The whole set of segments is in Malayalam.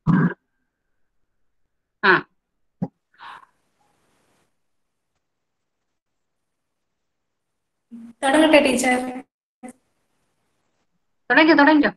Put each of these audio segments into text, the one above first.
ആ തുടങ്ങട്ടെ ടീച്ചർ തുടങ്ങിക്കോ തുടങ്ങിക്കോ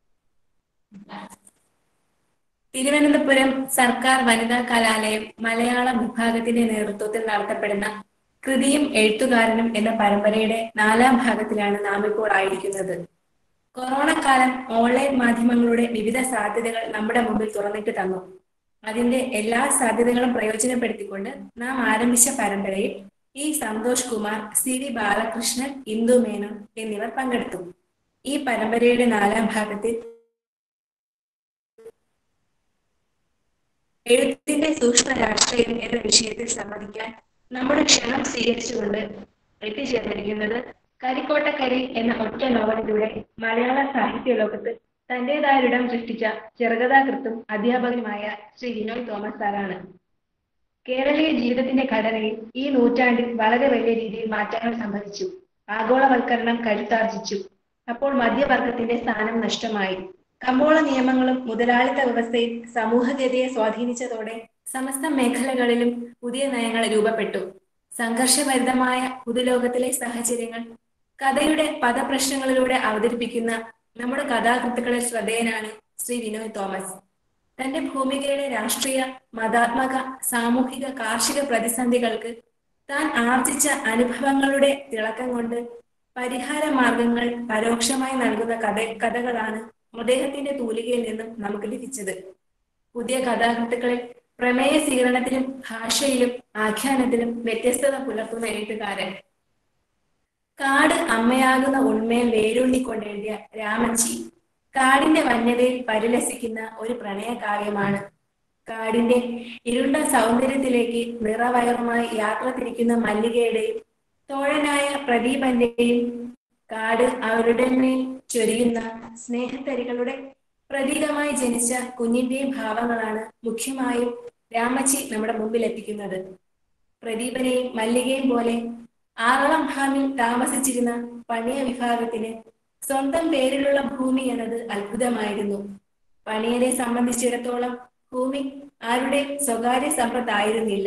തിരുവനന്തപുരം സർക്കാർ വനിതാ കലാലയം മലയാളം വിഭാഗത്തിന്റെ നേതൃത്വത്തിൽ നടത്തപ്പെടുന്ന കൃതിയും എഴുത്തുകാരനും എന്ന പരമ്പരയുടെ നാലാം ഭാഗത്തിലാണ് നാം ഇപ്പോൾ ആയിരിക്കുന്നത് കൊറോണ കാലം ഓൺലൈൻ മാധ്യമങ്ങളുടെ വിവിധ സാധ്യതകൾ നമ്മുടെ മുമ്പിൽ തുറന്നിട്ട് തന്നു അതിന്റെ എല്ലാ സാധ്യതകളും പ്രയോജനപ്പെടുത്തിക്കൊണ്ട് നാം ആരംഭിച്ച പരമ്പരയിൽ E Santhosh Kumar C V Balakrishnan Indu Menon എന്നിവർ പങ്കെടുത്തു ഈ പരമ്പരയുടെ നാലാം ഭാഗത്തിൽ എഴുത്തിന്റെ സൂക്ഷ്മ രാഷ്ട്രീയം എന്ന വിഷയത്തിൽ സംവദിക്കാൻ നമ്മുടെ ക്ഷണം സ്വീകരിച്ചുകൊണ്ട് എത്തിച്ചേർന്നിരിക്കുന്നത് കരിക്കോട്ടക്കരി എന്ന ഒറ്റ നോവലിലൂടെ മലയാള സാഹിത്യ ലോകത്ത് തന്റേതായൊരിടം സൃഷ്ടിച്ച ചെറുകഥാകൃത്തും അധ്യാപകനുമായ ശ്രീ വിനോയ് തോമസ് സാറാണ് കേരളീയ ജീവിതത്തിന്റെ ഘടനയിൽ ഈ നൂറ്റാണ്ടിൽ വളരെ വലിയ രീതിയിൽ മാറ്റങ്ങൾ സംഭവിച്ചു ആഗോളവൽക്കരണം കരുത്താർജിച്ചു അപ്പോൾ മധ്യവർഗത്തിന്റെ സ്ഥാനം നഷ്ടമായി കമ്പോള നിയമങ്ങളും മുതലാളിത്ത വ്യവസ്ഥയും സമൂഹഗതിയെ സ്വാധീനിച്ചതോടെ സമസ്ത മേഖലകളിലും പുതിയ നയങ്ങൾ രൂപപ്പെട്ടു സംഘർഷഭരിതമായ പുതുലോകത്തിലെ സാഹചര്യങ്ങൾ കഥയുടെ പദപ്രശ്നങ്ങളിലൂടെ അവതരിപ്പിക്കുന്ന നമ്മുടെ കഥാകൃത്തുക്കളിൽ ശ്രദ്ധേയനാണ് ശ്രീ വിനോയ് തോമസ് തന്റെ ഭൂമികയുടെ രാഷ്ട്രീയ മതാത്മക സാമൂഹിക കാർഷിക പ്രതിസന്ധികൾക്ക് താൻ ആർജിച്ച അനുഭവങ്ങളുടെ തിളക്കം കൊണ്ട് പരിഹാര മാർഗങ്ങൾ പരോക്ഷമായി നൽകുന്ന കഥ കഥകളാണ് അദ്ദേഹത്തിന്റെ തൂലികയിൽ നിന്നും നമുക്ക് ലഭിച്ചത് പുതിയ കഥാകൃത്തുക്കളിൽ പ്രമേയ സ്വീകരണത്തിലും ഭാഷയിലും ആഖ്യാനത്തിലും വ്യത്യസ്തത പുലർത്തുന്ന എഴുത്തുകാരൻ കാട് അമ്മയാകുന്ന ഉണ്മയെ വേരൂന്നിക്കൊണ്ടെഴുതിയ രാമച്ചി കാടിന്റെ വന്യതയിൽ പരിലസിക്കുന്ന ഒരു പ്രണയകാവ്യമാണ് കാടിന്റെ ഇരുണ്ട സൗന്ദര്യത്തിലേക്ക് നിറവയറുമായി യാത്ര തിരിക്കുന്ന മല്ലികയുടെയും തോഴനായ പ്രദീപന്റെയും കാട് അവരുടെ മേൽ ചൊരിയുന്ന സ്നേഹത്തരികളുടെ പ്രതീകമായി ജനിച്ച കുഞ്ഞിന്റെയും ഭാവങ്ങളാണ് മുഖ്യമായും രാമച്ചി നമ്മുടെ മുമ്പിൽ എത്തിക്കുന്നത് പ്രദീപനെയും മല്ലികയും പോലെ ആറളം ഹാമിൽ താമസിച്ചിരുന്ന പണിയ വിഭാഗത്തിന് സ്വന്തം പേരിലുള്ള ഭൂമി എന്നത് അത്ഭുതമായിരുന്നു പണിയരെ സംബന്ധിച്ചിടത്തോളം ഭൂമി ആരുടെ സ്വകാര്യ സമ്പത്തായിരുന്നില്ല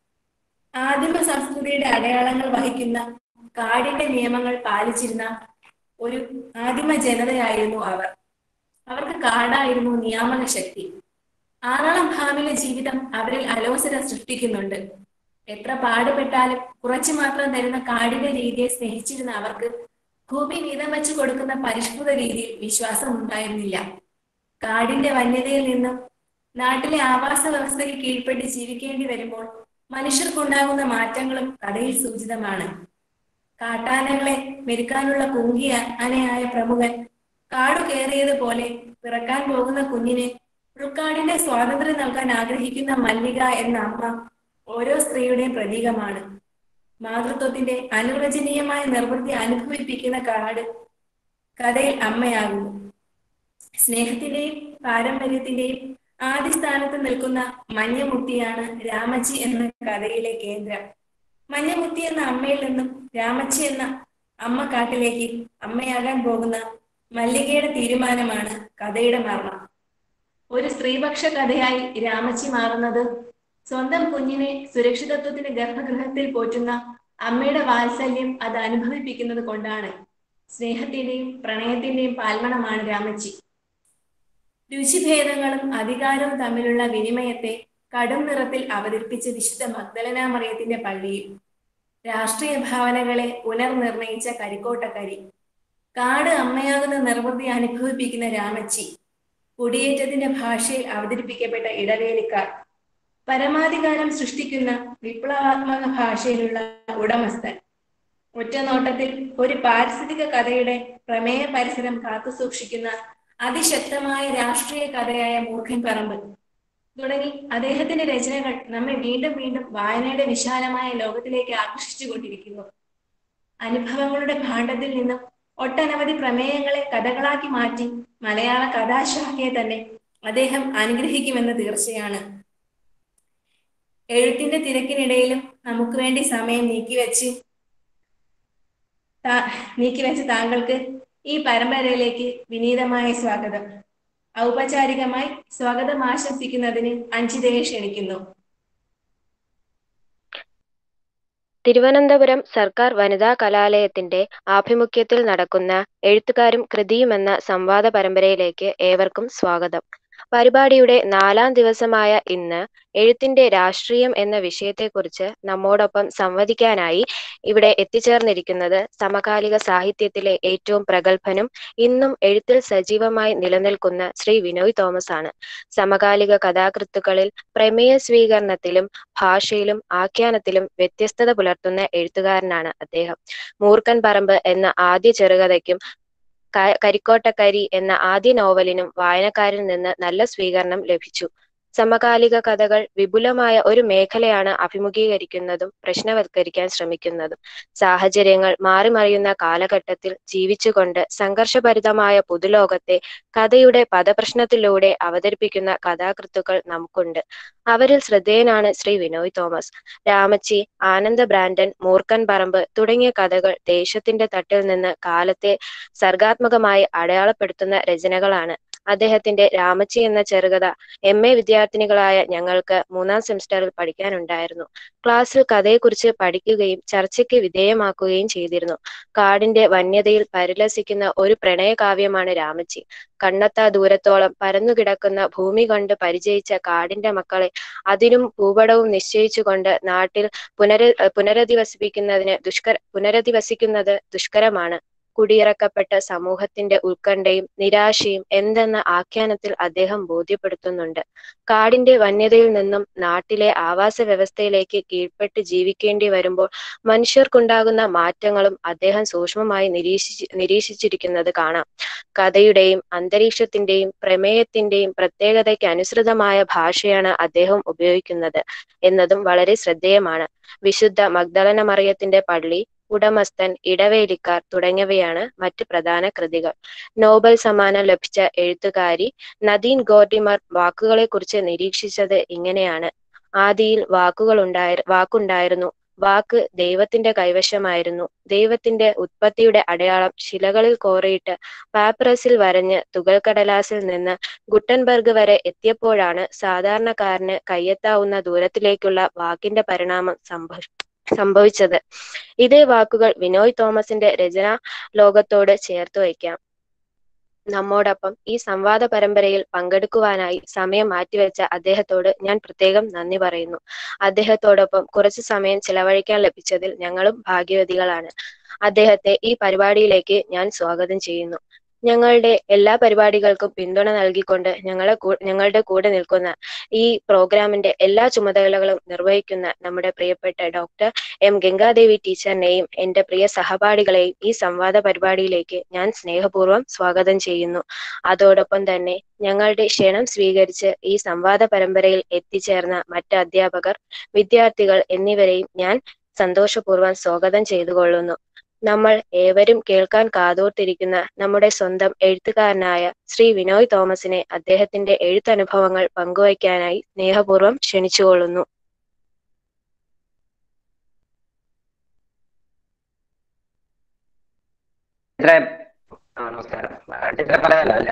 ആദിമ സംസ്കൃതിയുടെ അടയാളങ്ങൾ വഹിക്കുന്ന കാടിന്റെ നിയമങ്ങൾ പാലിച്ചിരുന്ന ഒരു ആദിമ ജനതയായിരുന്നു അവർ അവർക്ക് കാടായിരുന്നു നിയാമക ശക്തി ആറളം ഭാവിയിലെ ജീവിതം അവരിൽ അലോസര സൃഷ്ടിക്കുന്നുണ്ട് എത്ര പാടുപെട്ടാലും കുറച്ചു മാത്രം തരുന്ന കാടിന്റെ രീതിയെ സ്നേഹിച്ചിരുന്ന അവർക്ക് ഭൂമി വീതം വെച്ചു കൊടുക്കുന്ന പരിഷ്കൃത രീതിയിൽ വിശ്വാസം ഉണ്ടായിരുന്നില്ല കാടിന്റെ വന്യതയിൽ നിന്നും നാട്ടിലെ ആവാസ വ്യവസ്ഥയ്ക്ക് കീഴ്പ്പെട്ട് ജീവിക്കേണ്ടി വരുമ്പോൾ മനുഷ്യർക്കുണ്ടാകുന്ന മാറ്റങ്ങളും കഥയിൽ സൂചിതമാണ് കാട്ടാനകളെ മെരുക്കാനുള്ള കുങ്കിയ അനയായ പ്രമുഖൻ കാടു കയറിയതുപോലെ പിറക്കാൻ പോകുന്ന കുഞ്ഞിന് ഉൾക്കാടിന്റെ സ്വാതന്ത്ര്യം നൽകാൻ ആഗ്രഹിക്കുന്ന മല്ലിക എന്ന അമ്മ ഓരോ സ്ത്രീയുടെയും പ്രതീകമാണ് മാതൃത്വത്തിന്റെ അനുവചനീയമായ നിർവൃത്തി അനുഭവിപ്പിക്കുന്ന കാട് കഥയിൽ അമ്മയാകുന്നു സ്നേഹത്തിന്റെയും പാരമ്പര്യത്തിന്റെയും ആദ്യ സ്ഥാനത്ത് നിൽക്കുന്ന മഞ്ഞമുത്തിയാണ് രാമച്ചി എന്ന കഥയിലെ കേന്ദ്രം മഞ്ഞമുത്തി എന്ന അമ്മയിൽ നിന്നും രാമച്ചി എന്ന അമ്മ കാട്ടിലേക്ക് അമ്മയാകാൻ പോകുന്ന മല്ലികയുടെ തീരുമാനമാണ് കഥയുടെ മർമ്മം ഒരു സ്ത്രീപക്ഷ കഥയായി രാമച്ചി മാറുന്നത് സ്വന്തം കുഞ്ഞിനെ സുരക്ഷിതത്വത്തിന്റെ ഗർഭഗൃഹത്തിൽ പോറ്റുന്ന അമ്മയുടെ വാത്സല്യം അത് അനുഭവിപ്പിക്കുന്നത് കൊണ്ടാണ് സ്നേഹത്തിന്റെയും പ്രണയത്തിന്റെയും പാൽമണമാണ് രാമച്ചി രുചിഭേദങ്ങളും അധികാരവും തമ്മിലുള്ള വിനിമയത്തെ കടും നിറത്തിൽ അവതരിപ്പിച്ച വിശുദ്ധ മഗ്ദലനാമറിയത്തിന്റെ പള്ളിയിൽ രാഷ്ട്രീയ ഭാവനകളെ പുനർനിർണയിച്ച കരിക്കോട്ടക്കരി കാട് അമ്മയാകുന്ന നിർവൃതി അനുഭവിപ്പിക്കുന്ന രാമച്ചി കുടിയേറ്റത്തിന്റെ ഭാഷയിൽ അവതരിപ്പിക്കപ്പെട്ട ഇടവേലിക്കാർ പരമാധികാരം സൃഷ്ടിക്കുന്ന വിപ്ലവാത്മക ഭാഷയിലുള്ള ഉടമസ്ഥൻ ഒറ്റനോട്ടത്തിൽ ഒരു പാരിസ്ഥിതിക കഥയുടെ പ്രമേയ പരിസരം കാത്തുസൂക്ഷിക്കുന്ന അതിശക്തമായ രാഷ്ട്രീയ കഥയായ മൂർഖൻ പറമ്പ് തുടങ്ങി അദ്ദേഹത്തിന്റെ രചനകൾ നമ്മെ വീണ്ടും വീണ്ടും വായനയുടെ വിശാലമായ ലോകത്തിലേക്ക് ആകർഷിച്ചു കൊണ്ടിരിക്കുന്നു അനുഭവങ്ങളുടെ ഭാണ്ഡത്തിൽ നിന്നും ഒട്ടനവധി പ്രമേയങ്ങളെ കഥകളാക്കി മാറ്റി മലയാള കഥാശാഖയെ തന്നെ അദ്ദേഹം അനുഗ്രഹിക്കുമെന്ന് തീർച്ചയാണ് എഴുത്തിന്റെ തിരക്കിനിടയിലും നമുക്ക് വേണ്ടി സമയം നീക്കിവെച്ച് നീക്കിവെച്ച് താങ്കൾക്ക് ഈ പരമ്പരയിലേക്ക് വിനീതമായ സ്വാഗതം ഔപചാരികമായി സ്വാഗതം ആശംസിക്കുന്നതിന് അഞ്ജിതയെ ക്ഷണിക്കുന്നു തിരുവനന്തപുരം സർക്കാർ വനിതാ കലാലയത്തിന്റെ ആഭിമുഖ്യത്തിൽ നടക്കുന്ന എഴുത്തുകാരും കൃതിയും എന്ന സംവാദ പരമ്പരയിലേക്ക് ഏവർക്കും സ്വാഗതം പരിപാടിയുടെ നാലാം ദിവസമായ ഇന്ന് എഴുത്തിന്റെ രാഷ്ട്രീയം എന്ന വിഷയത്തെക്കുറിച്ച് നമ്മോടൊപ്പം സംവദിക്കാനായി ഇവിടെ എത്തിച്ചേർന്നിരിക്കുന്നത് സമകാലിക സാഹിത്യത്തിലെ ഏറ്റവും പ്രഗത്ഭനും ഇന്നും എഴുത്തിൽ സജീവമായി നിലനിൽക്കുന്ന ശ്രീ വിനോയ് തോമസ് ആണ് സമകാലിക കഥാകൃത്തുക്കളിൽ പ്രമേയ സ്വീകരണത്തിലും ഭാഷയിലും ആഖ്യാനത്തിലും വ്യത്യസ്തത പുലർത്തുന്ന എഴുത്തുകാരനാണ് അദ്ദേഹം മൂർഖൻ പറമ്പ് എന്ന ആദ്യ ചെറുകഥയ്ക്കും കരിക്കോട്ടക്കരി എന്ന ആദ്യ നോവലിനും വായനക്കാരിൽ നിന്ന് നല്ല സ്വീകരണം ലഭിച്ചു സമകാലിക കഥകൾ വിപുലമായ ഒരു മേഖലയാണ് അഭിമുഖീകരിക്കുന്നതും പ്രശ്നവത്കരിക്കാൻ ശ്രമിക്കുന്നതും സാഹചര്യങ്ങൾ മാറിമറിയുന്ന കാലഘട്ടത്തിൽ ജീവിച്ചുകൊണ്ട് സംഘർഷഭരിതമായ പുതുലോകത്തെ കഥയുടെ പദപ്രശ്നത്തിലൂടെ അവതരിപ്പിക്കുന്ന കഥാകൃത്തുക്കൾ നമുക്കുണ്ട് അവരിൽ ശ്രദ്ധേയനാണ് ശ്രീ വിനോയ് തോമസ് രാമച്ചി ആനന്ദ ബ്രാൻഡൻ മൂർഖൻ പറമ്പ് തുടങ്ങിയ കഥകൾ ദേശത്തിന്റെ തട്ടിൽ നിന്ന് കാലത്തെ സർഗാത്മകമായി അടയാളപ്പെടുത്തുന്ന രചനകളാണ് അദ്ദേഹത്തിന്റെ രാമച്ചി എന്ന ചെറുകഥ എം എ വിദ്യാർത്ഥിനികളായ ഞങ്ങൾക്ക് മൂന്നാം സെമിസ്റ്ററിൽ പഠിക്കാനുണ്ടായിരുന്നു ക്ലാസ്സിൽ കഥയെക്കുറിച്ച് പഠിക്കുകയും ചർച്ചയ്ക്ക് വിധേയമാക്കുകയും ചെയ്തിരുന്നു കാടിന്റെ വന്യതയിൽ പരിലസിക്കുന്ന ഒരു പ്രണയകാവ്യമാണ് രാമച്ചി കണ്ണെത്താ ദൂരത്തോളം പരന്നുകിടക്കുന്ന ഭൂമി കണ്ട് പരിചയിച്ച കാടിന്റെ മക്കളെ അതിനും ഭൂപടവും നിശ്ചയിച്ചുകൊണ്ട് നാട്ടിൽ പുനര പുനരധിവസിപ്പിക്കുന്നതിന് ദുഷ്കര പുനരധിവസിക്കുന്നത് ദുഷ്കരമാണ് കുടിയിറക്കപ്പെട്ട സമൂഹത്തിന്റെ ഉത്കണ്ഠയും നിരാശയും എന്തെന്ന ആഖ്യാനത്തിൽ അദ്ദേഹം ബോധ്യപ്പെടുത്തുന്നുണ്ട് കാടിന്റെ വന്യതയിൽ നിന്നും നാട്ടിലെ ആവാസ വ്യവസ്ഥയിലേക്ക് കീഴ്പ്പെട്ട് ജീവിക്കേണ്ടി വരുമ്പോൾ മനുഷ്യർക്കുണ്ടാകുന്ന മാറ്റങ്ങളും അദ്ദേഹം സൂക്ഷ്മമായി നിരീക്ഷിച്ച് നിരീക്ഷിച്ചിരിക്കുന്നത് കാണാം കഥയുടെയും അന്തരീക്ഷത്തിന്റെയും പ്രമേയത്തിന്റെയും പ്രത്യേകതയ്ക്ക് അനുസൃതമായ ഭാഷയാണ് അദ്ദേഹം ഉപയോഗിക്കുന്നത് എന്നതും വളരെ ശ്രദ്ധേയമാണ് വിശുദ്ധ മഗ്ദലന മറിയത്തിന്റെ പള്ളി ഉടമസ്ഥൻ ഇടവേലിക്കാർ തുടങ്ങിയവയാണ് മറ്റ് പ്രധാന കൃതികൾ നോബൽ സമ്മാനം ലഭിച്ച എഴുത്തുകാരി നദീൻ ഗോർഡിമർ വാക്കുകളെ കുറിച്ച് നിരീക്ഷിച്ചത് ഇങ്ങനെയാണ് ആദിയിൽ വാക്കുകൾ ഉണ്ടായി വാക്കുണ്ടായിരുന്നു വാക്ക് ദൈവത്തിന്റെ കൈവശമായിരുന്നു ദൈവത്തിന്റെ ഉത്പത്തിയുടെ അടയാളം ശിലകളിൽ കോറിയിട്ട് പാപ്പറസിൽ വരഞ്ഞ് തുകൽക്കടലാസിൽ നിന്ന് ഗുട്ടൻബർഗ് വരെ എത്തിയപ്പോഴാണ് സാധാരണക്കാരന് കയ്യെത്താവുന്ന ദൂരത്തിലേക്കുള്ള വാക്കിന്റെ പരിണാമം സംഭവ സംഭവിച്ചത് ഇതേ വാക്കുകൾ വിനോയ് തോമസിന്റെ രചനാ ലോകത്തോട് ചേർത്ത് വയ്ക്കാം നമ്മോടൊപ്പം ഈ സംവാദ പരമ്പരയിൽ പങ്കെടുക്കുവാനായി സമയം മാറ്റിവെച്ച അദ്ദേഹത്തോട് ഞാൻ പ്രത്യേകം നന്ദി പറയുന്നു അദ്ദേഹത്തോടൊപ്പം കുറച്ചു സമയം ചിലവഴിക്കാൻ ലഭിച്ചതിൽ ഞങ്ങളും ഭാഗ്യവതികളാണ് അദ്ദേഹത്തെ ഈ പരിപാടിയിലേക്ക് ഞാൻ സ്വാഗതം ചെയ്യുന്നു ഞങ്ങളുടെ എല്ലാ പരിപാടികൾക്കും പിന്തുണ നൽകിക്കൊണ്ട് ഞങ്ങളെ ഞങ്ങളുടെ കൂടെ നിൽക്കുന്ന ഈ പ്രോഗ്രാമിന്റെ എല്ലാ ചുമതലകളും നിർവഹിക്കുന്ന നമ്മുടെ പ്രിയപ്പെട്ട ഡോക്ടർ എം ഗംഗാദേവി ടീച്ചറിനെയും എന്റെ പ്രിയ സഹപാഠികളെയും ഈ സംവാദ പരിപാടിയിലേക്ക് ഞാൻ സ്നേഹപൂർവ്വം സ്വാഗതം ചെയ്യുന്നു അതോടൊപ്പം തന്നെ ഞങ്ങളുടെ ക്ഷണം സ്വീകരിച്ച് ഈ സംവാദ പരമ്പരയിൽ എത്തിച്ചേർന്ന മറ്റ് അധ്യാപകർ വിദ്യാർത്ഥികൾ എന്നിവരെയും ഞാൻ സന്തോഷപൂർവ്വം സ്വാഗതം ചെയ്തുകൊള്ളുന്നു നമ്മൾ ഏവരും കേൾക്കാൻ കാതോർത്തിരിക്കുന്ന നമ്മുടെ സ്വന്തം എഴുത്തുകാരനായ ശ്രീ വിനോയ് തോമസിനെ അദ്ദേഹത്തിന്റെ എഴുത്തനുഭവങ്ങൾ പങ്കുവയ്ക്കാനായി സ്നേഹപൂർവ്വം ക്ഷണിച്ചുകൊള്ളുന്നു നമസ്കാരം ടീച്ചറെ പറയാലോ അല്ലേ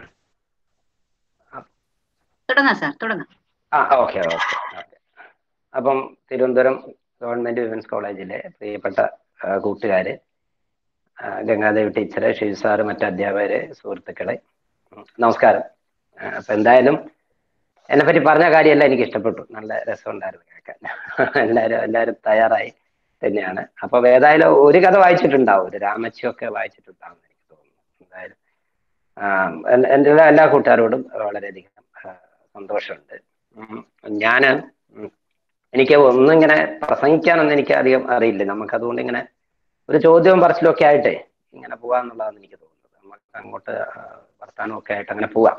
തുടങ്ങാം സാർ തുടങ്ങാം ആ ഓക്കെ ഓക്കെ ഓക്കെ അപ്പം തിരുവനന്തപുരം ഗവൺമെന്റ് വിമൻസ് കോളേജിലെ പ്രിയപ്പെട്ട കൂട്ടുകാര് ഗംഗാദേവി ടീച്ചറെ ഷിജു സാറ് മറ്റ് അധ്യാപകര് സുഹൃത്തുക്കളെ നമസ്കാരം അപ്പൊ എന്തായാലും എന്നെ പറ്റി പറഞ്ഞ കാര്യമെല്ലാം എനിക്ക് ഇഷ്ടപ്പെട്ടു നല്ല രസമുണ്ടായിരുന്നു കേൾക്കാൻ എല്ലാവരും എല്ലാവരും തയ്യാറായി തന്നെയാണ് അപ്പൊ ഏതായാലും ഒരു കഥ വായിച്ചിട്ടുണ്ടാവും ഒരു രാമച്ചിയൊക്കെ വായിച്ചിട്ടുണ്ടാവും എനിക്ക് തോന്നുന്നു എന്തായാലും എൻ്റെ എല്ലാ കൂട്ടുകാരോടും വളരെയധികം സന്തോഷമുണ്ട് ഞാന് എനിക്ക് ഒന്നിങ്ങനെ പ്രസംഗിക്കാനൊന്നും എനിക്ക് അധികം അറിയില്ല നമുക്ക് അതുകൊണ്ട് ഇങ്ങനെ ഒരു ചോദ്യവും പറച്ചിലും ഒക്കെ ആയിട്ടേ ഇങ്ങനെ പോവാന്നുള്ളതാണ് എനിക്ക് തോന്നുന്നത് നമുക്ക് അങ്ങോട്ട് വർത്താനം ഒക്കെ ആയിട്ട് അങ്ങനെ പോവാം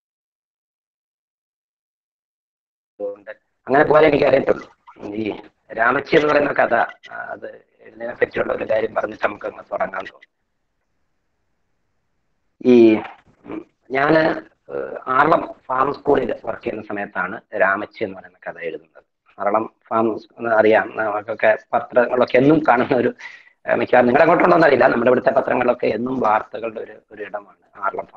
അതുകൊണ്ട് അങ്ങനെ പോലെ എനിക്ക് അറിയത്തുള്ളൂ ഈ രാമച്ചി എന്ന് പറയുന്ന കഥ അത് ഇതിനെ പറ്റിയുള്ള ഒരു കാര്യം പറഞ്ഞിട്ട് നമുക്ക് അങ്ങ് തുടങ്ങാൻ തോന്നും ഈ ഞാന് ആറളം ഫാം സ്കൂളിൽ വർക്ക് ചെയ്യുന്ന സമയത്താണ് രാമച്ചി എന്ന് പറയുന്ന കഥ എഴുതുന്നത് ആറളം ഫാം അറിയാം നമുക്കൊക്കെ പത്രങ്ങളൊക്കെ എന്നും കാണുന്ന ഒരു മിക്കവാറും നിങ്ങൾ അങ്ങോട്ടുണ്ടോന്ന് അറിയില്ല നമ്മുടെ ഇവിടുത്തെ പത്രങ്ങളിലൊക്കെ എന്നും വാർത്തകളുടെ ഒരു ഒരു ഇടമാണ് ആറളം ഫാം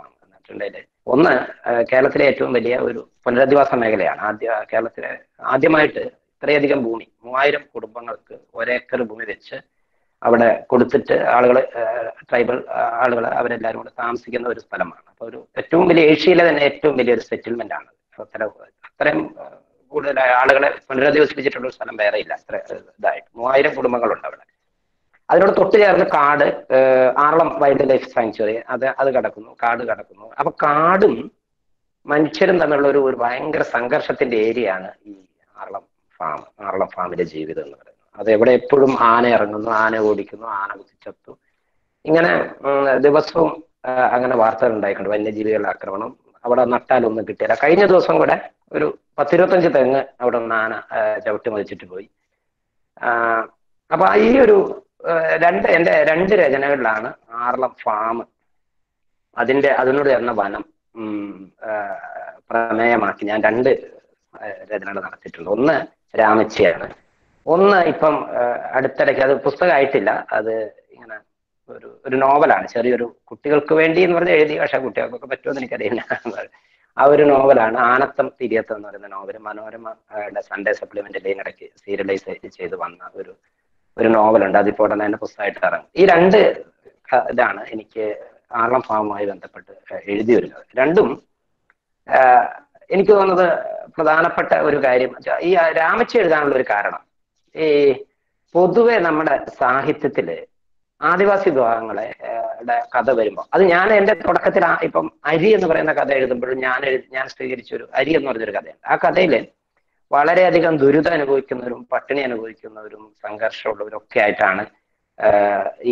വെച്ചിട്ടുണ്ടെങ്കിൽ ഒന്ന് ആ, കേരളത്തിലെ ഏറ്റവും വലിയ ഒരു പുനരധിവാസ മേഖലയാണ് ആദ്യ കേരളത്തിലെ ആദ്യമായിട്ട് ഇത്രയധികം ഭൂമി മൂവായിരം കുടുംബങ്ങൾക്ക് ഒരേക്കർ ഭൂമി വെച്ച് അവിടെ കൊടുത്തിട്ട് ആളുകൾ ട്രൈബൽ ആളുകൾ അവരെല്ലാവരും കൂടെ താമസിക്കുന്ന ഒരു സ്ഥലമാണ് അപ്പൊ ഒരു ഏറ്റവും വലിയ ഏഷ്യയിലെ തന്നെ ഏറ്റവും വലിയൊരു സെറ്റിൽമെന്റ് ആണ് അത്ര അത്രയും ആ, കൂടുതൽ ആളുകളെ പുനരധിവസിപ്പിച്ചിട്ടുള്ള ഒരു സ്ഥലം വേറെ ഇല്ല അത്ര ഇതായിട്ട് മൂവായിരം കുടുംബങ്ങളുണ്ട് അവിടെ അതിനോട് തൊട്ട് ചേർന്ന് കാട് ഏഹ് ആറളം വൈൽഡ് ലൈഫ് സാങ്ച്വറി അത് അത് കിടക്കുന്നു കാട് കിടക്കുന്നു അപ്പൊ കാടും മനുഷ്യരും തമ്മിലുള്ള ഒരു ഒരു ഭയങ്കര സംഘർഷത്തിന്റെ ഏരിയയാണ് ഈ ആറളം ഫാം ആറളം ഫാമിലെ ജീവിതം എന്ന് പറയുന്നത് അത് എവിടെ എപ്പോഴും ആന ഇറങ്ങുന്നു ആന ഓടിക്കുന്നു ആന കുത്തിച്ചത്തു ഇങ്ങനെ ഉം, ദിവസവും ആ, അങ്ങനെ വാർത്തകൾ ഉണ്ടായിട്ടുണ്ട് വന്യജീവികളുടെ ആക്രമണം അവിടെ നട്ടാലൊന്നും കിട്ടിയില്ല കഴിഞ്ഞ ദിവസം കൂടെ ഒരു പത്തിരുപത്തഞ്ച് തെങ്ങ് അവിടെ നിന്ന് ആന ആ, ചവിട്ടി മതിച്ചിട്ട് പോയി ആ, അപ്പൊ ഈ ഒരു ആ, രണ്ട് എന്റെ രണ്ട് രചനകളിലാണ് ആറളം ഫാം അതിന്റെ അതിനോട് ചേർന്ന വനം ഉം, ആ, പ്രമേയമാക്കി ഞാൻ രണ്ട് ആ, രചനകൾ നടത്തിയിട്ടുണ്ട് ഒന്ന് രാമച്ചിയാണ് ഒന്ന് ഇപ്പം ആ, അടുത്തിടയ്ക്ക് അത് പുസ്തകമായിട്ടില്ല അത് ഇങ്ങനെ ഒരു ഒരു നോവലാണ് ചെറിയൊരു കുട്ടികൾക്ക് വേണ്ടി എന്ന് പറഞ്ഞ് എഴുതി പക്ഷെ കുട്ടികൾക്കൊക്കെ പറ്റുമെന്ന് എനിക്കറിയില്ല ആ ഒരു നോവലാണ് ആനത്തം തിരിയത്തം എന്ന് പറയുന്ന നോവൽ മനോരമ സൺഡേ സപ്ലിമെന്റിൽ ഇതിനിടയ്ക്ക് സീരിയലൈസ് ചെയ്ത് വന്ന ഒരു ഒരു നോവലുണ്ട് അതിപ്പോ ഉടനെ തന്നെ പുസ്തകമായിട്ട് ഇറങ്ങും ഈ രണ്ട് ക- ഇതാണ് എനിക്ക് ആറളം ഫാമുമായി ബന്ധപ്പെട്ട് എഴുതിയൊരുന്നത് രണ്ടും ആ, എനിക്ക് തോന്നുന്നത് പ്രധാനപ്പെട്ട ഒരു കാര്യം വെച്ചാ ഈ രാമച്ചി എഴുതാനുള്ള ഒരു കാരണം ഈ പൊതുവെ നമ്മുടെ സാഹിത്യത്തില് ആദിവാസി വിഭാഗങ്ങളെ ആ, ടെ കഥ വരുമ്പോൾ അത് ഞാൻ എന്റെ തുടക്കത്തിൽ ആ- ഇപ്പം അരി എന്ന് പറയുന്ന കഥ എഴുതുമ്പോഴും ഞാൻ എഴുതി ഞാൻ സ്വീകരിച്ച ഒരു അരി എന്ന് പറഞ്ഞൊരു കഥയുണ്ട് ആ കഥയില് വളരെയധികം ദുരിതം അനുഭവിക്കുന്നവരും പട്ടിണി അനുഭവിക്കുന്നവരും സംഘർഷമുള്ളവരും ഒക്കെ ആയിട്ടാണ് ആ, ഈ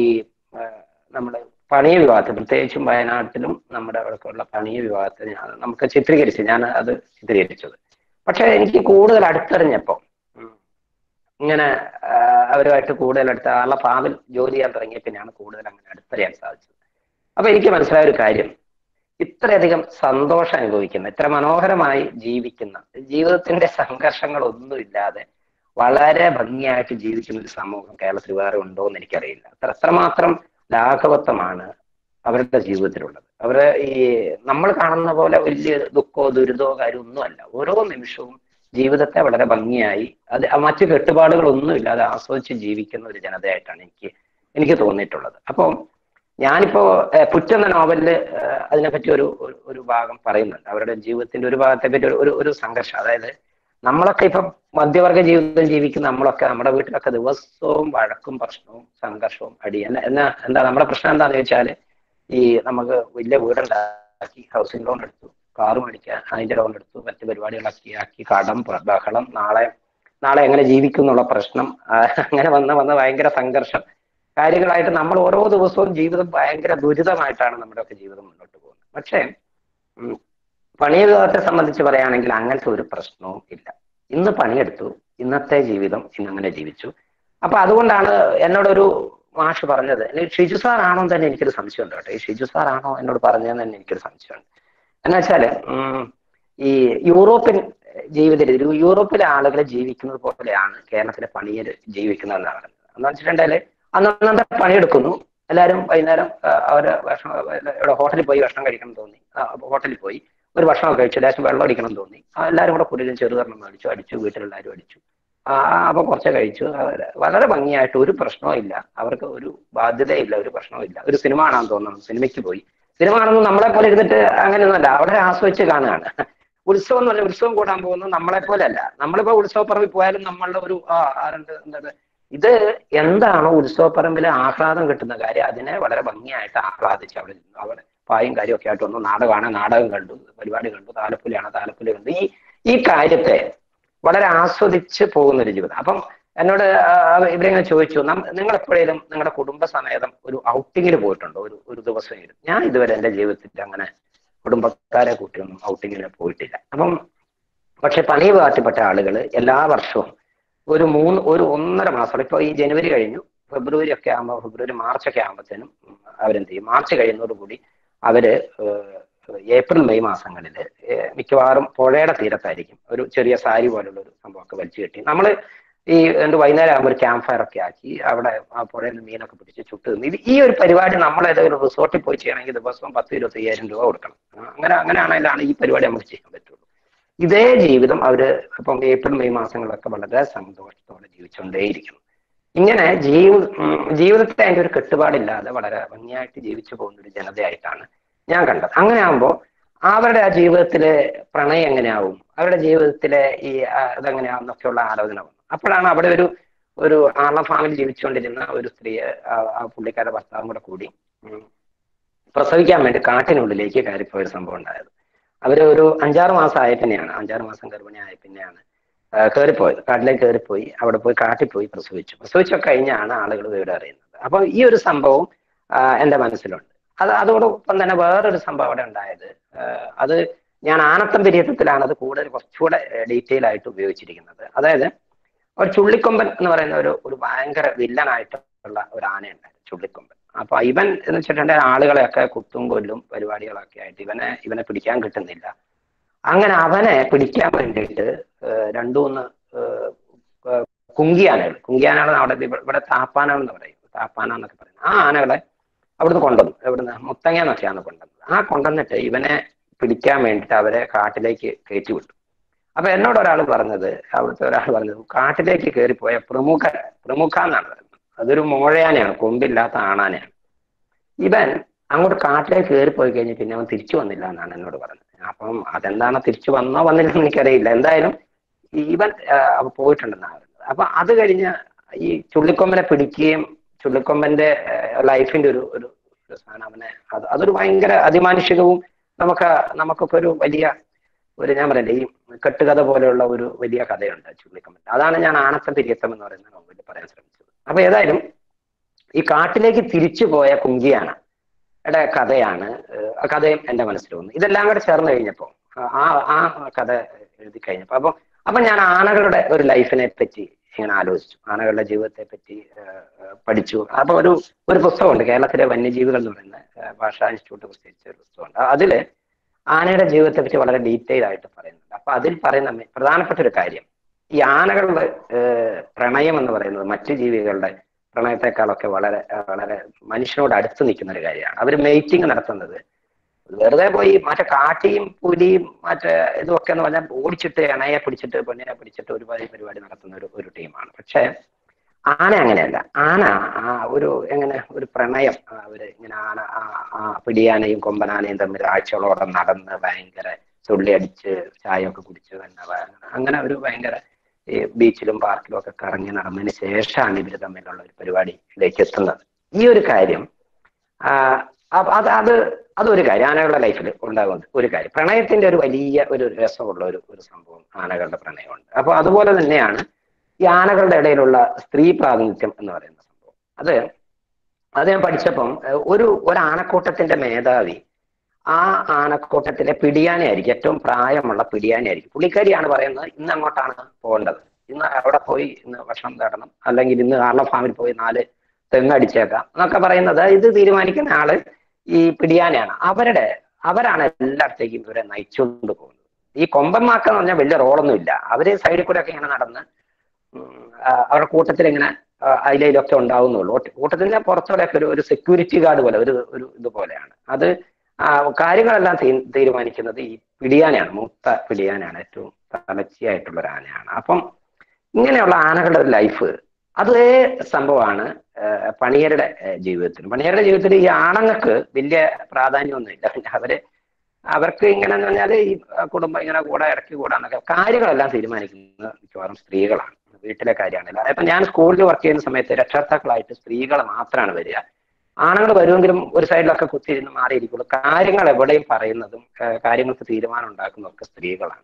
നമ്മൾ പണിയ വിഭാഗത്തിൽ പ്രത്യേകിച്ചും വയനാട്ടിലും നമ്മുടെ അവിടെയൊക്കെയുള്ള പണിയ വിഭാഗത്തിൽ ഞാൻ നമുക്ക് ചിത്രീകരിച്ച് ഞാൻ അത് ചിത്രീകരിച്ചത് പക്ഷെ എനിക്ക് കൂടുതൽ അടുത്തറിഞ്ഞപ്പോൾ ഉം, ഇങ്ങനെ ആ, അവരുമായിട്ട് കൂടുതൽ അടുത്ത ആളുടെ ഫാമിൽ ജോലി ചെയ്യാൻ തുടങ്ങിയ പിന്നെയാണ് കൂടുതൽ അങ്ങനെ അടുത്തറിയാൻ സാധിച്ചത് അപ്പൊ എനിക്ക് മനസ്സിലായ ഒരു കാര്യം ഇത്രയധികം സന്തോഷം അനുഭവിക്കുന്ന ഇത്ര മനോഹരമായി ജീവിക്കുന്ന ജീവിതത്തിന്റെ സംഘർഷങ്ങളൊന്നുമില്ലാതെ വളരെ ഭംഗിയായിട്ട് ജീവിക്കുന്ന ഒരു സമൂഹം കേരളത്തിൽ വേറെ ഉണ്ടോ എന്ന് എനിക്കറിയില്ല അത്ര അത്രമാത്രം ലാഘവത്വമാണ് അവരുടെ ജീവിതത്തിലുള്ളത് അവര് ഈ നമ്മൾ കാണുന്ന പോലെ വലിയ ദുഃഖമോ ദുരിതമോ കാര്യമൊന്നുമല്ല ഓരോ നിമിഷവും ജീവിതത്തെ വളരെ ഭംഗിയായി അത് മറ്റു കെട്ടുപാടുകളൊന്നും ഇല്ലാതെ ആസ്വദിച്ച് ജീവിക്കുന്ന ഒരു ജനതയായിട്ടാണ് എനിക്ക് എനിക്ക് തോന്നിയിട്ടുള്ളത് അപ്പം ഞാനിപ്പോ ഏഹ്, പുറ്റ് എന്ന നോവലില് ഏഹ്, അതിനെപ്പറ്റി ഒരു ഒരു- ഒരു ഭാഗം പറയുന്നുണ്ട് അവരുടെ ജീവിതത്തിന്റെ ഒരു ഭാഗത്തെ പറ്റി ഒരു- ഒരു ഒരു സംഘർഷം അതായത് നമ്മളൊക്കെ ഇപ്പം മധ്യവർഗ ജീവിതം ജീവിക്കുന്ന നമ്മളൊക്കെ നമ്മുടെ വീട്ടിലൊക്കെ ദിവസവും വഴക്കും പ്രശ്നവും സംഘർഷവും അടി എന്നാ എന്നാ എന്താ നമ്മുടെ പ്രശ്നം എന്താന്ന് ചോദിച്ചാല് ഈ നമുക്ക് വലിയ വീടുണ്ടാക്കി ഹൗസിംഗ് ലോൺ എടുത്തു കാറ് മേടിക്കാൻ അതിന്റെ ലോൺ എടുത്തു മറ്റു പരിപാടികളൊക്കെ ആക്കി കടം പ്ര- ബഹളം നാളെ നാളെ എങ്ങനെ ജീവിക്കും എന്നുള്ള പ്രശ്നം ആ, അങ്ങനെ വന്ന് വന്ന് ഭയങ്കര സംഘർഷം കാര്യങ്ങളായിട്ട് നമ്മൾ ഓരോ ദിവസവും ജീവിതം ഭയങ്കര ദുരിതമായിട്ടാണ് നമ്മുടെയൊക്കെ ജീവിതം മുന്നോട്ട് പോകുന്നത് പക്ഷേ ഉം, പണി വിഭാഗത്തെ സംബന്ധിച്ച് പറയുകയാണെങ്കിൽ അങ്ങനത്തെ ഒരു പ്രശ്നവും ഇല്ല ഇന്ന് പണിയെടുത്തു ഇന്നത്തെ ജീവിതം ഇന്നങ്ങനെ ജീവിച്ചു അപ്പൊ അതുകൊണ്ടാണ് എന്നോടൊരു മാഷ് പറഞ്ഞത് അല്ലെങ്കിൽ ഷിജു സാർ ആണോ എന്ന് തന്നെ എനിക്കൊരു സംശയമുണ്ട് കേട്ടോ ഈ ഷിജു സാർ ആണോ എന്നോട് പറഞ്ഞതെന്ന് തന്നെ എനിക്കൊരു സംശയമുണ്ട് എന്ന് വെച്ചാല് ഉം, ഈ യൂറോപ്യൻ ജീവിത രീതി യൂറോപ്പിലെ ആളുകൾ ജീവിക്കുന്നത് പോലെയാണ് കേരളത്തിലെ പണിയർ ജീവിക്കുന്നത് എന്നാണ് പറഞ്ഞത് എന്ന് വെച്ചിട്ടുണ്ടെങ്കിൽ അന്നന്നത്തെ പണിയെടുക്കുന്നു എല്ലാവരും വൈകുന്നേരം ആ, അവര് ഭക്ഷണം ഇവിടെ ഹോട്ടലിൽ പോയി ഭക്ഷണം കഴിക്കണം എന്ന് തോന്നി ആ, അപ്പൊ ഹോട്ടലിൽ പോയി ഒരു ഭക്ഷണം കഴിച്ചു ലേശം വെള്ളം അടിക്കണം എന്ന് തോന്നി ആ, എല്ലാവരും കൂടെ കുടിലും ചെറുതരണം മേടിച്ചു അടിച്ചു വീട്ടിലെല്ലാവരും അടിച്ചു ആ, അപ്പൊ കുറച്ച് കഴിച്ചു അവര് വളരെ ഭംഗിയായിട്ട് ഒരു പ്രശ്നവും ഇല്ല അവർക്ക് ഒരു ബാധ്യതയില്ല ഒരു പ്രശ്നവും ഇല്ല ഒരു സിനിമ കാണാൻ തോന്നണം സിനിമയ്ക്ക് പോയി സിനിമ കാണുന്നത് നമ്മളെ പോലെ ഇരുന്നിട്ട് അങ്ങനെയൊന്നുമല്ല അവിടെ ആസ്വദിച്ച് കാണുകയാണ് ഉത്സവം എന്ന് പറഞ്ഞാൽ ഉത്സവം കൂടാൻ പോകുന്നത് നമ്മളെ പോലെ അല്ല നമ്മളിപ്പോ ഉത്സവപ്പറമ്പിൽ പോയാലും നമ്മളുടെ ഒരു ആ ആരുണ്ട് എന്താണ് ഇത് എന്താണോ ഉത്സവപ്പറമ്പിൽ ആഹ്ലാദം കിട്ടുന്ന കാര്യം അതിനെ വളരെ ഭംഗിയായിട്ട് ആഹ്ലാദിച്ച് അവിടെ ഇരുന്നു. അവിടെ പായും കാര്യമൊക്കെ ആയിട്ട് ഒന്ന് നാടകമാണ് നാടകം കണ്ടു പരിപാടി കണ്ടു താലപ്പൊലിയാണ് താലപ്പൊലി കണ്ടു ഈ ഈ കാര്യത്തെ വളരെ ആസ്വദിച്ച് പോകുന്ന ഒരു ജീവിതം അപ്പം എന്നോട് ആ, ഇവരിങ്ങനെ ചോദിച്ചു നം- നിങ്ങൾ എപ്പോഴേലും നിങ്ങളുടെ കുടുംബസമേതം ഒരു ഔട്ടിങ്ങിന് പോയിട്ടുണ്ടോ ഒരു ഒരു ദിവസമെങ്കിലും ഞാൻ ഇതുവരെ എൻ്റെ ജീവിതത്തിൽ അങ്ങനെ കുടുംബക്കാരെ കൂട്ടിയൊന്നും ഔട്ടിങ്ങിന് പോയിട്ടില്ല അപ്പം പക്ഷെ പണി പാർട്ടിപ്പെട്ട ആളുകൾ എല്ലാ വർഷവും ഒരു മൂന്ന് ഒരു ഒന്നര മാസം ഇപ്പൊ ഈ ജനുവരി കഴിഞ്ഞു ഫെബ്രുവരി ഒക്കെ ആകുമ്പോൾ ഫെബ്രുവരി മാർച്ച് ഒക്കെ ആകുമ്പോഴത്തേനും അവരെന്ത് ചെയ്യും മാർച്ച് കഴിയുന്നതോടുകൂടി അവര് ഏഹ്, ഏപ്രിൽ മെയ് മാസങ്ങളിൽ മിക്കവാറും പുഴയുടെ തീരത്തായിരിക്കും ഒരു ചെറിയ സാരി പോലുള്ള ഒരു സംഭവമൊക്കെ വലിച്ചു കെട്ടി നമ്മൾ ഈ എന്ത് വൈകുന്നേരം ആകുമ്പോൾ ഒരു ക്യാമ്പ് ഫയർ ഒക്കെ ആക്കി അവിടെ ആ പുഴയിൽ നിന്ന് മീനൊക്കെ പിടിച്ച് ചുട്ട് തിന്ന് ഇത് ഈ ഒരു പരിപാടി നമ്മൾ ഏതെങ്കിലും റിസോർട്ടിൽ പോയി ചെയ്യണമെങ്കിൽ ദിവസം പത്ത് ഇരുപത്തി അയ്യായിരം രൂപ കൊടുക്കണം ആ, അങ്ങനെ അങ്ങനെയാണെങ്കിലാണ് ഈ പരിപാടി നമുക്ക് ചെയ്യാൻ പറ്റുള്ളൂ ഇതേ ജീവിതം അവര് ഇപ്പം ഏപ്രിൽ മെയ് മാസങ്ങളിലൊക്കെ വളരെ സന്തോഷത്തോടെ ജീവിച്ചുകൊണ്ടേയിരിക്കുന്നു ഇങ്ങനെ ജീവി ഉം, ജീവിതത്തെ അതിന്റെ ഒരു കെട്ടുപാടില്ലാതെ വളരെ ഭംഗിയായിട്ട് ജീവിച്ചു പോകുന്ന ഒരു ജനതയായിട്ടാണ് ഞാൻ കണ്ടത് അങ്ങനെ ആകുമ്പോൾ അവരുടെ ആ ജീവിതത്തിലെ പ്രണയം എങ്ങനെയാവും അവരുടെ ജീവിതത്തിലെ ഈ ആ, ഇതെങ്ങനെയാവുന്നൊക്കെയുള്ള ആലോചന വന്നു അപ്പോഴാണ് അവിടെ ഒരു ഒരു ആള ഫാമിൽ ജീവിച്ചുകൊണ്ടിരുന്ന ഒരു സ്ത്രീയെ ആ ആ പുള്ളിക്കാരുടെ ഭർത്താവും കൂടെ കൂടി ഉം, പ്രസവിക്കാൻ വേണ്ടി കാട്ടിനുള്ളിലേക്ക് കയറിപ്പോയ ഒരു സംഭവം ഉണ്ടായത് അവര് ഒരു അഞ്ചാറ് മാസം ആയ പിന്നെയാണ് അഞ്ചാറ് മാസം ഗർഭിണി ആയ പിന്നെയാണ് ആ, കയറിപ്പോയത് കാട്ടിലേക്ക് കയറിപ്പോയി അവിടെ പോയി കാട്ടിൽ പോയി പ്രസവിച്ചു പ്രസവിച്ചൊക്കെ കഴിഞ്ഞാണ് ആളുകൾ വിവരം അറിയുന്നത് അപ്പൊ ഈ ഒരു സംഭവം ആ, എന്റെ മനസ്സിലുണ്ട് അത് അതോടൊപ്പം തന്നെ വേറൊരു സംഭവം അവിടെ ഉണ്ടായത് ആ, അത് ഞാൻ ആനത്തം പിരിയത്തിലാണ് അത് കൂടുതൽ കുറച്ചുകൂടെ ഡീറ്റെയിൽ ആയിട്ട് ഉപയോഗിച്ചിരിക്കുന്നത് അതായത് ഒരു ചുള്ളിക്കൊമ്പൻ എന്ന് പറയുന്ന ഒരു ഒരു ഭയങ്കര വില്ലനായിട്ടുള്ള ഒരു ആനയുണ്ട് ചുള്ളിക്കൊമ്പൻ അപ്പൊ ഇവൻ എന്ന് വെച്ചിട്ടുണ്ടെങ്കിൽ ആളുകളെയൊക്കെ കുത്തും കൊല്ലും പരിപാടികളൊക്കെ ആയിട്ട് ഇവനെ ഇവനെ പിടിക്കാൻ കിട്ടുന്നില്ല അങ്ങനെ അവനെ പിടിക്കാൻ വേണ്ടിയിട്ട് ഏഹ് രണ്ടു മൂന്ന് ഏഹ് ഏഹ് കുങ്കിയാനകൾ കുങ്കിയാനകൾ അവിടെ ഇവ- ഇവിടെ താപ്പാന എന്ന് പറയും താപ്പാന എന്നൊക്കെ പറയും ആ ആനകളെ അവിടുന്ന് കൊണ്ടുവന്നു എവിടുന്ന് മുത്തങ്ങ എന്നൊക്കെയാണ് കൊണ്ടുവന്നത് ആ കൊണ്ടുവന്നിട്ട് ഇവനെ പിടിക്കാൻ വേണ്ടിയിട്ട് അവരെ കാട്ടിലേക്ക് കയറ്റി വിട്ടു അപ്പൊ എന്നോട് ഒരാൾ പറഞ്ഞത് അവിടുത്തെ ഒരാൾ പറഞ്ഞത് കാട്ടിലേക്ക് കയറിപ്പോയ പ്രമുഖ പ്രമുഖ എന്നാണ് പറയുന്നത് അതൊരു മോഴയാനയാണ് കൊമ്പില്ലാത്ത ആണാനയാണ് ഇവൻ അങ്ങോട്ട് കാട്ടിലേക്ക് കയറിപ്പോയി കഴിഞ്ഞ് പിന്നെ അവൻ തിരിച്ചു വന്നില്ല എന്നാണ് എന്നോട് പറഞ്ഞത് അപ്പം അതെന്താണ് തിരിച്ചു വന്നോ വന്നില്ല എന്ന് എനിക്കറിയില്ല എന്തായാലും ഇവൻ ആ, പോയിട്ടുണ്ടെന്നാണ് പറയുന്നത് അപ്പൊ അത് കഴിഞ്ഞ് ഈ ചുള്ളിക്കൊമ്പനെ പിടിക്കുകയും ചുള്ളിക്കൊമ്പന്റെ ലൈഫിന്റെ ഒരു ഒരു ഒരു സാധനം അവനെ അത് അതൊരു ഭയങ്കര അതിമാനുഷികവും നമുക്ക് നമുക്കൊക്കെ ഒരു വലിയ ഒരു ഞാൻ പറയല്ലേ ഈ കെട്ടുകഥ പോലെയുള്ള ഒരു വലിയ കഥയുണ്ട് ചുള്ളിക്കൊമ്പൻ അതാണ് ഞാൻ ആണത്തം തിരിയത്തം എന്ന് പറയുന്ന നോവലിൽ പറയാൻ ശ്രമിച്ചത് അപ്പൊ ഏതായാലും ഈ കാട്ടിലേക്ക് തിരിച്ചു പോയ കുങ്കിയാണ് യുടെ കഥയാണ് ഏഹ് ആ കഥയും എന്റെ മനസ്സിൽ വന്നു ഇതെല്ലാം കൂടെ ചേർന്ന് കഴിഞ്ഞപ്പോ ആ ആ കഥ എഴുതി കഴിഞ്ഞപ്പോ അപ്പൊ അപ്പൊ ഞാൻ ആനകളുടെ ഒരു ലൈഫിനെ പറ്റി ഇങ്ങനെ ആലോചിച്ചു ആനകളുടെ ജീവിതത്തെ പറ്റി ഏഹ്, ഏഹ്, പഠിച്ചു അപ്പൊ ഒരു ഒരു പുസ്തകമുണ്ട് കേരളത്തിലെ വന്യജീവികൾ എന്ന് പറയുന്ന ഏഹ്, ഭാഷാ ഇൻസ്റ്റിറ്റ്യൂട്ട് പ്രസിദ്ധീകരിച്ച ഒരു പുസ്തകമുണ്ട് അതില് ആനയുടെ ജീവിതത്തെ പറ്റി വളരെ ഡീറ്റെയിൽ ആയിട്ട് പറയുന്നുണ്ട് അപ്പൊ അതിൽ പറയുന്ന മെ- പ്രധാനപ്പെട്ട ഒരു കാര്യം ഈ ആനകളുടെ ഏഹ്, പ്രണയം എന്ന് പറയുന്നത് മറ്റു ജീവികളുടെ പ്രണയത്തെക്കാളൊക്കെ വളരെ ഏഹ്, വളരെ മനുഷ്യനോട് അടുത്ത് നിൽക്കുന്ന ഒരു കാര്യമാണ് അവർ മെയ്റ്റിംഗ് നടത്തുന്നത് വെറുതെ പോയി മറ്റേ കാട്ടിയും പുലിയും മറ്റേ ഇതൊക്കെ എന്ന് പറഞ്ഞാൽ ഓടിച്ചിട്ട് ഇണയെ പിടിച്ചിട്ട് പെണ്ണിനെ പിടിച്ചിട്ട് ഒരു പരി- പരിപാടി നടത്തുന്ന ഒരു ഒരു ടീമാണ് പക്ഷെ ആന അങ്ങനെയല്ല ആന ആ ഒരു എങ്ങനെ ഒരു പ്രണയം ആ, അവര് ഇങ്ങനെ ആന ആ ആ പിടിയാനയും കൊമ്പനാനയും തമ്മിൽ ആഴ്ചകളോടെ നടന്ന് ഭയങ്കര തുള്ളി അടിച്ച് ചായയൊക്കെ കുടിച്ച് തന്നെ ഭ- അങ്ങനെ ഒരു ഭയങ്കര ഈ ബീച്ചിലും പാർക്കിലും ഒക്കെ കറങ്ങി നടന്നതിന് ശേഷമാണ് ഇവര് തമ്മിലുള്ള ഒരു പരിപാടിയിലേക്ക് എത്തുന്നത് ഈ ഒരു കാര്യം ആ, അ- അത് അത് അതൊരു കാര്യം ആനകളുടെ ലൈഫിൽ ഉണ്ടാകുന്നത് ഒരു കാര്യം പ്രണയത്തിന്റെ ഒരു വലിയ ഒരു രസമുള്ള ഒരു ഒരു സംഭവം ആനകളുടെ പ്രണയമുണ്ട് അപ്പൊ അതുപോലെ തന്നെയാണ് ഈ ആനകളുടെ ഇടയിലുള്ള സ്ത്രീ പ്രാതിനിധ്യം എന്ന് പറയുന്ന സംഭവം അത് അത് ഞാൻ പഠിച്ചപ്പം ഏഹ്, ഒരു ഒരു ആനക്കൂട്ടത്തിന്റെ മേധാവി ആ ആനക്കൂട്ടത്തിലെ പിടിയാനയായിരിക്കും ഏറ്റവും പ്രായമുള്ള പിടിയാനയായിരിക്കും പുള്ളിക്കാരിയാണ് പറയുന്നത് ഇന്ന് അങ്ങോട്ടാണ് പോകേണ്ടത് ഇന്ന് അവിടെ പോയി ഇന്ന് ഭക്ഷണം തേടണം അല്ലെങ്കിൽ ഇന്ന് ആർള ഫാമിൽ പോയി നാല് തെങ്ങ് അടിച്ചേക്കാം എന്നൊക്കെ പറയുന്നത് ഇത് തീരുമാനിക്കുന്ന ആള് ഈ പിടിയാനയാണ് അവരുടെ അവരാണ് എല്ലായിടത്തേക്കും ഇവരെ നയിച്ചുകൊണ്ട് പോകുന്നത് ഈ കൊമ്പന്മാർക്ക് എന്ന് പറഞ്ഞാൽ വലിയ റോളൊന്നും ഇല്ല അവര് സൈഡിൽ കൂടെ ഒക്കെ ഇങ്ങനെ നടന്ന് ഉം, ആ, അവരുടെ കൂട്ടത്തിൽ ഇങ്ങനെ ആ, അതിലൊക്കെ ഉണ്ടാവുന്നുള്ളൂ കൂട്ടത്തിന്റെ പുറത്തോടെയൊക്കെ ഒരു ഒരു സെക്യൂരിറ്റി ഗാർഡ് പോലെ ഒരു ഒരു ഇതുപോലെയാണ് അത് ആ, കാര്യങ്ങളെല്ലാം തീ- തീരുമാനിക്കുന്നത് ഈ പിടിയാനയാണ് മൂത്ത പിടിയാനയാണ് ഏറ്റവും തലച്ചിയായിട്ടുള്ള ഒരു ആനയാണ് അപ്പം ഇങ്ങനെയുള്ള ആനകളുടെ ഒരു ലൈഫ് അതേ സംഭവമാണ് ഏഹ്, പണിയരുടെ ഏഹ്, ജീവിതത്തിൽ പണിയരുടെ ജീവിതത്തിൽ ഈ ആണുങ്ങൾക്ക് വലിയ പ്രാധാന്യമൊന്നുമില്ല പിന്നെ അവര് അവർക്ക് ഇങ്ങനെ എന്ന് പറഞ്ഞാൽ ഈ കുടുംബം ഇങ്ങനെ കൂടെ ഇടയ്ക്ക് കൂടാന്നൊക്കെ കാര്യങ്ങളെല്ലാം തീരുമാനിക്കുന്നത് മിക്കവാറും സ്ത്രീകളാണ് വീട്ടിലെ കാര്യമാണല്ലോ ഇപ്പൊ ഞാൻ സ്കൂളിൽ വർക്ക് ചെയ്യുന്ന സമയത്ത് രക്ഷകർത്താക്കളായിട്ട് സ്ത്രീകൾ മാത്രമാണ് വരിക ആണുങ്ങൾ വരുമെങ്കിലും ഒരു സൈഡിലൊക്കെ കുത്തിയിരുന്ന് മാറിയിരിക്കുള്ളൂ കാര്യങ്ങൾ എവിടെയും പറയുന്നതും ഏഹ്, കാര്യങ്ങൾക്ക് തീരുമാനം ഉണ്ടാക്കുന്നതും ഒക്കെ സ്ത്രീകളാണ്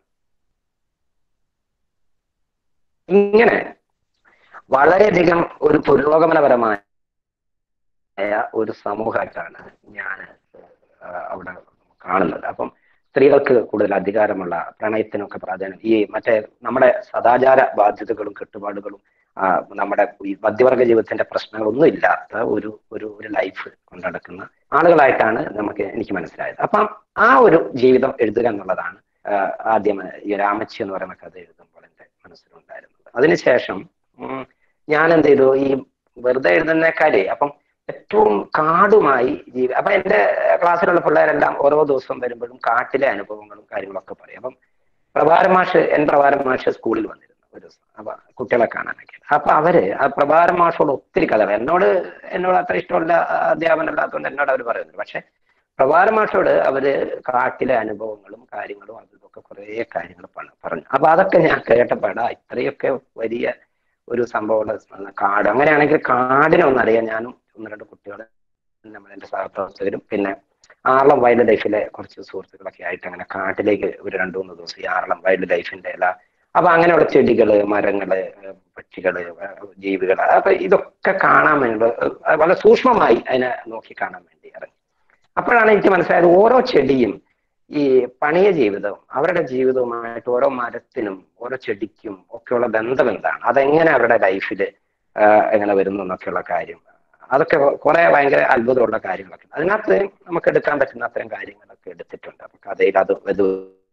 ഇങ്ങനെ വളരെയധികം ഒരു പുരോഗമനപരമായ ഒരു സമൂഹമായിട്ടാണ് ഞാൻ അവിടെ കാണുന്നത് അപ്പം സ്ത്രീകൾക്ക് കൂടുതൽ അധികാരമുള്ള പ്രണയത്തിനൊക്കെ പ്രാധാന്യം ഈ മറ്റേ നമ്മുടെ സദാചാര ബാധ്യതകളും കെട്ടുപാടുകളും ആ, നമ്മുടെ ഈ മധ്യവർഗ ജീവിതത്തിന്റെ പ്രശ്നങ്ങളൊന്നും ഇല്ലാത്ത ഒരു ഒരു ഒരു ലൈഫ് കൊണ്ടടക്കുന്ന ആളുകളായിട്ടാണ് നമുക്ക് എനിക്ക് മനസ്സിലായത് അപ്പം ആ ഒരു ജീവിതം എഴുതുക എന്നുള്ളതാണ് ആ, ആദ്യം ഈ രാമച്ചി എന്ന് പറയുന്ന കഥ എഴുതുമ്പോൾ എൻ്റെ മനസ്സിലുണ്ടായിരുന്നത് അതിനുശേഷം ഉം, ഞാൻ എന്ത് ചെയ്തു ഈ വെറുതെ എഴുതുന്നേക്കാളേ അപ്പം ഏറ്റവും കാടുമായി ജീവി അപ്പൊ എന്റെ ക്ലാസ്സിലുള്ള പിള്ളേരെല്ലാം ഓരോ ദിവസം വരുമ്പോഴും കാട്ടിലെ അനുഭവങ്ങളും കാര്യങ്ങളൊക്കെ പറയും അപ്പം പ്രഭാരം മാഷ് എൻ പ്രഭാരം മാഷ് സ്കൂളിൽ വന്നിരുന്നു ഒരു ദിവസം അപ്പൊ കുട്ടികളെ കാണാനൊക്കെ അപ്പൊ അവര് ആ പ്രഭാരം മാഷോട് ഒത്തിരി കഥകൾ എന്നോട് എന്നോട് അത്ര ഇഷ്ടമുള്ള അധ്യാപനമല്ലാത്തതുകൊണ്ട് എന്നോട് അവർ പറയുന്നത് പക്ഷെ പ്രഭാരം മാഷോട് അവര് കാട്ടിലെ അനുഭവങ്ങളും കാര്യങ്ങളും അതും ഇതൊക്കെ കുറേ കാര്യങ്ങൾ പ- പറഞ്ഞു അപ്പൊ അതൊക്കെ ഞാൻ കേട്ടപ്പോഴാ ഇത്രയൊക്കെ വലിയ ഒരു സംഭവമുള്ള കാട് അങ്ങനെയാണെങ്കിൽ കാടിനെ ഒന്നറിയാൻ ഞാനും ഒന്ന് രണ്ട് കുട്ടികൾ നമ്മുടെ എന്റെ സഹപ്രവർത്തകരും പിന്നെ ആറളം വൈൽഡ് ലൈഫിലെ കുറച്ച് സുഹൃത്തുക്കളൊക്കെ ആയിട്ട് അങ്ങനെ കാട്ടിലേക്ക് ഒരു രണ്ടു മൂന്ന് ദിവസം ഈ ആറളം വൈൽഡ് ലൈഫിന്റെ എല്ലാ അപ്പൊ അങ്ങനെയുള്ള ചെടികള് മരങ്ങള് ഏഹ് പക്ഷികള് ഏഹ് ജീവികള് അപ്പൊ ഇതൊക്കെ കാണാൻ വേണ്ടി ഏഹ് വളരെ സൂക്ഷ്മമായി അതിനെ നോക്കി കാണാൻ വേണ്ടി ഇറങ്ങി അപ്പോഴാണ് എനിക്ക് മനസ്സിലായത് ഓരോ ചെടിയും ഈ പണിയ ജീവിതവും അവരുടെ ജീവിതവുമായിട്ട് ഓരോ മരത്തിനും ഓരോ ചെടിക്കും ഒക്കെയുള്ള ബന്ധം എന്താണ് അതെങ്ങനെ അവരുടെ ലൈഫിൽ എങ്ങനെ വരുന്നു എന്നൊക്കെയുള്ള കാര്യം അതൊക്കെ കുറെ ഭയങ്കര അത്ഭുതമുള്ള കാര്യങ്ങളൊക്കെ ഉണ്ട്. അതിനകത്ത് നമുക്ക് എടുക്കാൻ പറ്റുന്ന അത്തരം കാര്യങ്ങളൊക്കെ എടുത്തിട്ടുണ്ട് അപ്പൊ കഥയിൽ അത് ഇത്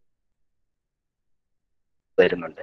വരുന്നുണ്ട്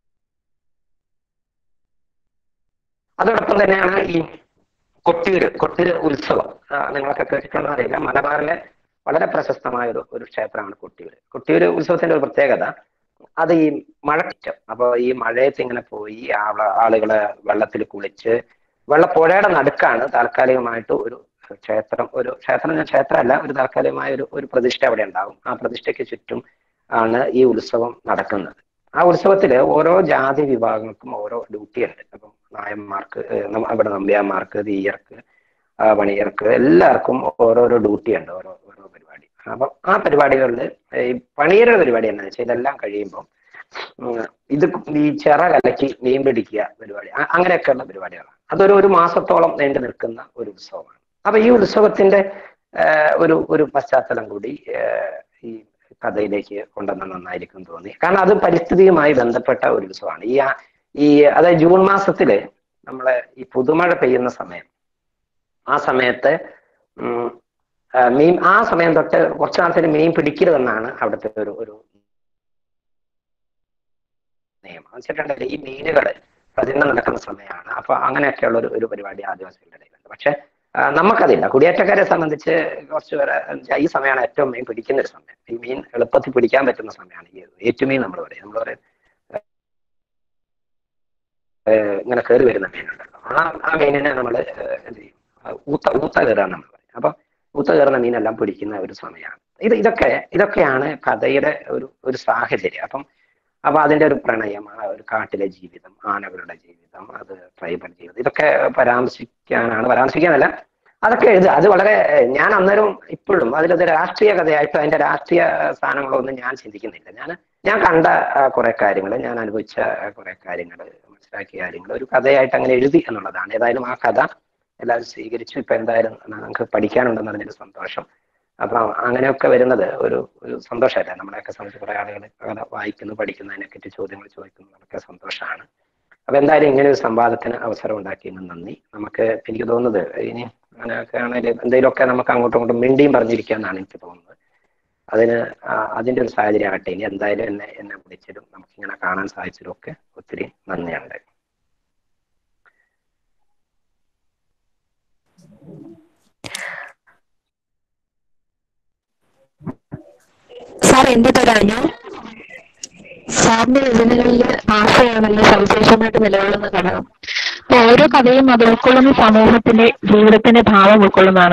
അതോടൊപ്പം തന്നെയാണ് ഈ കൊട്ടിയൂര് കൊട്ടിയൂര് ഉത്സവം ആ, നിങ്ങളൊക്കെ കേട്ടിട്ടുണ്ടോ അറിയില്ല മലബാറിലെ വളരെ പ്രശസ്തമായ ഒരു ഒരു ക്ഷേത്രമാണ് കൊട്ടിയൂര് കൊട്ടിയൂര് ഉത്സവത്തിന്റെ ഒരു പ്രത്യേകത അത് ഈ മഴക്കിറ്റം അപ്പൊ ഈ മഴയത്ത് ഇങ്ങനെ പോയി ആള- ആളുകള് വെള്ളത്തിൽ കുളിച്ച് വെള്ളപ്പുഴയുടെ നടുക്കാണ് താൽക്കാലികമായിട്ട് ഒരു ക്ഷേത്രം ഒരു ക്ഷേത്രം ഞാൻ ക്ഷേത്രമല്ല ഒരു താൽക്കാലികമായ ഒരു ഒരു പ്രതിഷ്ഠ അവിടെ ഉണ്ടാവും ആ പ്രതിഷ്ഠയ്ക്ക് ചുറ്റും ആണ് ഈ ഉത്സവം നടക്കുന്നത് ആ ഉത്സവത്തില് ഓരോ ജാതി വിഭാഗങ്ങൾക്കും ഓരോ ഡ്യൂട്ടി ഉണ്ട് അപ്പം നായന്മാർക്ക് ഏഹ് നമ്മ- അവിടെ നമ്പ്യാന്മാർക്ക് തീയർക്ക് ആ, പണിയർക്ക് എല്ലാവർക്കും ഓരോരോ ഡ്യൂട്ടി ഉണ്ട് ഓരോ ഓരോ പരിപാടി അപ്പം ആ പരിപാടികളിൽ ഈ പണിയരുടെ പരിപാടി എന്താണെന്ന് വെച്ചാൽ ഇതെല്ലാം കഴിയുമ്പോൾ ഇത് ഈ ചിറ കലക്കി മീൻ പിടിക്കുക പരിപാടി അ- അങ്ങനെയൊക്കെയുള്ള പരിപാടികളാണ് അതൊരു ഒരു മാസത്തോളം നീണ്ടു നിൽക്കുന്ന ഒരു ഉത്സവമാണ് അപ്പൊ ഈ ഉത്സവത്തിന്റെ ആഹ്, ഒരു ഒരു പശ്ചാത്തലം കൂടി ആഹ്, ഈ കഥയിലേക്ക് കൊണ്ടുവന്ന നന്നായിരിക്കും തോന്നി കാരണം അത് പരിസ്ഥിതിയുമായി ബന്ധപ്പെട്ട ഒരു ഉത്സവമാണ് ഈ ആ- ഈ അതായത് ജൂൺ മാസത്തില് നമ്മളെ ഈ പുതുമഴ പെയ്യുന്ന സമയം ആ സമയത്ത് ഉം, ആ, മീൻ ആ സമയം തൊട്ട് കുറച്ചു നാളത്തിന് മീൻ പിടിക്കരുതെന്നാണ് അവിടുത്തെ ഒരു ഒരു നിയമം വെച്ചിട്ടുണ്ടെങ്കിൽ ഈ മീനുകള് പ്രജനനം നടക്കുന്ന സമയമാണ് അപ്പൊ അങ്ങനെയൊക്കെയുള്ള ഒരു ഒരു പരിപാടി ആദിവാസികളുടെ ഇടയിലുണ്ട് പക്ഷെ ആ, നമുക്കതില്ല കുടിയേറ്റക്കാരെ സംബന്ധിച്ച് കുറച്ച് പേരെ എന്നുവെച്ചാ ഈ സമയമാണ് ഏറ്റവും മീൻ പിടിക്കുന്ന ഒരു സമയം ഈ മീൻ എളുപ്പത്തിൽ പിടിക്കാൻ പറ്റുന്ന സമയമാണ് ഈ ഏറ്റുമീൻ നമ്മൾ പറയും നമ്മൾ പറയും ഏഹ് ഇങ്ങനെ കയറി വരുന്ന മീനുണ്ടല്ലോ ആ ആ മീനിനെ നമ്മൾ എന്ത് ചെയ്യും ആ ഊത്ത ഊത്ത കയറാന്ന് നമ്മൾ പറയും അപ്പൊ ഊത്ത കയറുന്ന മീനെല്ലാം പിടിക്കുന്ന ഒരു സമയമാണ് ഇത് ഇതൊക്കെ ഇതൊക്കെയാണ് കഥയുടെ ഒരു ഒരു സാഹചര്യം അപ്പം അപ്പൊ അതിന്റെ ഒരു പ്രണയം ആ ഒരു കാട്ടിലെ ജീവിതം ആനകളുടെ ജീവിതം അത് ട്രൈബൽ ജീവിതം ഇതൊക്കെ പരാമർശിക്കാനാണ് പരാമർശിക്കാനല്ല അതൊക്കെ എഴുതുക അത് വളരെ ഏഹ്, ഞാൻ അന്നേരം ഇപ്പോഴും അതിലത് രാഷ്ട്രീയ കഥയായിട്ട് അതിന്റെ രാഷ്ട്രീയ സ്ഥാനങ്ങളൊന്നും ഞാൻ ചിന്തിക്കുന്നില്ല ഞാൻ ഞാൻ കണ്ട ആ, കുറെ കാര്യങ്ങൾ ഞാൻ അനുഭവിച്ച കുറെ കാര്യങ്ങൾ മനസ്സിലാക്കിയ കാര്യങ്ങൾ ഒരു കഥയായിട്ട് അങ്ങനെ എഴുതി എന്നുള്ളതാണ് ഏതായാലും ആ കഥ എല്ലാവരും സ്വീകരിച്ചു ഇപ്പൊ എന്തായാലും നമുക്ക് പഠിക്കാനുണ്ടെന്ന് പറഞ്ഞൊരു സന്തോഷം അപ്പൊ അങ്ങനെയൊക്കെ വരുന്നത് ഒരു ഒരു സന്തോഷമല്ല നമ്മളെയൊക്കെ സംബന്ധിച്ച് കുറെ ആളുകൾ അങ്ങനെ വായിക്കുന്നു പഠിക്കുന്നു അതിനെപ്പറ്റി ചോദ്യങ്ങൾ ചോദിക്കുന്നു അതൊക്കെ സന്തോഷമാണ് അപ്പൊ എന്തായാലും ഇങ്ങനെ ഒരു സംവാദത്തിന് അവസരം ഉണ്ടാക്കിയതിന് നന്ദി നമുക്ക് എനിക്ക് തോന്നുന്നത് ഇനി അങ്ങനെയൊക്കെ ആണെങ്കിൽ എന്തെങ്കിലുമൊക്കെ നമുക്ക് അങ്ങോട്ടും ഇങ്ങോട്ടും മിണ്ടിയും പറഞ്ഞിരിക്കാന്നാണ് എനിക്ക് തോന്നുന്നത് അതിന് ആ, അതിന്റെ ഒരു സാഹചര്യം ആകട്ടെ ഇനി എന്തായാലും എന്നെ എന്നെ വിളിച്ചതും നമുക്കിങ്ങനെ കാണാൻ സാധിച്ചതും ഒക്കെ ഒത്തിരി നന്ദിയുണ്ട് സാർ എന്റെ പേര് അനു സാറിന്റെ രചനകളിൽ ഭാഷയാണല്ലോ സവിശേഷമായിട്ട് നിലകൊള്ളുന്ന ഘടകം അപ്പൊ ഓരോ കഥയും അത് ഉൾക്കൊള്ളുന്ന സമൂഹത്തിന്റെ ജീവിതത്തിന്റെ ഭാവം ഉൾക്കൊള്ളുന്നതാണ്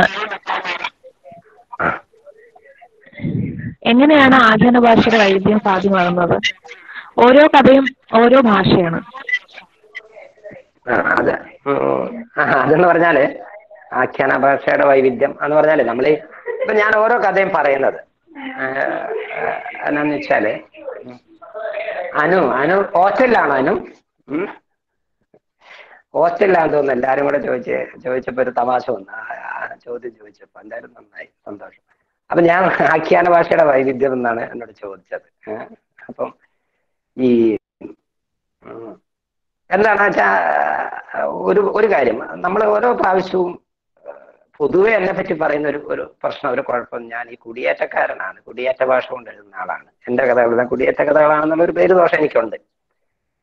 ആ എങ്ങനെയാണ് ആഖ്യാന ഭാഷയുടെ വൈവിധ്യം സാധ്യമാകുന്നത് ഓരോ കഥയും ഓരോ ഭാഷയാണ് ആ, അത് ഉം, ആ, അതെന്ന് പറഞ്ഞാല് ആഖ്യാന ഭാഷയുടെ വൈവിധ്യം എന്ന് പറഞ്ഞാല് നമ്മൾ ഇപ്പൊ ഞാൻ ഓരോ കഥയും പറയുന്നത് ആ, ആ, എന്നാന്ന് വെച്ചാല് ഉം, അനു അനു ഹോസ്റ്റലിലാണോ അനു ഉം? ഹോസ്റ്റലിലാന്ന് തോന്നുന്നു എല്ലാരും കൂടെ ചോദിച്ച് ചോദിച്ചപ്പോ ഒരു തമാശ വന്നു ആ, ആ, ചോദ്യം ചോദിച്ചപ്പോ എന്തായാലും നന്നായി സന്തോഷം അപ്പൊ ഞാൻ ആഖ്യാന ഭാഷയുടെ വൈവിധ്യം എന്നാണ് എന്നോട് ചോദിച്ചത് ഏ? അപ്പം ഈ ഉം, എന്താണെന്ന് വെച്ചാ ഒരു ഒരു കാര്യം നമ്മൾ ഓരോ പ്രാവശ്യവും പൊതുവെ എന്നെ പറ്റി പറയുന്ന ഒരു ഒരു പ്രശ്നം ഒരു കുഴപ്പം ഞാൻ ഈ കുടിയേറ്റക്കാരനാണ് കുടിയേറ്റ ഭാഷ കൊണ്ട് എഴുതുന്ന ആളാണ് എന്റെ കഥകളെല്ലാം കുടിയേറ്റ കഥകളാണെന്നുള്ള ഒരു പേര് ദോഷം എനിക്കുണ്ട്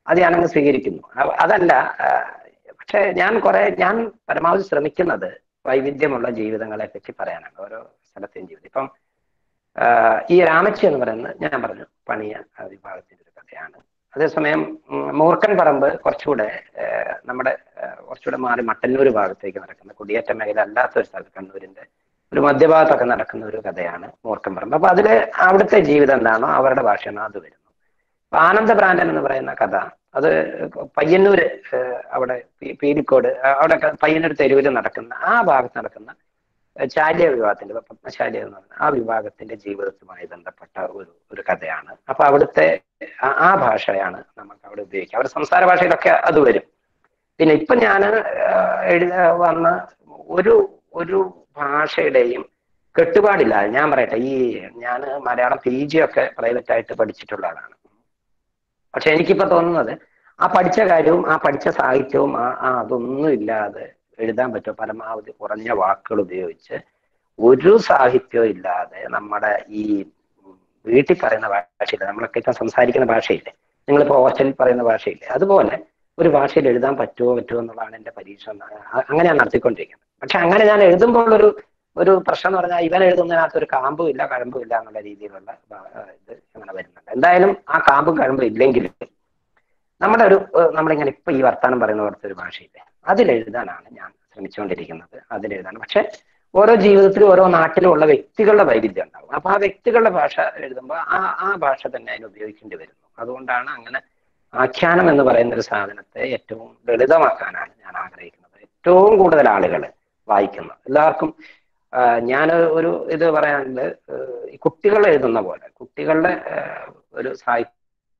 അത് ഞാനങ്ങ് സ്വീകരിക്കുന്നു അ- അതല്ല ആ, പക്ഷെ ഞാൻ കുറെ ഞാൻ പരമാവധി ശ്രമിക്കുന്നത് വൈവിധ്യമുള്ള ജീവിതങ്ങളെ പറ്റി പറയാനാണ് ഓരോ സ്ഥലത്തെയും ജീവിതം ഇപ്പം ആ, ഈ രാമച്ചി എന്ന് പറയുന്നത് ഞാൻ പറഞ്ഞു പണിയ ആ, വിഭാഗത്തിന്റെ ഒരു കഥയാണ് അതേസമയം ഉം, മൂർഖൻ പറമ്പ് കുറച്ചുകൂടെ ആ, നമ്മുടെ ആ, കുറച്ചുകൂടെ മാറി മട്ടന്നൂർ ഭാഗത്തേക്ക് നടക്കുന്ന കുടിയേറ്റ മേഖല അല്ലാത്ത ഒരു സ്ഥലത്ത് കണ്ണൂരിന്റെ ഒരു മധ്യഭാഗത്തൊക്കെ നടക്കുന്ന ഒരു കഥയാണ് മൂർഖൻ പറമ്പ് അപ്പൊ അതില് അവിടുത്തെ ജീവിതം എന്താണോ അവരുടെ ഭാഷയാണോ അത് വരുന്നു അപ്പൊ ആനന്ദഭ്രാന്തൻ എന്ന് പറയുന്ന കഥ അത് പയ്യന്നൂര് ഏഹ്, അവിടെ പി- പീലിക്കോട് ആ, അവിടെ പയ്യന്നൂർ തെരുവിൽ നടക്കുന്ന ആ ഭാഗത്ത് നടക്കുന്ന ഏഹ്, ചാലിയ വിഭാഗത്തിന്റെ പത്മശാലിയ എന്ന് പറയുന്ന ആ വിഭാഗത്തിന്റെ ജീവിതവുമായി ബന്ധപ്പെട്ട ഒരു ഒരു കഥയാണ് അപ്പൊ അവിടുത്തെ ആ- ആ ഭാഷയാണ് നമുക്ക് അവിടെ ഉപയോഗിക്കുക അവരുടെ സംസാര ഭാഷയിലൊക്കെ അത് വരും പിന്നെ ഇപ്പൊ ഞാൻ എഴുത വന്ന ഒരു ഒരു ഭാഷയുടെയും കെട്ടുപാടില്ല ഞാൻ പറയട്ടെ ഈ ഞാൻ മലയാളം പി ജി ഒക്കെ പ്രൈവറ്റ് ആയിട്ട് പഠിച്ചിട്ടുള്ള ആളാണ് പക്ഷെ എനിക്കിപ്പോ തോന്നുന്നത് ആ പഠിച്ച കാര്യവും ആ പഠിച്ച സാഹിത്യവും ആ ആ അതൊന്നും ഇല്ലാതെ എഴുതാൻ പറ്റുമോ പരമാവധി കുറഞ്ഞ വാക്കുകൾ ഉപയോഗിച്ച് ഒരു സാഹിത്യവും ഇല്ലാതെ നമ്മുടെ ഈ ഉം, വീട്ടിൽ പറയുന്ന ഭാഷയില്ല നമ്മളൊക്കെ ഇപ്പം സംസാരിക്കുന്ന ഭാഷയില്ലേ നിങ്ങളിപ്പോ ഹോസ്റ്റലിൽ പറയുന്ന ഭാഷയില്ലേ അതുപോലെ ഒരു ഭാഷയിൽ എഴുതാൻ പറ്റുമോ പറ്റുമോ എന്നുള്ളതാണ് എന്റെ പരീക്ഷ അങ്ങനെയാണ് നടത്തിക്കൊണ്ടിരിക്കുന്നത് പക്ഷെ അങ്ങനെ ഞാൻ എഴുതുമ്പോൾ ഒരു ഒരു പ്രശ്നം എന്ന് പറഞ്ഞാൽ ഇവൻ എഴുതുന്നതിനകത്ത് ഒരു കാമ്പും ഇല്ല കഴമ്പും ഇല്ല എന്നുള്ള രീതിയിലുള്ള ആ, ഇത് അങ്ങനെ വരുന്നുണ്ട് എന്തായാലും ആ കാമ്പും കഴമ്പും ഇല്ലെങ്കിൽ നമ്മുടെ ഒരു ഏഹ്, നമ്മളിങ്ങനെ ഇപ്പൊ ഈ വർത്താനം പറയുന്ന പോലത്തെ ഒരു ഭാഷയില്ലേ അതിലെഴുതാനാണ് ഞാൻ ശ്രമിച്ചുകൊണ്ടിരിക്കുന്നത് അതിലെഴുതാൻ പക്ഷെ ഓരോ ജീവിതത്തിലും ഓരോ നാട്ടിലും ഉള്ള വ്യക്തികളുടെ വൈവിധ്യം ഉണ്ടാവും അപ്പൊ ആ വ്യക്തികളുടെ ഭാഷ എഴുതുമ്പോൾ ആ ആ ഭാഷ തന്നെ അതിന് ഉപയോഗിക്കേണ്ടി വരുന്നു അതുകൊണ്ടാണ് അങ്ങനെ ആഖ്യാനം എന്ന് പറയുന്ന ഒരു സാധനത്തെ ഏറ്റവും ലളിതമാക്കാനാണ് ഞാൻ ആഗ്രഹിക്കുന്നത് ഏറ്റവും കൂടുതൽ ആളുകൾ വായിക്കുന്നത് എല്ലാവർക്കും ഞാൻ ഒരു ഇത് പറയാനുള്ളത് ഏഹ്, ഈ കുട്ടികൾ എഴുതുന്ന പോലെ കുട്ടികളുടെ ഏഹ്, ഒരു സാഹിത്യം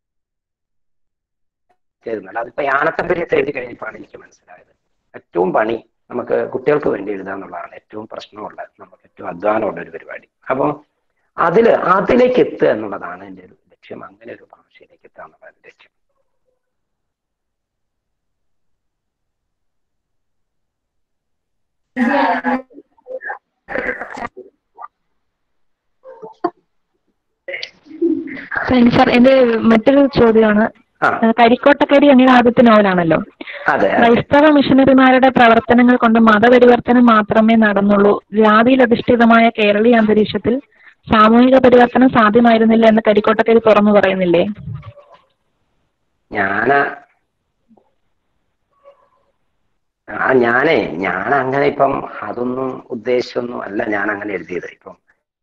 എഴുതുന്നത് അതിപ്പോ യാനത്തമ്പര്യത്തെ എഴുതി കഴിഞ്ഞപ്പോഴാണ് എനിക്ക് മനസ്സിലായത് ഏറ്റവും പണി നമുക്ക് കുട്ടികൾക്ക് വേണ്ടി എഴുതുക എന്നുള്ളതാണ് ഏറ്റവും പ്രശ്നമുള്ള നമുക്ക് ഏറ്റവും അധ്വാനമുള്ള ഒരു പരിപാടി അപ്പം അതില് അതിലേക്ക് എത്തുക എന്നുള്ളതാണ് എൻ്റെ ഒരു ലക്ഷ്യം അങ്ങനെ ഒരു ഭാഷയിലേക്ക് എത്തുക എന്നുള്ളതാണ് ലക്ഷ്യം സാർ എന്റെ മറ്റൊരു ചോദ്യമാണ് ആ ഏഹ് കരിക്കോട്ടക്കരി അങ്ങനെ ആദ്യത്തെ നോവലാണല്ലോ അതെ അതെ. ക്രൈസ്തവ മിഷനറിമാരുടെ പ്രവർത്തനങ്ങൾ കൊണ്ട് മതപരിവർത്തനം മാത്രമേ നടന്നുള്ളൂ ജാതിയിൽ അധിഷ്ഠിതമായ കേരളീയ അന്തരീക്ഷത്തിൽ സാമൂഹിക പരിവർത്തനം സാധ്യമായിരുന്നില്ല എന്ന് കരിക്കോട്ടക്കരി തുറന്നു പറയുന്നില്ലേ ഞാന് ആ ഞാനേ ഞാൻ അങ്ങനെ ഇപ്പം അതൊന്നും ഉദ്ദേശിച്ചൊന്നും അല്ല ഞാൻ അങ്ങനെ എഴുതിയത് ഇപ്പം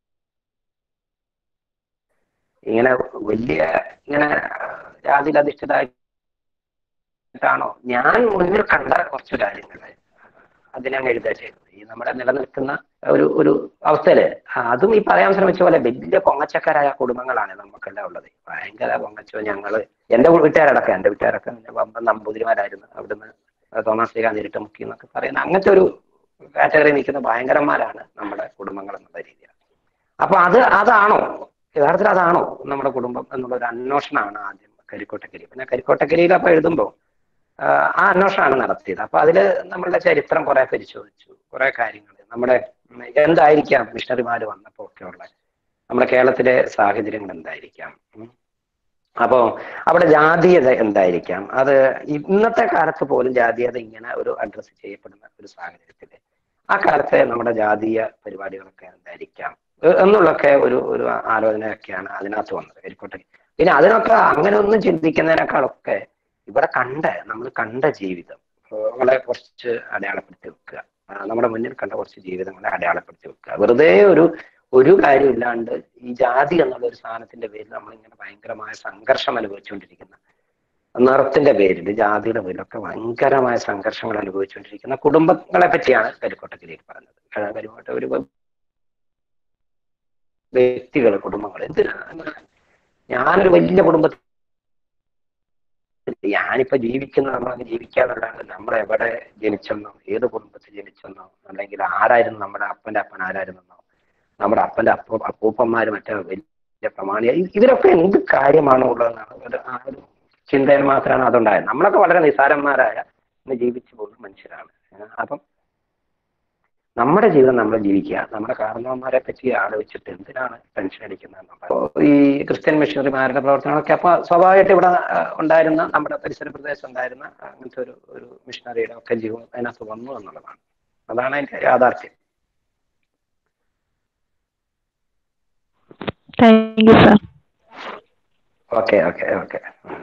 ഇങ്ങനെ വലിയ ഇങ്ങനെ ജാതിയിൽ അധിഷ്ഠിതമായിട്ടാണോ ഞാൻ മുന്നിൽ കണ്ട കുറച്ച് കാര്യങ്ങള് അതിനങ്ങ് എഴുതുക ചെയ്തത് ഈ നമ്മുടെ നിലനിൽക്കുന്ന ഒരു ഒരു അവസ്ഥയില് ആ, അതും ഈ പറയാൻ ശ്രമിച്ച പോലെ വലിയ പൊങ്ങച്ചക്കാരായ കുടുംബങ്ങളാണ് നമുക്കെല്ലാം ഉള്ളത് ഭയങ്കര പൊങ്ങച്ചോ ഞങ്ങള് എന്റെ വീട്ടുകാരടക്കം എന്റെ വീട്ടുകാരൊക്കെ പിന്നെ വമ്പൻ നമ്പൂതിരിമാരായിരുന്നു അവിടുന്ന് തോമസ് ലീഗ നേരിട്ട് മുക്കി എന്നൊക്കെ പറയുന്ന അങ്ങനത്തെ ഒരു കാറ്റഗറി നിൽക്കുന്ന ഭയങ്കരന്മാരാണ് നമ്മുടെ കുടുംബങ്ങൾ എന്നുള്ള രീതിയിൽ അപ്പൊ അത് അതാണോ യഥാർത്ഥത്തിൽ അതാണോ നമ്മുടെ കുടുംബം എന്നുള്ള ഒരു അന്വേഷണമാണ് ആദ്യം കരിക്കോട്ടക്കരി പിന്നെ കരിക്കോട്ടക്കരിയിൽ അപ്പൊ എഴുതുമ്പോൾ ആ അന്വേഷണമാണ് നടത്തിയത് അപ്പൊ അതില് നമ്മളുടെ ചരിത്രം കുറെ പരിശോധിച്ചു കുറെ കാര്യങ്ങൾ നമ്മുടെ ഉം, എന്തായിരിക്കാം മിഷണറിമാര് വന്നപ്പോ ഒക്കെ ഉള്ള നമ്മുടെ കേരളത്തിലെ സാഹചര്യങ്ങൾ എന്തായിരിക്കാം ഉം. അപ്പോ അവിടെ ജാതീയത എന്തായിരിക്കാം അത് ഇന്നത്തെ കാലത്ത് പോലും ജാതീയത ഇങ്ങനെ ഒരു അഡ്രസ്സ് ചെയ്യപ്പെടുന്ന ഒരു സാഹചര്യത്തില് ആ കാലത്തെ നമ്മുടെ ജാതീയ പരിപാടികളൊക്കെ എന്തായിരിക്കാം എ- എന്നുള്ളൊക്കെ ഒരു ഒരു ആലോചനയൊക്കെയാണ് അതിനകത്ത് വന്നത് കരിക്കോട്ടെ പിന്നെ അതിനൊക്കെ അങ്ങനെ ഒന്നും ചിന്തിക്കുന്നതിനേക്കാളൊക്കെ ഇവിടെ കണ്ട നമ്മൾ കണ്ട ജീവിതം ങ്ങളെ കുറച്ച് അടയാളപ്പെടുത്തി വെക്കുക ആ, നമ്മുടെ മുന്നിൽ കണ്ട കുറച്ച് ജീവിതങ്ങളെ അടയാളപ്പെടുത്തി വെക്കുക വെറുതെ ഒരു ഒരു കാര്യമില്ലാണ്ട് ഈ ജാതി എന്നുള്ള ഒരു സാധനത്തിന്റെ പേരിൽ നമ്മളിങ്ങനെ ഭയങ്കരമായ സംഘർഷം അനുഭവിച്ചുകൊണ്ടിരിക്കുന്ന നിറത്തിന്റെ പേരിൽ ജാതിയുടെ പേരിലൊക്കെ ഭയങ്കരമായ സംഘർഷങ്ങൾ അനുഭവിച്ചുകൊണ്ടിരിക്കുന്ന കുടുംബങ്ങളെ പറ്റിയാണ് കരിക്കോട്ടക്കിലേക്ക് പറഞ്ഞത് ക- കരിക്കോട്ട ഒരു വ്യക്തികൾ കുടുംബങ്ങൾ എന്തിനാണ് ഞാനൊരു വലിയ കുടുംബത്തിൽ ഞാനിപ്പോ ജീവിക്കുന്ന നമ്മളങ്ങ് ജീവിക്കാന്നുള്ളതാണ് നമ്മൾ എവിടെ ജനിച്ചെന്നോ ഏത് കുടുംബത്തിൽ ജനിച്ചെന്നോ അല്ലെങ്കിൽ ആരായിരുന്നു നമ്മുടെ അപ്പന്റെ അപ്പൻ ആരായിരുന്നെന്നോ നമ്മുടെ അപ്പന്റെ അപ്പ അപ്പൂപ്പന്മാര് മറ്റേ വലിയ പ്രമാണി ഇ- ഇതിലൊക്കെ എന്ത് കാര്യമാണോ ഉള്ളതെന്നാണ് ഒരു ആ ഒരു ചിന്തയിൽ മാത്രമാണ് അതുണ്ടായത് നമ്മളൊക്കെ വളരെ നിസാരന്മാരായ ഇന്ന് ജീവിച്ചു പോകുന്ന മനുഷ്യരാണ് ഏഹ് അപ്പം നമ്മുടെ ജീവിതം നമ്മൾ ജീവിക്കുക നമ്മുടെ കാരണവന്മാരെ പറ്റി ആലോചിച്ചിട്ട് എന്തിനാണ് ടെൻഷൻ അടിക്കുന്നത് അപ്പോ ഈ ക്രിസ്ത്യൻ മിഷണറിമാരുടെ പ്രവർത്തനങ്ങളൊക്കെ അപ്പൊ സ്വാഭാവികമായിട്ട് ഇവിടെ ആ, ഉണ്ടായിരുന്ന നമ്മുടെ പരിസര പ്രദേശം ഉണ്ടായിരുന്ന അങ്ങനത്തെ ഒരു ഒരു മിഷണറിയുടെ ഒക്കെ ജീവിതം അതിനകത്ത് വന്നു എന്നുള്ളതാണ് അതാണ് അതിന്റെ യാഥാർത്ഥ്യം thank you sir okay okay okay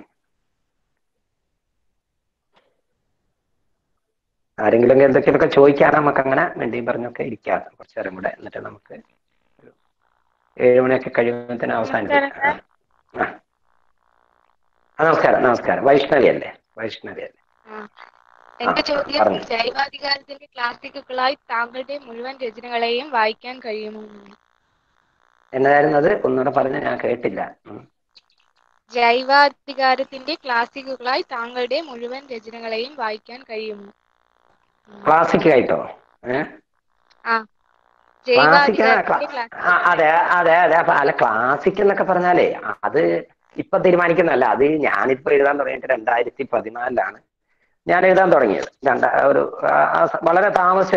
ആരെങ്കിലും എന്തൊക്കെയൊക്കെ ചോദിക്കാതെ നമുക്ക് അങ്ങനെ വേണ്ടിയും പറഞ്ഞൊക്കെ ഇരിക്കാം കുറച്ചു നേരം കൂടെ എന്നിട്ട് നമുക്ക് ഒരു ഏഴ് മണിയൊക്കെ കഴിയുമ്പോഴത്തേന് അവസാനിപ്പിക്കാം ആ. ആ. ആ, നമസ്കാരം നമസ്കാരം വൈഷ്ണവി അല്ലേ വൈഷ്ണവി അല്ലേ എന്റെ ആ, ചോദ്യം പറഞ്ഞോ. ജൈവാധികാരത്തിന്റെ ക്ലാസിക്കുകളായി താങ്കളുടെ മുഴുവൻ രചനകളെയും വായിക്കാൻ കഴിയുമോ എന്നാണ്. എന്നതായിരുന്നു അത് ഒന്നുകൂടെ പറഞ്ഞ് ഞാൻ കേട്ടില്ല ഉം. ജൈവാധികാരത്തിന്റെ ക്ലാസിക്കുകളായി താങ്കളുടെ മുഴുവൻ രചനകളെയും വായിക്കാൻ കഴിയുമോ ക്ലാസിക് ആയിട്ടോ ഏഹ് ക്ലാസിക് ജൈവാധികാരത്തിന്റെ ക്ലാ- ആ, അതെ അതെ അതെ അപ്പൊ അല്ല ക്ലാസിക് എന്നൊക്കെ പറഞ്ഞാലേ അത് ഇപ്പൊ തീരുമാനിക്കുന്നതല്ല അത് ഞാനിപ്പോ എഴുതാൻ തുടങ്ങിയിട്ട് രണ്ടായിരത്തി പതിനാലിലാണ് ഞാൻ എഴുതാൻ തുടങ്ങിയത് രണ്ടാ ഒരു ആ, ആ സ- വളരെ താമസിച്ച്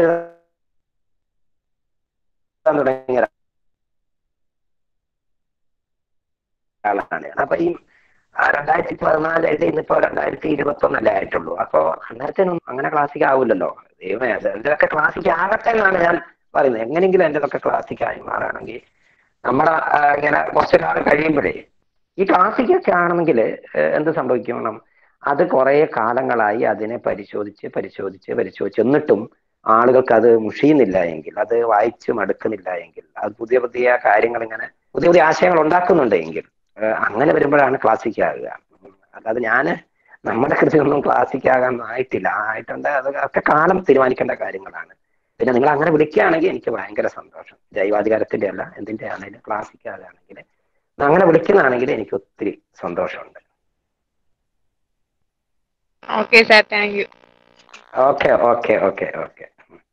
എഴുതാൻ തുടങ്ങിയ ആളാണ് ഞാൻ. അപ്പൊ ഈ ആ, രണ്ടായിരത്തി പതിനാല് എഴുതി ഇന്നിപ്പോ രണ്ടായിരത്തി ഇരുപത്തി ഒന്നല്ലേ ആയിട്ടുള്ളൂ അപ്പൊ അന്നേരത്തിനും അങ്ങനെ ക്ലാസിക് ആവില്ലല്ലോ ദൈവമേ അത് എന്തൊക്കെ ക്ലാസിക് ആകട്ടെ എന്നാണ് ഞാൻ പറയുന്നത് എങ്ങനെയെങ്കിലും എന്റെതൊക്കെ ക്ലാസിക് ആയി മാറുകയാണെങ്കിൽ നമ്മുടെ ആ, ഇങ്ങനെ കുറച്ചു കാലം കഴിയുമ്പോഴേ ഈ ക്ലാസിക് ഒക്കെ ആണെങ്കിൽ എന്ത് സംഭവിക്കണം അത് കുറെ കാലങ്ങളായി അതിനെ പരിശോധിച്ച് പരിശോധിച്ച് പരിശോധിച്ച് എന്നിട്ടും ആളുകൾക്ക് അത് മുഷിയുന്നില്ല എങ്കിൽ അത് വായിച്ച് മടുക്കുന്നില്ല എങ്കിൽ അത് പുതിയ പുതിയ കാര്യങ്ങൾ ഇങ്ങനെ പുതിയ പുതിയ ആശയങ്ങൾ ഉണ്ടാക്കുന്നുണ്ട് എങ്കിൽ ഏഹ് അങ്ങനെ വരുമ്പോഴാണ് ക്ലാസിക് ആകുക ഉം. അല്ലാതെ ഞാന് നമ്മുടെ കൃതിയൊന്നും ക്ലാസിക് ആകാൻ ആയിട്ടില്ല ആയിട്ടുണ്ട് അത് ഒക്കെ കാലം തീരുമാനിക്കേണ്ട കാര്യങ്ങളാണ് പിന്നെ നിങ്ങൾ അങ്ങനെ വിളിക്കുകയാണെങ്കിൽ എനിക്ക് ഭയങ്കര സന്തോഷം ജൈവാധികാരത്തിന്റെ അല്ല എന്തിന്റെ ആണെങ്കിലും ക്ലാസിക് ആകുകയാണെങ്കിൽ അങ്ങനെ വിളിക്കുന്നതാണെങ്കിൽ എനിക്ക് ഒത്തിരി സന്തോഷമുണ്ട് okay sir thank you okay okay okay okay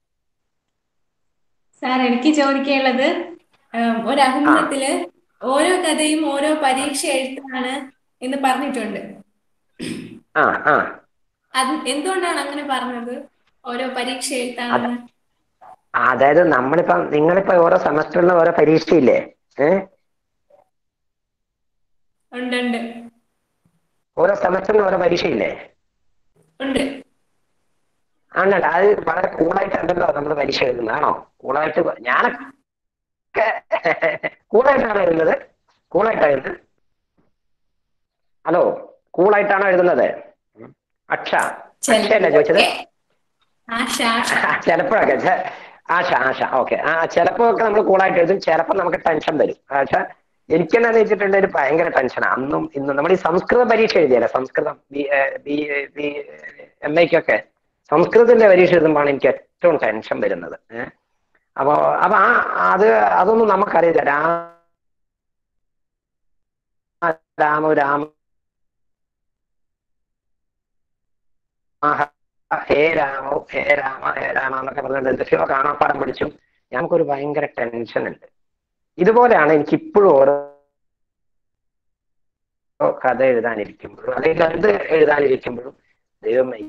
sir എനിക്ക് ചോദിക്കാനുള്ളത് ഉം, ഒരു അഭിമുഖത്തില് ഓരോ കഥയും ഓരോ പരീക്ഷ എഴുത്താണ് എന്ന് പറഞ്ഞിട്ടുണ്ട് ആ ആ അത് എന്തുകൊണ്ടാണ് അങ്ങനെ പറഞ്ഞത് ഓരോ പരീക്ഷ എഴുത്താണെന്ന് അതായത് നമ്മളിപ്പോ നിങ്ങളിപ്പോ ഓരോ സെമസ്റ്ററിലും ഓരോ പരീക്ഷയില്ലേ ഏഹ് ഉണ്ട് ഉണ്ട് ഓരോ സെമസ്റ്ററിലും ഓരോ പരീക്ഷയില്ലേ ഉണ്ട് ആണല്ല അത് വളരെ കൂളായിട്ടല്ലല്ലോ നമ്മൾ പരീക്ഷ എഴുതുന്നത് ആണോ കൂളായിട്ട് പ- ഞാനൊക്കെ കൂളായിട്ടാണോ എഴുതുന്നത് കൂളായിട്ടാണ് എഴുതുന്നത് ഹലോ കൂളായിട്ടാണോ എഴുതുന്നത് ഉം. അക്ഷ അക്ഷയല്ലേ ചോദിച്ചത് ആശ ആശ ചിലപ്പോഴൊക്കെ ചെ- ആശ ആശ ഓക്കെ ആ ചിലപ്പോ ഒക്കെ നമ്മൾ കൂളായിട്ട് എഴുതും ചിലപ്പോൾ നമുക്ക് ടെൻഷൻ വരും പക്ഷെ എനിക്കെന്നാന്ന് വെച്ചിട്ടുണ്ടെങ്കിൽ ഭയങ്കര ടെൻഷനാണ് അന്നും ഇന്നും നമ്മൾ ഈ സംസ്കൃത പരീക്ഷ എഴുതിയല്ലേ സംസ്കൃതം ബി ബി ബി എം എക്കൊക്കെ സംസ്കൃതത്തിന്റെ പരീക്ഷ എഴുതുമ്പോഴാണ് എനിക്ക് ഏറ്റവും ടെൻഷൻ വരുന്നത് ഏഹ് അപ്പോ അപ്പൊ ആ അത് അതൊന്നും നമുക്കറിയില്ല രാമ രാമ രാമ ഹേ രാമോ ഹേ രാമ ഹേ രാമ എന്നൊക്കെ പറഞ്ഞിട്ട് എന്തൊക്കെയോ കാണാപ്പാടം പഠിച്ചു ഞങ്ങൾക്കൊരു ഭയങ്കര ടെൻഷൻ ഉണ്ട് ഇതുപോലെയാണ് എനിക്ക് ഇപ്പോഴും ഓരോ കഥ എഴുതാനിരിക്കുമ്പോഴും അല്ലെങ്കിൽ എന്ത് എഴുതാനിരിക്കുമ്പോഴും ദൈവമേ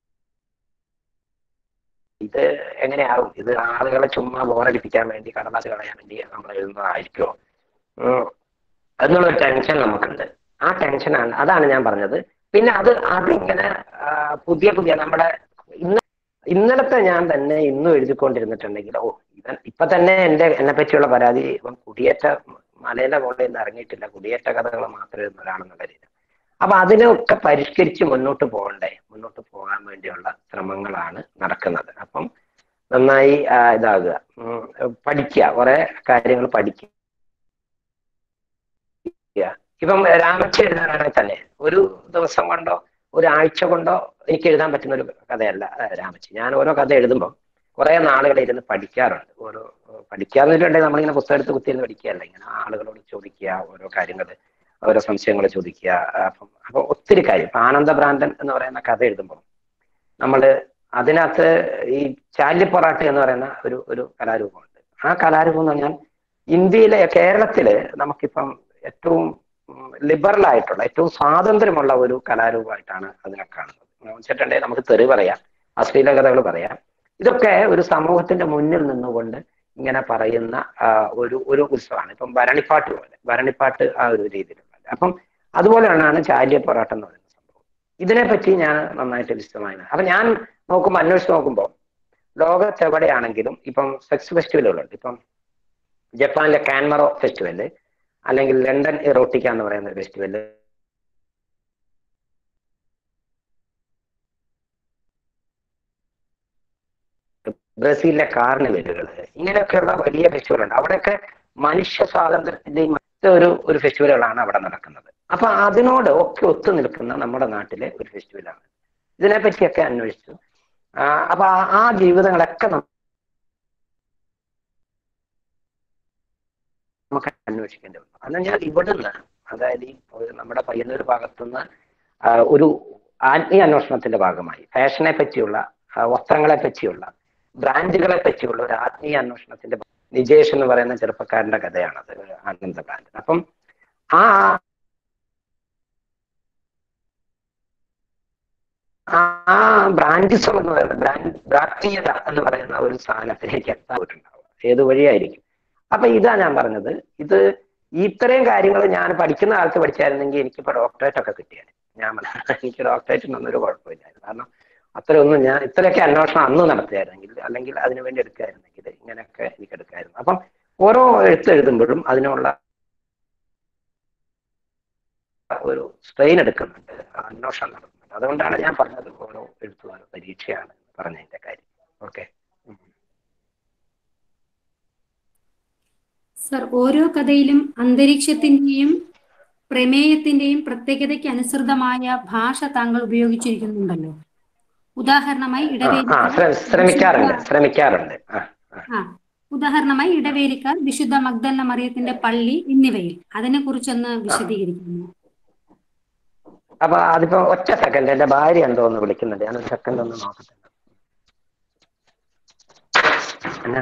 ഇത് എങ്ങനെയാവും ഇത് ആളുകളെ ചുമ്മാ ബോറടിപ്പിക്കാൻ വേണ്ടി കടലാസ് കളയാൻ വേണ്ടി നമ്മൾ എഴുതുന്നതായിരിക്കുമോ ഉം. എന്നുള്ളൊരു ടെൻഷൻ നമുക്കുണ്ട് ആ ടെൻഷനാണ് അതാണ് ഞാൻ പറഞ്ഞത് പിന്നെ അത് അതിങ്ങനെ ആ, പുതിയ പുതിയ നമ്മുടെ ഇന്ന ഇന്നലത്തെ ഞാൻ തന്നെ ഇന്നും എഴുതിക്കൊണ്ടിരുന്നിട്ടുണ്ടെങ്കിൽ ഓ ഇവൻ ഇപ്പൊ തന്നെ എന്റെ എന്നെ പറ്റിയുള്ള പരാതി ഇവൻ കുടിയേറ്റ മലയിലെ മുകളിൽ നിന്ന് ഇറങ്ങിയിട്ടില്ല കുടിയേറ്റ കഥകൾ മാത്രം എഴുതുന്ന ഒരാളെന്നുള്ള രീതിയിൽ അപ്പൊ അതിനൊക്കെ പരിഷ്കരിച്ച് മുന്നോട്ട് പോകണ്ടേ മുന്നോട്ട് പോകാൻ വേണ്ടിയുള്ള ശ്രമങ്ങളാണ് നടക്കുന്നത് അപ്പം നന്നായി ആ, ഇതാകുക ഉം, പഠിക്കുക കുറെ കാര്യങ്ങൾ പഠിക്കുക ഇപ്പം രാമച്ച എഴുതാനാണെങ്കിൽ തന്നെ ഒരു ദിവസം കൊണ്ടോ ഒരാഴ്ച കൊണ്ടോ എനിക്ക് എഴുതാൻ പറ്റുന്ന ഒരു കഥയല്ല ആ, രാമച്ചി ഞാൻ ഓരോ കഥ എഴുതുമ്പോൾ കുറെ നാളുകൾ ഇരുന്ന് പഠിക്കാറുണ്ട് ഓരോ പഠിക്കാന്ന് വെച്ചിട്ടുണ്ടെങ്കിൽ നമ്മളിങ്ങനെ പുസ്തകം എടുത്ത് കുത്തിയിരുന്ന് പഠിക്കുകയല്ല ഇങ്ങനെ ആളുകളോട് ചോദിക്കുക ഓരോ കാര്യങ്ങൾ ഓരോ സംശയങ്ങൾ ചോദിക്കുക അപ്പം അപ്പൊ ഒത്തിരി കാര്യം ഇപ്പൊ ആനന്ദഭ്രാന്തൻ എന്ന് പറയുന്ന കഥ എഴുതുമ്പോൾ നമ്മൾ അതിനകത്ത് ഈ ചാലി പൊറാട്ട് എന്ന് പറയുന്ന ഒരു ഒരു കലാരൂപമുണ്ട് ആ കലാരൂപം എന്ന് പറഞ്ഞാൽ ഇന്ത്യയിലെ കേരളത്തില് നമുക്കിപ്പം ഏറ്റവും ലിബറൽ ആയിട്ടുള്ള ഏറ്റവും സ്വാതന്ത്ര്യമുള്ള ഒരു കലാരൂപമായിട്ടാണ് അതിനെ കാണുന്നത് എന്ന് വെച്ചിട്ടുണ്ടെങ്കിൽ നമുക്ക് തെറി പറയാം അശ്ലീല കഥകൾ പറയാം ഇതൊക്കെ ഒരു സമൂഹത്തിന്റെ മുന്നിൽ നിന്നുകൊണ്ട് ഇങ്ങനെ പറയുന്ന ആ, ഒരു ഒരു ഉത്സവമാണ് ഇപ്പം ഭരണിപ്പാട്ട് പോലെ ഭരണിപ്പാട്ട് ആ ഒരു രീതിയിലുള്ള അപ്പം അതുപോലെയാണ് ചാലിയ പൊറാട്ടം എന്ന് പറയുന്ന സംഭവം ഇതിനെപ്പറ്റി ഞാൻ നന്നായിട്ട് വിശദമായി അപ്പൊ ഞാൻ നോക്കുമ്പോൾ അന്വേഷിച്ച് നോക്കുമ്പോൾ ലോകത്തെവിടെയാണെങ്കിലും ഇപ്പം സെക്സ് ഫെസ്റ്റിവലുകളുണ്ട് ഇപ്പം ജപ്പാനിലെ കാൻമറോ ഫെസ്റ്റിവല് അല്ലെങ്കിൽ ലണ്ടൻ ഇറോട്ടിക്ക എന്ന് പറയുന്ന ഒരു ഫെസ്റ്റിവല് ബ്രസീലിലെ കാർണിവലുകൾ ഇങ്ങനെയൊക്കെയുള്ള വലിയ ഫെസ്റ്റിവലുണ്ട് അവിടെയൊക്കെ മനുഷ്യ സ്വാതന്ത്ര്യത്തിന്റെയും മറ്റ് ഒരു ഒരു ഫെസ്റ്റിവലുകളാണ് അവിടെ നടക്കുന്നത് അപ്പൊ അതിനോട് ഒക്കെ ഒത്തു നിൽക്കുന്ന നമ്മുടെ നാട്ടിലെ ഒരു ഫെസ്റ്റിവലാണ് ഇതിനെപ്പറ്റിയൊക്കെ അന്വേഷിച്ചു ആ, അപ്പൊ ആ- ആ ജീവിതങ്ങളൊക്കെ നം- നമുക്ക് അന്വേഷിക്കേണ്ടി വന്നു അന്ന് ഞാൻ ഇവിടുന്ന് അതായത് ഈ ഒരു നമ്മുടെ പയ്യന്നൂർ ഭാഗത്തുനിന്ന് ആ, ഒരു ആത്മീയ അന്വേഷണത്തിന്റെ ഭാഗമായി ഫാഷനെ പറ്റിയുള്ള ആ, വസ്ത്രങ്ങളെ പറ്റിയുള്ള ബ്രാൻഡുകളെ പറ്റിയുള്ള ഒരു ആത്മീയ അന്വേഷണത്തിന്റെ ഭാഗം. നിജേഷ് എന്ന് പറയുന്ന ചെറുപ്പക്കാരന്റെ കഥയാണത് ആനന്ദ ബ്രാൻഡ് അപ്പം ആ ആ ബ്രാൻഡിസം എന്ന് പറയുന്ന ബ്രാൻഡ് ബ്രാഹ്മീയത എന്ന് പറയുന്ന ഒരു സാധനത്തിലേക്ക് എത്തായിട്ടുണ്ടാവും ഏത് വഴിയായിരിക്കും അപ്പൊ ഇതാ ഞാൻ പറഞ്ഞത് ഇത് ഇത്രയും കാര്യങ്ങൾ ഞാൻ പഠിക്കുന്ന കാലത്ത് പഠിച്ചായിരുന്നെങ്കിൽ എനിക്കിപ്പോ ഡോക്ടറേറ്റ് ഒക്കെ കിട്ടിയാണ് ഞാൻ പറഞ്ഞത് എനിക്ക് ഡോക്ടറേറ്റിനൊന്നും ഒരു കുഴപ്പമില്ലായിരുന്നു കാരണം അത്രയൊന്നും ഞാൻ ഇത്രയൊക്കെ അന്വേഷണം അന്ന് നടത്തിയായിരുന്നെങ്കിൽ അല്ലെങ്കിൽ അതിനു വേണ്ടി എടുക്കായിരുന്നെങ്കിൽ ഇങ്ങനെയൊക്കെ എനിക്ക് എടുക്കായിരുന്നു അപ്പം ഓരോ എഴുത്ത് എഴുതുമ്പോഴും അതിനുള്ള ഒരു സ്ട്രെയിൻ എടുക്കുന്നുണ്ട് അന്വേഷണം നടത്തുന്നുണ്ട് അതുകൊണ്ടാണ് ഞാൻ പറഞ്ഞത് ഓരോ എഴുത്തുകാരും പരീക്ഷയാണ് പറഞ്ഞതിന്റെ കാര്യം ഓക്കെ സർ ഓരോ കഥയിലും അന്തരീക്ഷത്തിന്റെയും പ്രമേയത്തിന്റെയും പ്രത്യേകതയ്ക്ക് അനുസൃതമായ ഭാഷ താങ്കൾ ഉപയോഗിച്ചിരിക്കുന്നുണ്ടല്ലോ ഉദാഹരണമായി ആ ഇടവേലിക്കാർ ശ്രമി- ശ്രമിക്കാറുണ്ട് ശ്രമിക്കാറുണ്ട് ആ ആ. ആ ഉദാഹരണമായി ഇടവേലിക്കാർ വിശുദ്ധ മഗ്ദല്ല മറിയത്തിന്റെ പള്ളി എന്നിവയിൽ അതിനെക്കുറിച്ചൊന്ന് വിശദീകരിക്കുന്നു അപ്പൊ അതിപ്പോ ഒറ്റ സെക്കൻഡ് എന്റെ ഭാര്യ എന്തോ ഒന്ന് വിളിക്കുന്നുണ്ട് ഞാൻ ഒരു സെക്കൻഡ് ഒന്ന് നോക്കട്ടെ എന്നാ?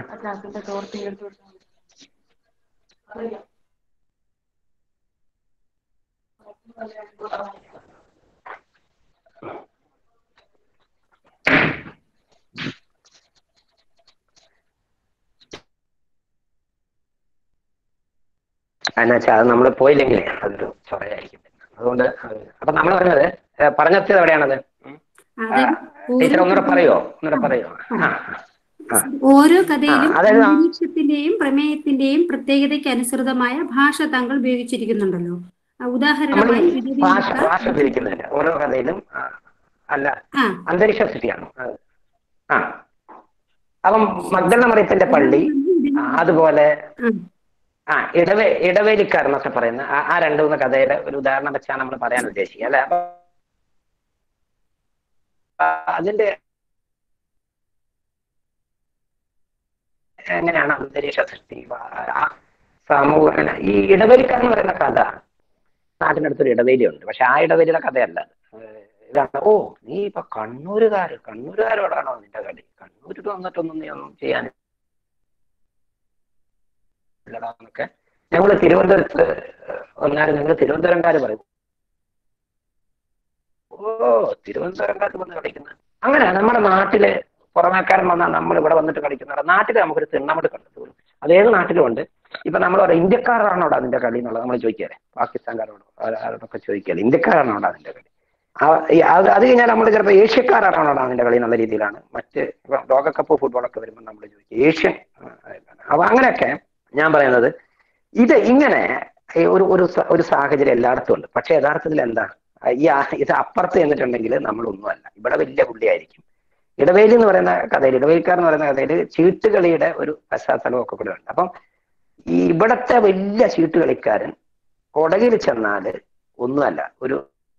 എന്നാ വെച്ചാൽ അത് നമ്മൾ പോയില്ലെങ്കിലേ അതൊരു ചൊറയായിരിക്കും അതുകൊണ്ട് അത് അപ്പൊ നമ്മൾ പറഞ്ഞത് ഏ, പറഞ്ഞെത്തിയത് എവിടെയാണത് ഉം? ആ, അത് ടീച്ചർ ഓരോ ഒന്നുകൂടെ പറയോ ഒന്നുകൂടെ പറയോ ആ ആ. ഓരോ കഥയിലും ആ, അതായത് ആ- അന്തരീക്ഷത്തിന്റെയും പ്രമേയത്തിന്റെയും പ്രത്യേകതയ്ക്ക് അനുസൃതമായ ഭാഷ താങ്കൾ ഉപയോഗിച്ചിരിക്കുന്നുണ്ടല്ലോ ആ, നമ്മൾ ഉദാഹരണമായി ഭാഷ ഇടവേലിക്കാർ ഭാഷ ഉപയോഗിക്കുന്നില്ല ഓരോ കഥയിലും ആ, അല്ല ആ അന്തരീക്ഷ സൃഷ്ടിയാണ് അത്. ആ അപ്പം മഗ്ദല മറിയത്തിന്റെ പള്ളി ആ, അതുപോലെ ഉം. ആ ഇടവേ ഇടവേലിക്കാർ എന്നൊക്കെ പറയുന്ന ആ- ആ രണ്ടു മൂന്ന് കഥയുടെ ഒരു ഉദാഹരണം വെച്ചാണ് നമ്മൾ പറയാൻ ഉദ്ദേശിക്കുക അല്ലെ അപ്പൊ ആ, അതിന്റെ എങ്ങനെയാണ് അന്തരീക്ഷ സൃഷ്ടി ആ- ആ സമൂഹ ഈ ഇടവേലിക്കാർ എന്ന് പറയുന്ന കഥ നാട്ടിനടുത്തൊരു ഇടവേലിയുണ്ട് പക്ഷെ ആ ഇടവേലിയുടെ കഥയല്ല ഏഹ് ഇതാണ് ഓ നീ ഇപ്പൊ കണ്ണൂരുകാര് കണ്ണൂരുകാരോടാണോ നിന്റെ കളി കണ്ണൂരിൽ വന്നിട്ടൊന്നും നീ ഒന്നും ചെയ്യാൻ എന്നൊക്കെ ഞങ്ങള് തിരുവനന്തപുരത്ത് വന്നാലും ഞങ്ങൾ തിരുവനന്തപുരംകാര് പറയും ഓ തിരുവനന്തപുരംകാർക്ക് വന്ന് കളിക്കുന്ന അങ്ങനെ നമ്മുടെ നാട്ടില് പുറമേക്കാരൻ വന്നാൽ നമ്മൾ ഇവിടെ വന്നിട്ട് കളിക്കുന്ന നാട്ടിൽ നമുക്കൊരു തിണ്ണമട് കണ്ടു അതേത് നാട്ടിലും ഉണ്ട് ഇപ്പൊ നമ്മൾ പറയാം ഇന്ത്യക്കാരാണോടാ അതിന്റെ കളി എന്നുള്ളത് നമ്മൾ ചോദിക്കാല്ലേ പാകിസ്ഥാൻകാരോടോ ആ- ആരോടൊക്കെ ചോദിക്കാല്ലേ ഇന്ത്യക്കാരാണോടാ അതിന്റെ കളി ആ- ഈ അത് അത് കഴിഞ്ഞാൽ നമ്മൾ ചിലപ്പോൾ ഏഷ്യക്കാരാണോടാ അതിന്റെ കളി എന്നുള്ള രീതിയിലാണ് മറ്റ് ഇപ്പൊ ലോകകപ്പ് ഫുട്ബോളൊക്കെ വരുമ്പോൾ നമ്മൾ ചോദിക്കും ഏഷ്യൻ ആ, അപ്പൊ അങ്ങനെയൊക്കെ ഞാൻ പറയുന്നത് ഇത് ഇങ്ങനെ ഈ ഒരു ഒരു സ- ഒരു സാഹചര്യം എല്ലായിടത്തും ഉണ്ട് പക്ഷെ യഥാർത്ഥത്തിൽ എന്താ ഈ ആ- ഇത് അപ്പുറത്ത് ചെന്നിട്ടുണ്ടെങ്കിൽ നമ്മളൊന്നുമല്ല ഇവിടെ വലിയ പുള്ളിയായിരിക്കും ഇടവേലി എന്ന് പറയുന്ന കഥയിൽ ഇടവേലിക്കാർ എന്ന് പറയുന്ന കഥയിൽ ചീട്ടുകളിയുടെ ഒരു പശ്ചാത്തലം ഒക്കെ കൂടെ ഉണ്ട് അപ്പം ഈ ഇവിടത്തെ വലിയ ചീട്ടുകളിക്കാരൻ കൊടകിൽ ചെന്നാല് ഒന്നുമല്ല ഒരു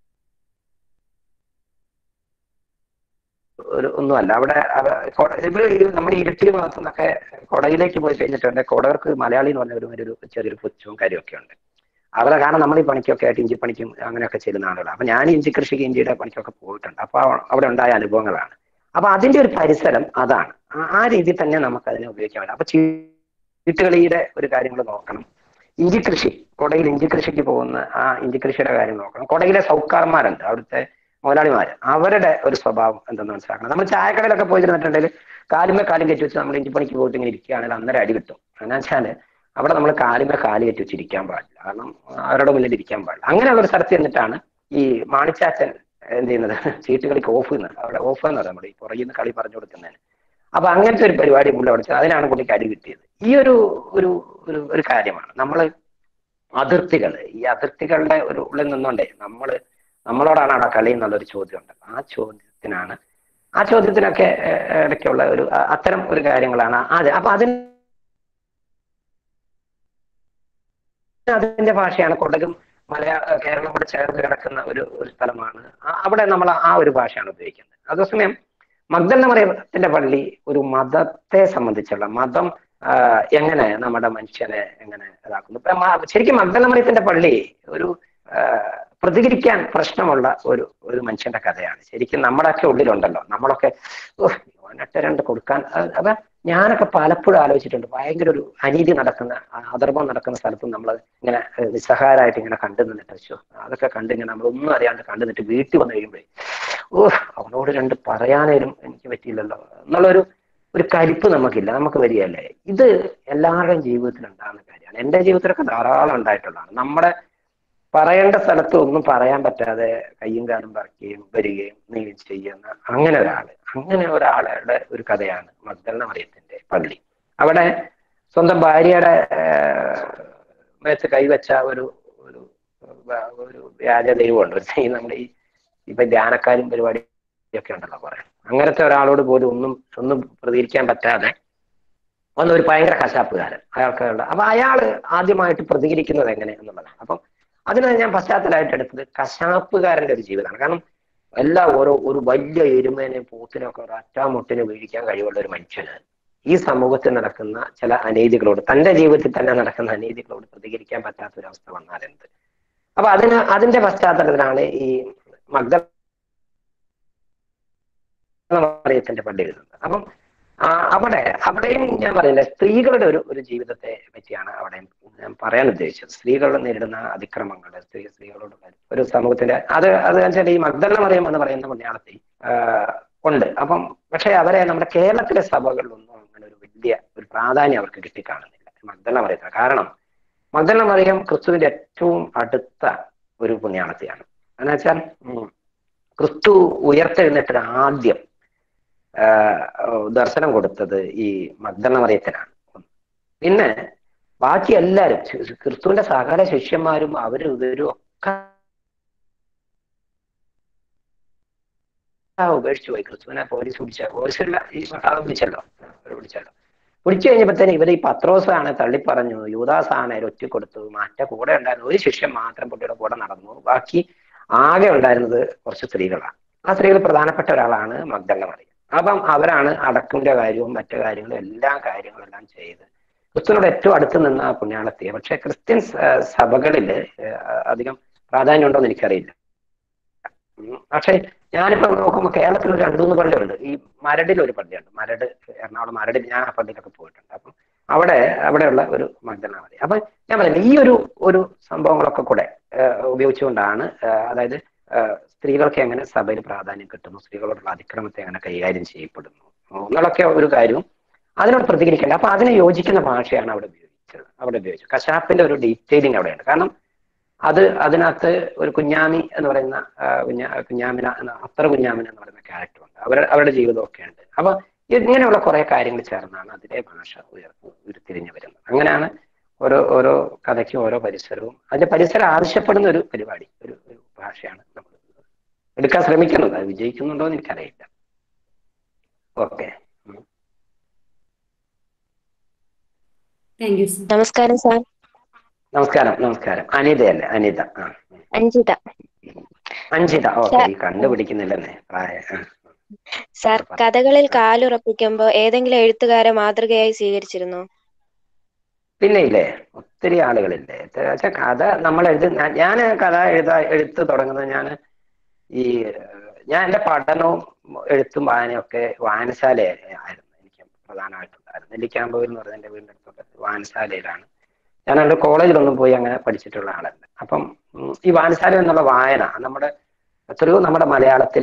ഒരു ഒന്നുമല്ല അവിടെ അവ- കൊ- ഇവര് ഈ നമ്മുടെ ഇരുട്ടി ഭാഗത്തു നിന്നൊക്കെ കൊടകിലേക്ക് പോയി കഴിഞ്ഞിട്ടുണ്ട് കൊടകർക്ക് മലയാളി എന്ന് പറഞ്ഞ ഒരു ഒരു ചെറിയൊരു പുച്ഛവും കാര്യമൊക്കെ ഉണ്ട് അവിടെ കാരണം നമ്മൾ ഈ പണിക്കൊക്കെ ആയിട്ട് ഇഞ്ചി പണിക്കും അങ്ങനെയൊക്കെ ചെയ്യുന്ന ആളുകളാണ് അപ്പൊ ഞാൻ ഇഞ്ചി കൃഷിക്ക് ഇഞ്ചിയുടെ പണിക്കൊക്കെ പോയിട്ടുണ്ട് അപ്പൊ അവ- അവിടെ ഉണ്ടായ അനുഭവങ്ങളാണ് അപ്പൊ അതിന്റെ ഒരു പരിസരം അതാണ് ആ- ആ രീതിയിൽ തന്നെ നമുക്ക് അതിനെ ഉപയോഗിക്കാൻ പറ്റും അപ്പൊ ചീട്ടുകളിയുടെ ഒരു കാര്യങ്ങൾ നോക്കണം ഇഞ്ചി കൃഷി കൊടയിൽ ഇഞ്ചി കൃഷിക്ക് പോകുന്ന ആ ഇഞ്ചി കൃഷിയുടെ കാര്യം നോക്കണം കൊടയിലെ സൗക്കാർമാരുണ്ട് അവിടുത്തെ മുതലാളിമാര് അവരുടെ ഒരു സ്വഭാവം എന്തെന്ന് മനസ്സിലാക്കണം നമ്മൾ ചായക്കടയിലൊക്കെ പോയിരുന്നിട്ടുണ്ടെങ്കിൽ കാലുമേ കാലും കെട്ടി വെച്ച് നമ്മൾ ഇഞ്ചിപ്പണിക്ക് പോയിട്ട് ഇങ്ങനെ ഇരിക്കുകയാണെങ്കിൽ അന്നേരം അടി കിട്ടും എന്നാ വെച്ചാല് അവിടെ നമ്മൾ കാലുമേ കാല് കെട്ടി വെച്ച് ഇരിക്കാൻ പാടില്ല കാരണം അവരുടെ മുന്നിൽ ഇരിക്കാൻ പാടില്ല അങ്ങനെയുള്ള ഒരു സ്ഥലത്ത് ചെന്നിട്ടാണ് ഈ മാണിച്ചാച്ചൻ എന്ത് ചെയ്യുന്നത് ചീട്ട് കളിക്ക് ഓഫ് ചെയ്യുന്നത് അവിടെ ഓഫ് എന്ന് പറയാം നമ്മുടെ ഈ പുറകിൽ നിന്ന് കളി പറഞ്ഞു കൊടുക്കുന്നതിന് അപ്പൊ അങ്ങനത്തെ ഒരു പരിപാടി പുള്ളി അവിടെ ചെയ്തു. അതിനാണ് പുള്ളിക്ക് അടി കിട്ടിയത് ഈ ഒരു ഒരു ഒരു ഒരു കാര്യമാണ് നമ്മൾ അതിർത്തികൾ ഈ അതിർത്തികളുടെ ഒരു ഉള്ളിൽ നിന്നുകൊണ്ടേ നമ്മൾ നമ്മളോടാണ് അവിടെ കളി എന്നുള്ളൊരു ചോദ്യമുണ്ട് ആ ചോദ്യത്തിനാണ് ആ ചോദ്യത്തിനൊക്കെ ഏഹ്, ഇടയ്ക്കുള്ള ഒരു അ- അത്തരം ഒരു കാര്യങ്ങളാണ് അത് അപ്പൊ അതിന് അതിന്റെ ഭാഷയാണ് കൊടകും മലയാള കേരളം കൂടെ ചേർന്ന് കിടക്കുന്ന ഒരു ഒരു സ്ഥലമാണ് ആ- അവിടെ നമ്മൾ ആ ഒരു ഭാഷയാണ് ഉപയോഗിക്കുന്നത് അതേസമയം മഗ്ദല മറിയത്തിന്റെ പള്ളി ഒരു മതത്തെ സംബന്ധിച്ചുള്ള മതം ആ, എങ്ങനെ നമ്മുടെ മനുഷ്യനെ എങ്ങനെ ഇതാക്കുന്നു ഇപ്പൊ മ- ശരിക്കും മഗ്ദല മറിയത്തിന്റെ പള്ളി ഒരു ആ, പ്രതികരിക്കാൻ പ്രശ്നമുള്ള ഒരു ഒരു മനുഷ്യന്റെ കഥയാണ് ശരിക്കും നമ്മുടെയൊക്കെ ഉള്ളിലുണ്ടല്ലോ നമ്മളൊക്കെ ഉഫ്, ഒരൊറ്റ രണ്ട് കൊടുക്കാൻ അത് അതാ ഞാനൊക്കെ പലപ്പോഴും ആലോചിച്ചിട്ടുണ്ട് ഭയങ്കര ഒരു അനീതി നടക്കുന്ന ആ, അധർമ്മം നടക്കുന്ന സ്ഥലത്ത് നമ്മൾ ഇങ്ങനെ ഏഹ്, നിസ്സഹായരായിട്ട് ഇങ്ങനെ കണ്ടു നിന്നിട്ട് ശോ, അതൊക്കെ കണ്ട് ഇങ്ങനെ നമ്മളൊന്നും അറിയാണ്ട് കണ്ടു നിന്നിട്ട് വീട്ടിൽ വന്നു കഴിയുമ്പോഴേ ഓ അവനോട് രണ്ട് പറയാനേലും എനിക്ക് പറ്റിയില്ലല്ലോ എന്നുള്ളൊരു ഒരു കലിപ്പ് നമുക്കില്ല നമുക്ക് വരികയല്ലേ ഇത് എല്ലാവരുടെയും ജീവിതത്തിൽ ഉണ്ടാകുന്ന കാര്യമാണ് എൻ്റെ ജീവിതത്തിലൊക്കെ ധാരാളം ഉണ്ടായിട്ടുള്ളതാണ് നമ്മുടെ പറയേണ്ട സ്ഥലത്ത് ഒന്നും പറയാൻ പറ്റാതെ കയ്യും കാലും പറക്കുകയും വരികയും നീങ്ങുകയും ചെയ്യുന്ന അങ്ങനെ ഒരാള് അങ്ങനെ ഒരാളുടെ ഒരു കഥയാണ് മഗ്ദലന മറിയത്തിന്റെ പള്ളി അവിടെ സ്വന്തം ഭാര്യയുടെ ഏഹ്, മേത്ത് കൈവച്ച ഒരു ഒരു വ- ഒരു വ്യാജ ദൈവമുണ്ട് ഒരു ഈ നമ്മുടെ ഈ ഇപ്പൊ ധ്യാനക്കാരും പരിപാടി ഒക്കെ ഉണ്ടല്ലോ കുറെ അങ്ങനത്തെ ഒരാളോട് പോലും ഒന്നും ഒന്നും പ്രതികരിക്കാൻ പറ്റാതെ വന്ന ഒരു ഭയങ്കര കശാപ്പുകാരൻ അയാൾക്കുള്ള അപ്പൊ അയാള് ആദ്യമായിട്ട് പ്രതികരിക്കുന്നത് എങ്ങനെ എന്നുള്ളതാണ് അപ്പം അതിന് ഞാൻ പശ്ചാത്തലമായിട്ട് എടുത്തത് കശാപ്പുകാരന്റെ ഒരു ജീവിതമാണ് കാരണം എല്ലാ ഓരോ ഒരു വലിയ എരുമേനെയും പൂത്തിനെയും ഒക്കെ ഒരു അറ്റാമുട്ടിന് വീഴിക്കാൻ കഴിവുള്ള ഒരു മനുഷ്യന് ഈ സമൂഹത്തിൽ നടക്കുന്ന ചില അനീതികളോട് തന്റെ ജീവിതത്തിൽ തന്നെ നടക്കുന്ന അനീതികളോട് പ്രതികരിക്കാൻ പറ്റാത്ത ഒരു അവസ്ഥ വന്നാൽ എന്ത് അപ്പൊ അതിന് അതിന്റെ പശ്ചാത്തലത്തിലാണ് ഈ മഗ്ദ മറിയത്തിന്റെ പള്ളി എഴുതുന്നത് അപ്പം ആ, അവിടെ അവിടെയും ഞാൻ പറയില്ല സ്ത്രീകളുടെ ഒരു ഒരു ജീവിതത്തെ പറ്റിയാണ് അവിടെ ഞാൻ പറയാൻ ഉദ്ദേശിച്ചത് സ്ത്രീകൾ നേരിടുന്ന അതിക്രമങ്ങൾ സ്ത്രീ സ്ത്രീകളോട് ഒരു സമൂഹത്തിന്റെ അത് അത് വെച്ചാൽ ഈ മഗ്ദല മറിയം എന്ന് പറയുന്ന മലയാളത്തിൽ ഉണ്ട് അപ്പം പക്ഷെ അവരെ നമ്മുടെ കേരളത്തിലെ സഭകളിലൊന്നും അങ്ങനെ ഒരു വലിയ ഒരു പ്രാധാന്യം അവർക്ക് കിട്ടിക്കാണുന്നില്ല മഗ്ദല മറിയത്തിന് കാരണം മഗ്ദല മറിയം ക്രിസ്തുവിന്റെ ഏറ്റവും അടുത്ത ഒരു പുണ്യാളത്തെയാണ് എന്നുവെച്ചാൽ ഉം, ക്രിസ്തു ഉയർത്തെഴുന്നേറ്റത് ആദ്യം ആ, ദർശനം കൊടുത്തത് ഈ മഗ്ദല മറിയത്തിനാണ് പിന്നെ ബാക്കി എല്ലാവരും ശി- ക്രിസ്തുവിന്റെ സകല ശിഷ്യന്മാരും അവരും ഇവരും ഒക്കെ ആ, ഉപേക്ഷിച്ചു പോയി ക്രിസ്തുവിനെ പോലീസ് പിടിച്ച പോലീസല്ല ഈ മഹാവ് പിടിച്ചല്ലോ അവര് പിടിച്ചല്ലോ പിടിച്ചു കഴിഞ്ഞപ്പോഴത്തേന് ഇവർ ഈ പത്രോസാണ് തള്ളിപ്പറഞ്ഞു യൂദാസാണ് ഒറ്റ കൊടുത്തു മറ്റേ കൂടെ ഉണ്ടായിരുന്ന ഒരു ശിഷ്യൻ മാത്രം പുള്ളിയുടെ കൂടെ നടന്നു ബാക്കി ആകെ ഉണ്ടായിരുന്നത് കുറച്ച് സ്ത്രീകളാണ് ആ സ്ത്രീകൾ പ്രധാനപ്പെട്ട ഒരാളാണ് മഗ്ദല മറിയം അപ്പം അവരാണ് അടക്കിന്റെ കാര്യവും മറ്റു കാര്യങ്ങളും എല്ലാ കാര്യങ്ങളും എല്ലാം ചെയ്ത് ക്രിസ്തുവിനോട് ഏറ്റവും അടുത്ത് നിന്ന ആ പുണ്യാളത്തിയെ പക്ഷെ ക്രിസ്ത്യൻ സ- സഭകളില് ഏഹ് അധികം പ്രാധാന്യം ഉണ്ടോ എന്ന് എനിക്കറിയില്ല ഉം. പക്ഷെ ഞാനിപ്പോ നോക്കുമ്പോൾ കേരളത്തിൽ ഒരു രണ്ടു മൂന്ന് പള്ളിയുണ്ട് ഈ മരടിൽ ഒരു പള്ളിയുണ്ട് മരട് എറണാകുളം മരടിൽ ഞാൻ ആ പള്ളിയിലൊക്കെ പോയിട്ടുണ്ട് അപ്പം അവിടെ അവിടെയുള്ള ഒരു മഗ്ദല മതി അപ്പൊ ഞാൻ പറയുന്നത് ഈ ഒരു ഒരു സംഭവങ്ങളൊക്കെ കൂടെ ഏഹ് ഉപയോഗിച്ചുകൊണ്ടാണ് ഏഹ് അതായത് ഏഹ് സ്ത്രീകൾക്ക് എങ്ങനെ സഭയിൽ പ്രാധാന്യം കിട്ടുന്നു സ്ത്രീകളോടുള്ള അതിക്രമത്തെ എങ്ങനെ കൈകാര്യം ചെയ്യപ്പെടുന്നു എന്നൊക്കെ ഒരു കാര്യവും അതിനോട് പ്രതികരിക്കേണ്ട അപ്പൊ അതിനെ യോജിക്കുന്ന ഭാഷയാണ് അവിടെ ഉപയോഗിച്ചത് അവിടെ ഉപയോഗിച്ചത് കശാപ്പിന്റെ ഒരു ഡീറ്റെയിലിംഗ് അവിടെയുണ്ട് കാരണം അത് അതിനകത്ത് ഒരു കുഞ്ഞാമി എന്ന് പറയുന്ന ആ, കുഞ്ഞാ കുഞ്ഞാമിന എന്ന അത്ര കുഞ്ഞാമിന എന്ന് പറയുന്ന ക്യാരക്ടർ ഉണ്ട് അവരുടെ അവരുടെ ജീവിതമൊക്കെ ഉണ്ട് അപ്പൊ ഇങ്ങനെയുള്ള കുറെ കാര്യങ്ങൾ ചേർന്നാണ് അതിലെ ഭാഷ ഉയർ ഉരുത്തിരിഞ്ഞു വരുന്നത് അങ്ങനെയാണ് ഓരോ ഓരോ കഥയ്ക്കും ഓരോ പരിസരവും അതിന്റെ പരിസരം ആവശ്യപ്പെടുന്ന ഒരു പരിപാടി ഒരു ഒരു ഭാഷയാണ് നമ്മൾ എടുക്കാൻ ശ്രമിക്കുന്നത് അത് വിജയിക്കുന്നുണ്ടോ എന്ന് എനിക്കറിയില്ല ഓക്കെ താങ്ക് യു സർ നമസ്കാരം സാർ നമസ്കാരം നമസ്കാരം അനിതയല്ലേ അനിത ആ അഞ്ജിത അഞ്ചിത ഓക്കെ സാർ. ഈ കണ്ടുപിടിക്കുന്നില്ലെന്നേ പ്രായ ആ. സാർ കഥകളിൽ കാലുറപ്പിക്കുമ്പോൾ ഏതെങ്കിലും എഴുത്തുകാരെ മാതൃകയായി സ്വീകരിച്ചിരുന്നോ പിന്നെ ഇല്ലേ ഒത്തിരി ആളുകളില്ലേ പക്ഷെ കഥ നമ്മൾ എഴുതി ഞാൻ കഥ എഴുതാ എഴുത്ത് തുടങ്ങുന്നത് ഞാൻ ഈ ഏഹ്, ഞാൻ എൻ്റെ പഠനവും എഴുത്തും വായനയും ഒക്കെ വായനശാല ആയിരുന്നു എനിക്ക് പ്രധാനമായിട്ടുണ്ടായിരുന്നു നെല്ലിക്കാമ്പൂർ എന്ന് പറഞ്ഞ എൻ്റെ വീടിൻ്റെ അടുത്തുള്ള വായനശാലയിലാണ് ഞാൻ എൻ്റെ കോളേജിലൊന്നും പോയി അങ്ങനെ പഠിച്ചിട്ടുള്ള ആളല്ല അപ്പം ഉം, ഈ വായനശാല എന്നുള്ള വായന നമ്മുടെ എത്രയോ നമ്മുടെ മലയാളത്തിലെ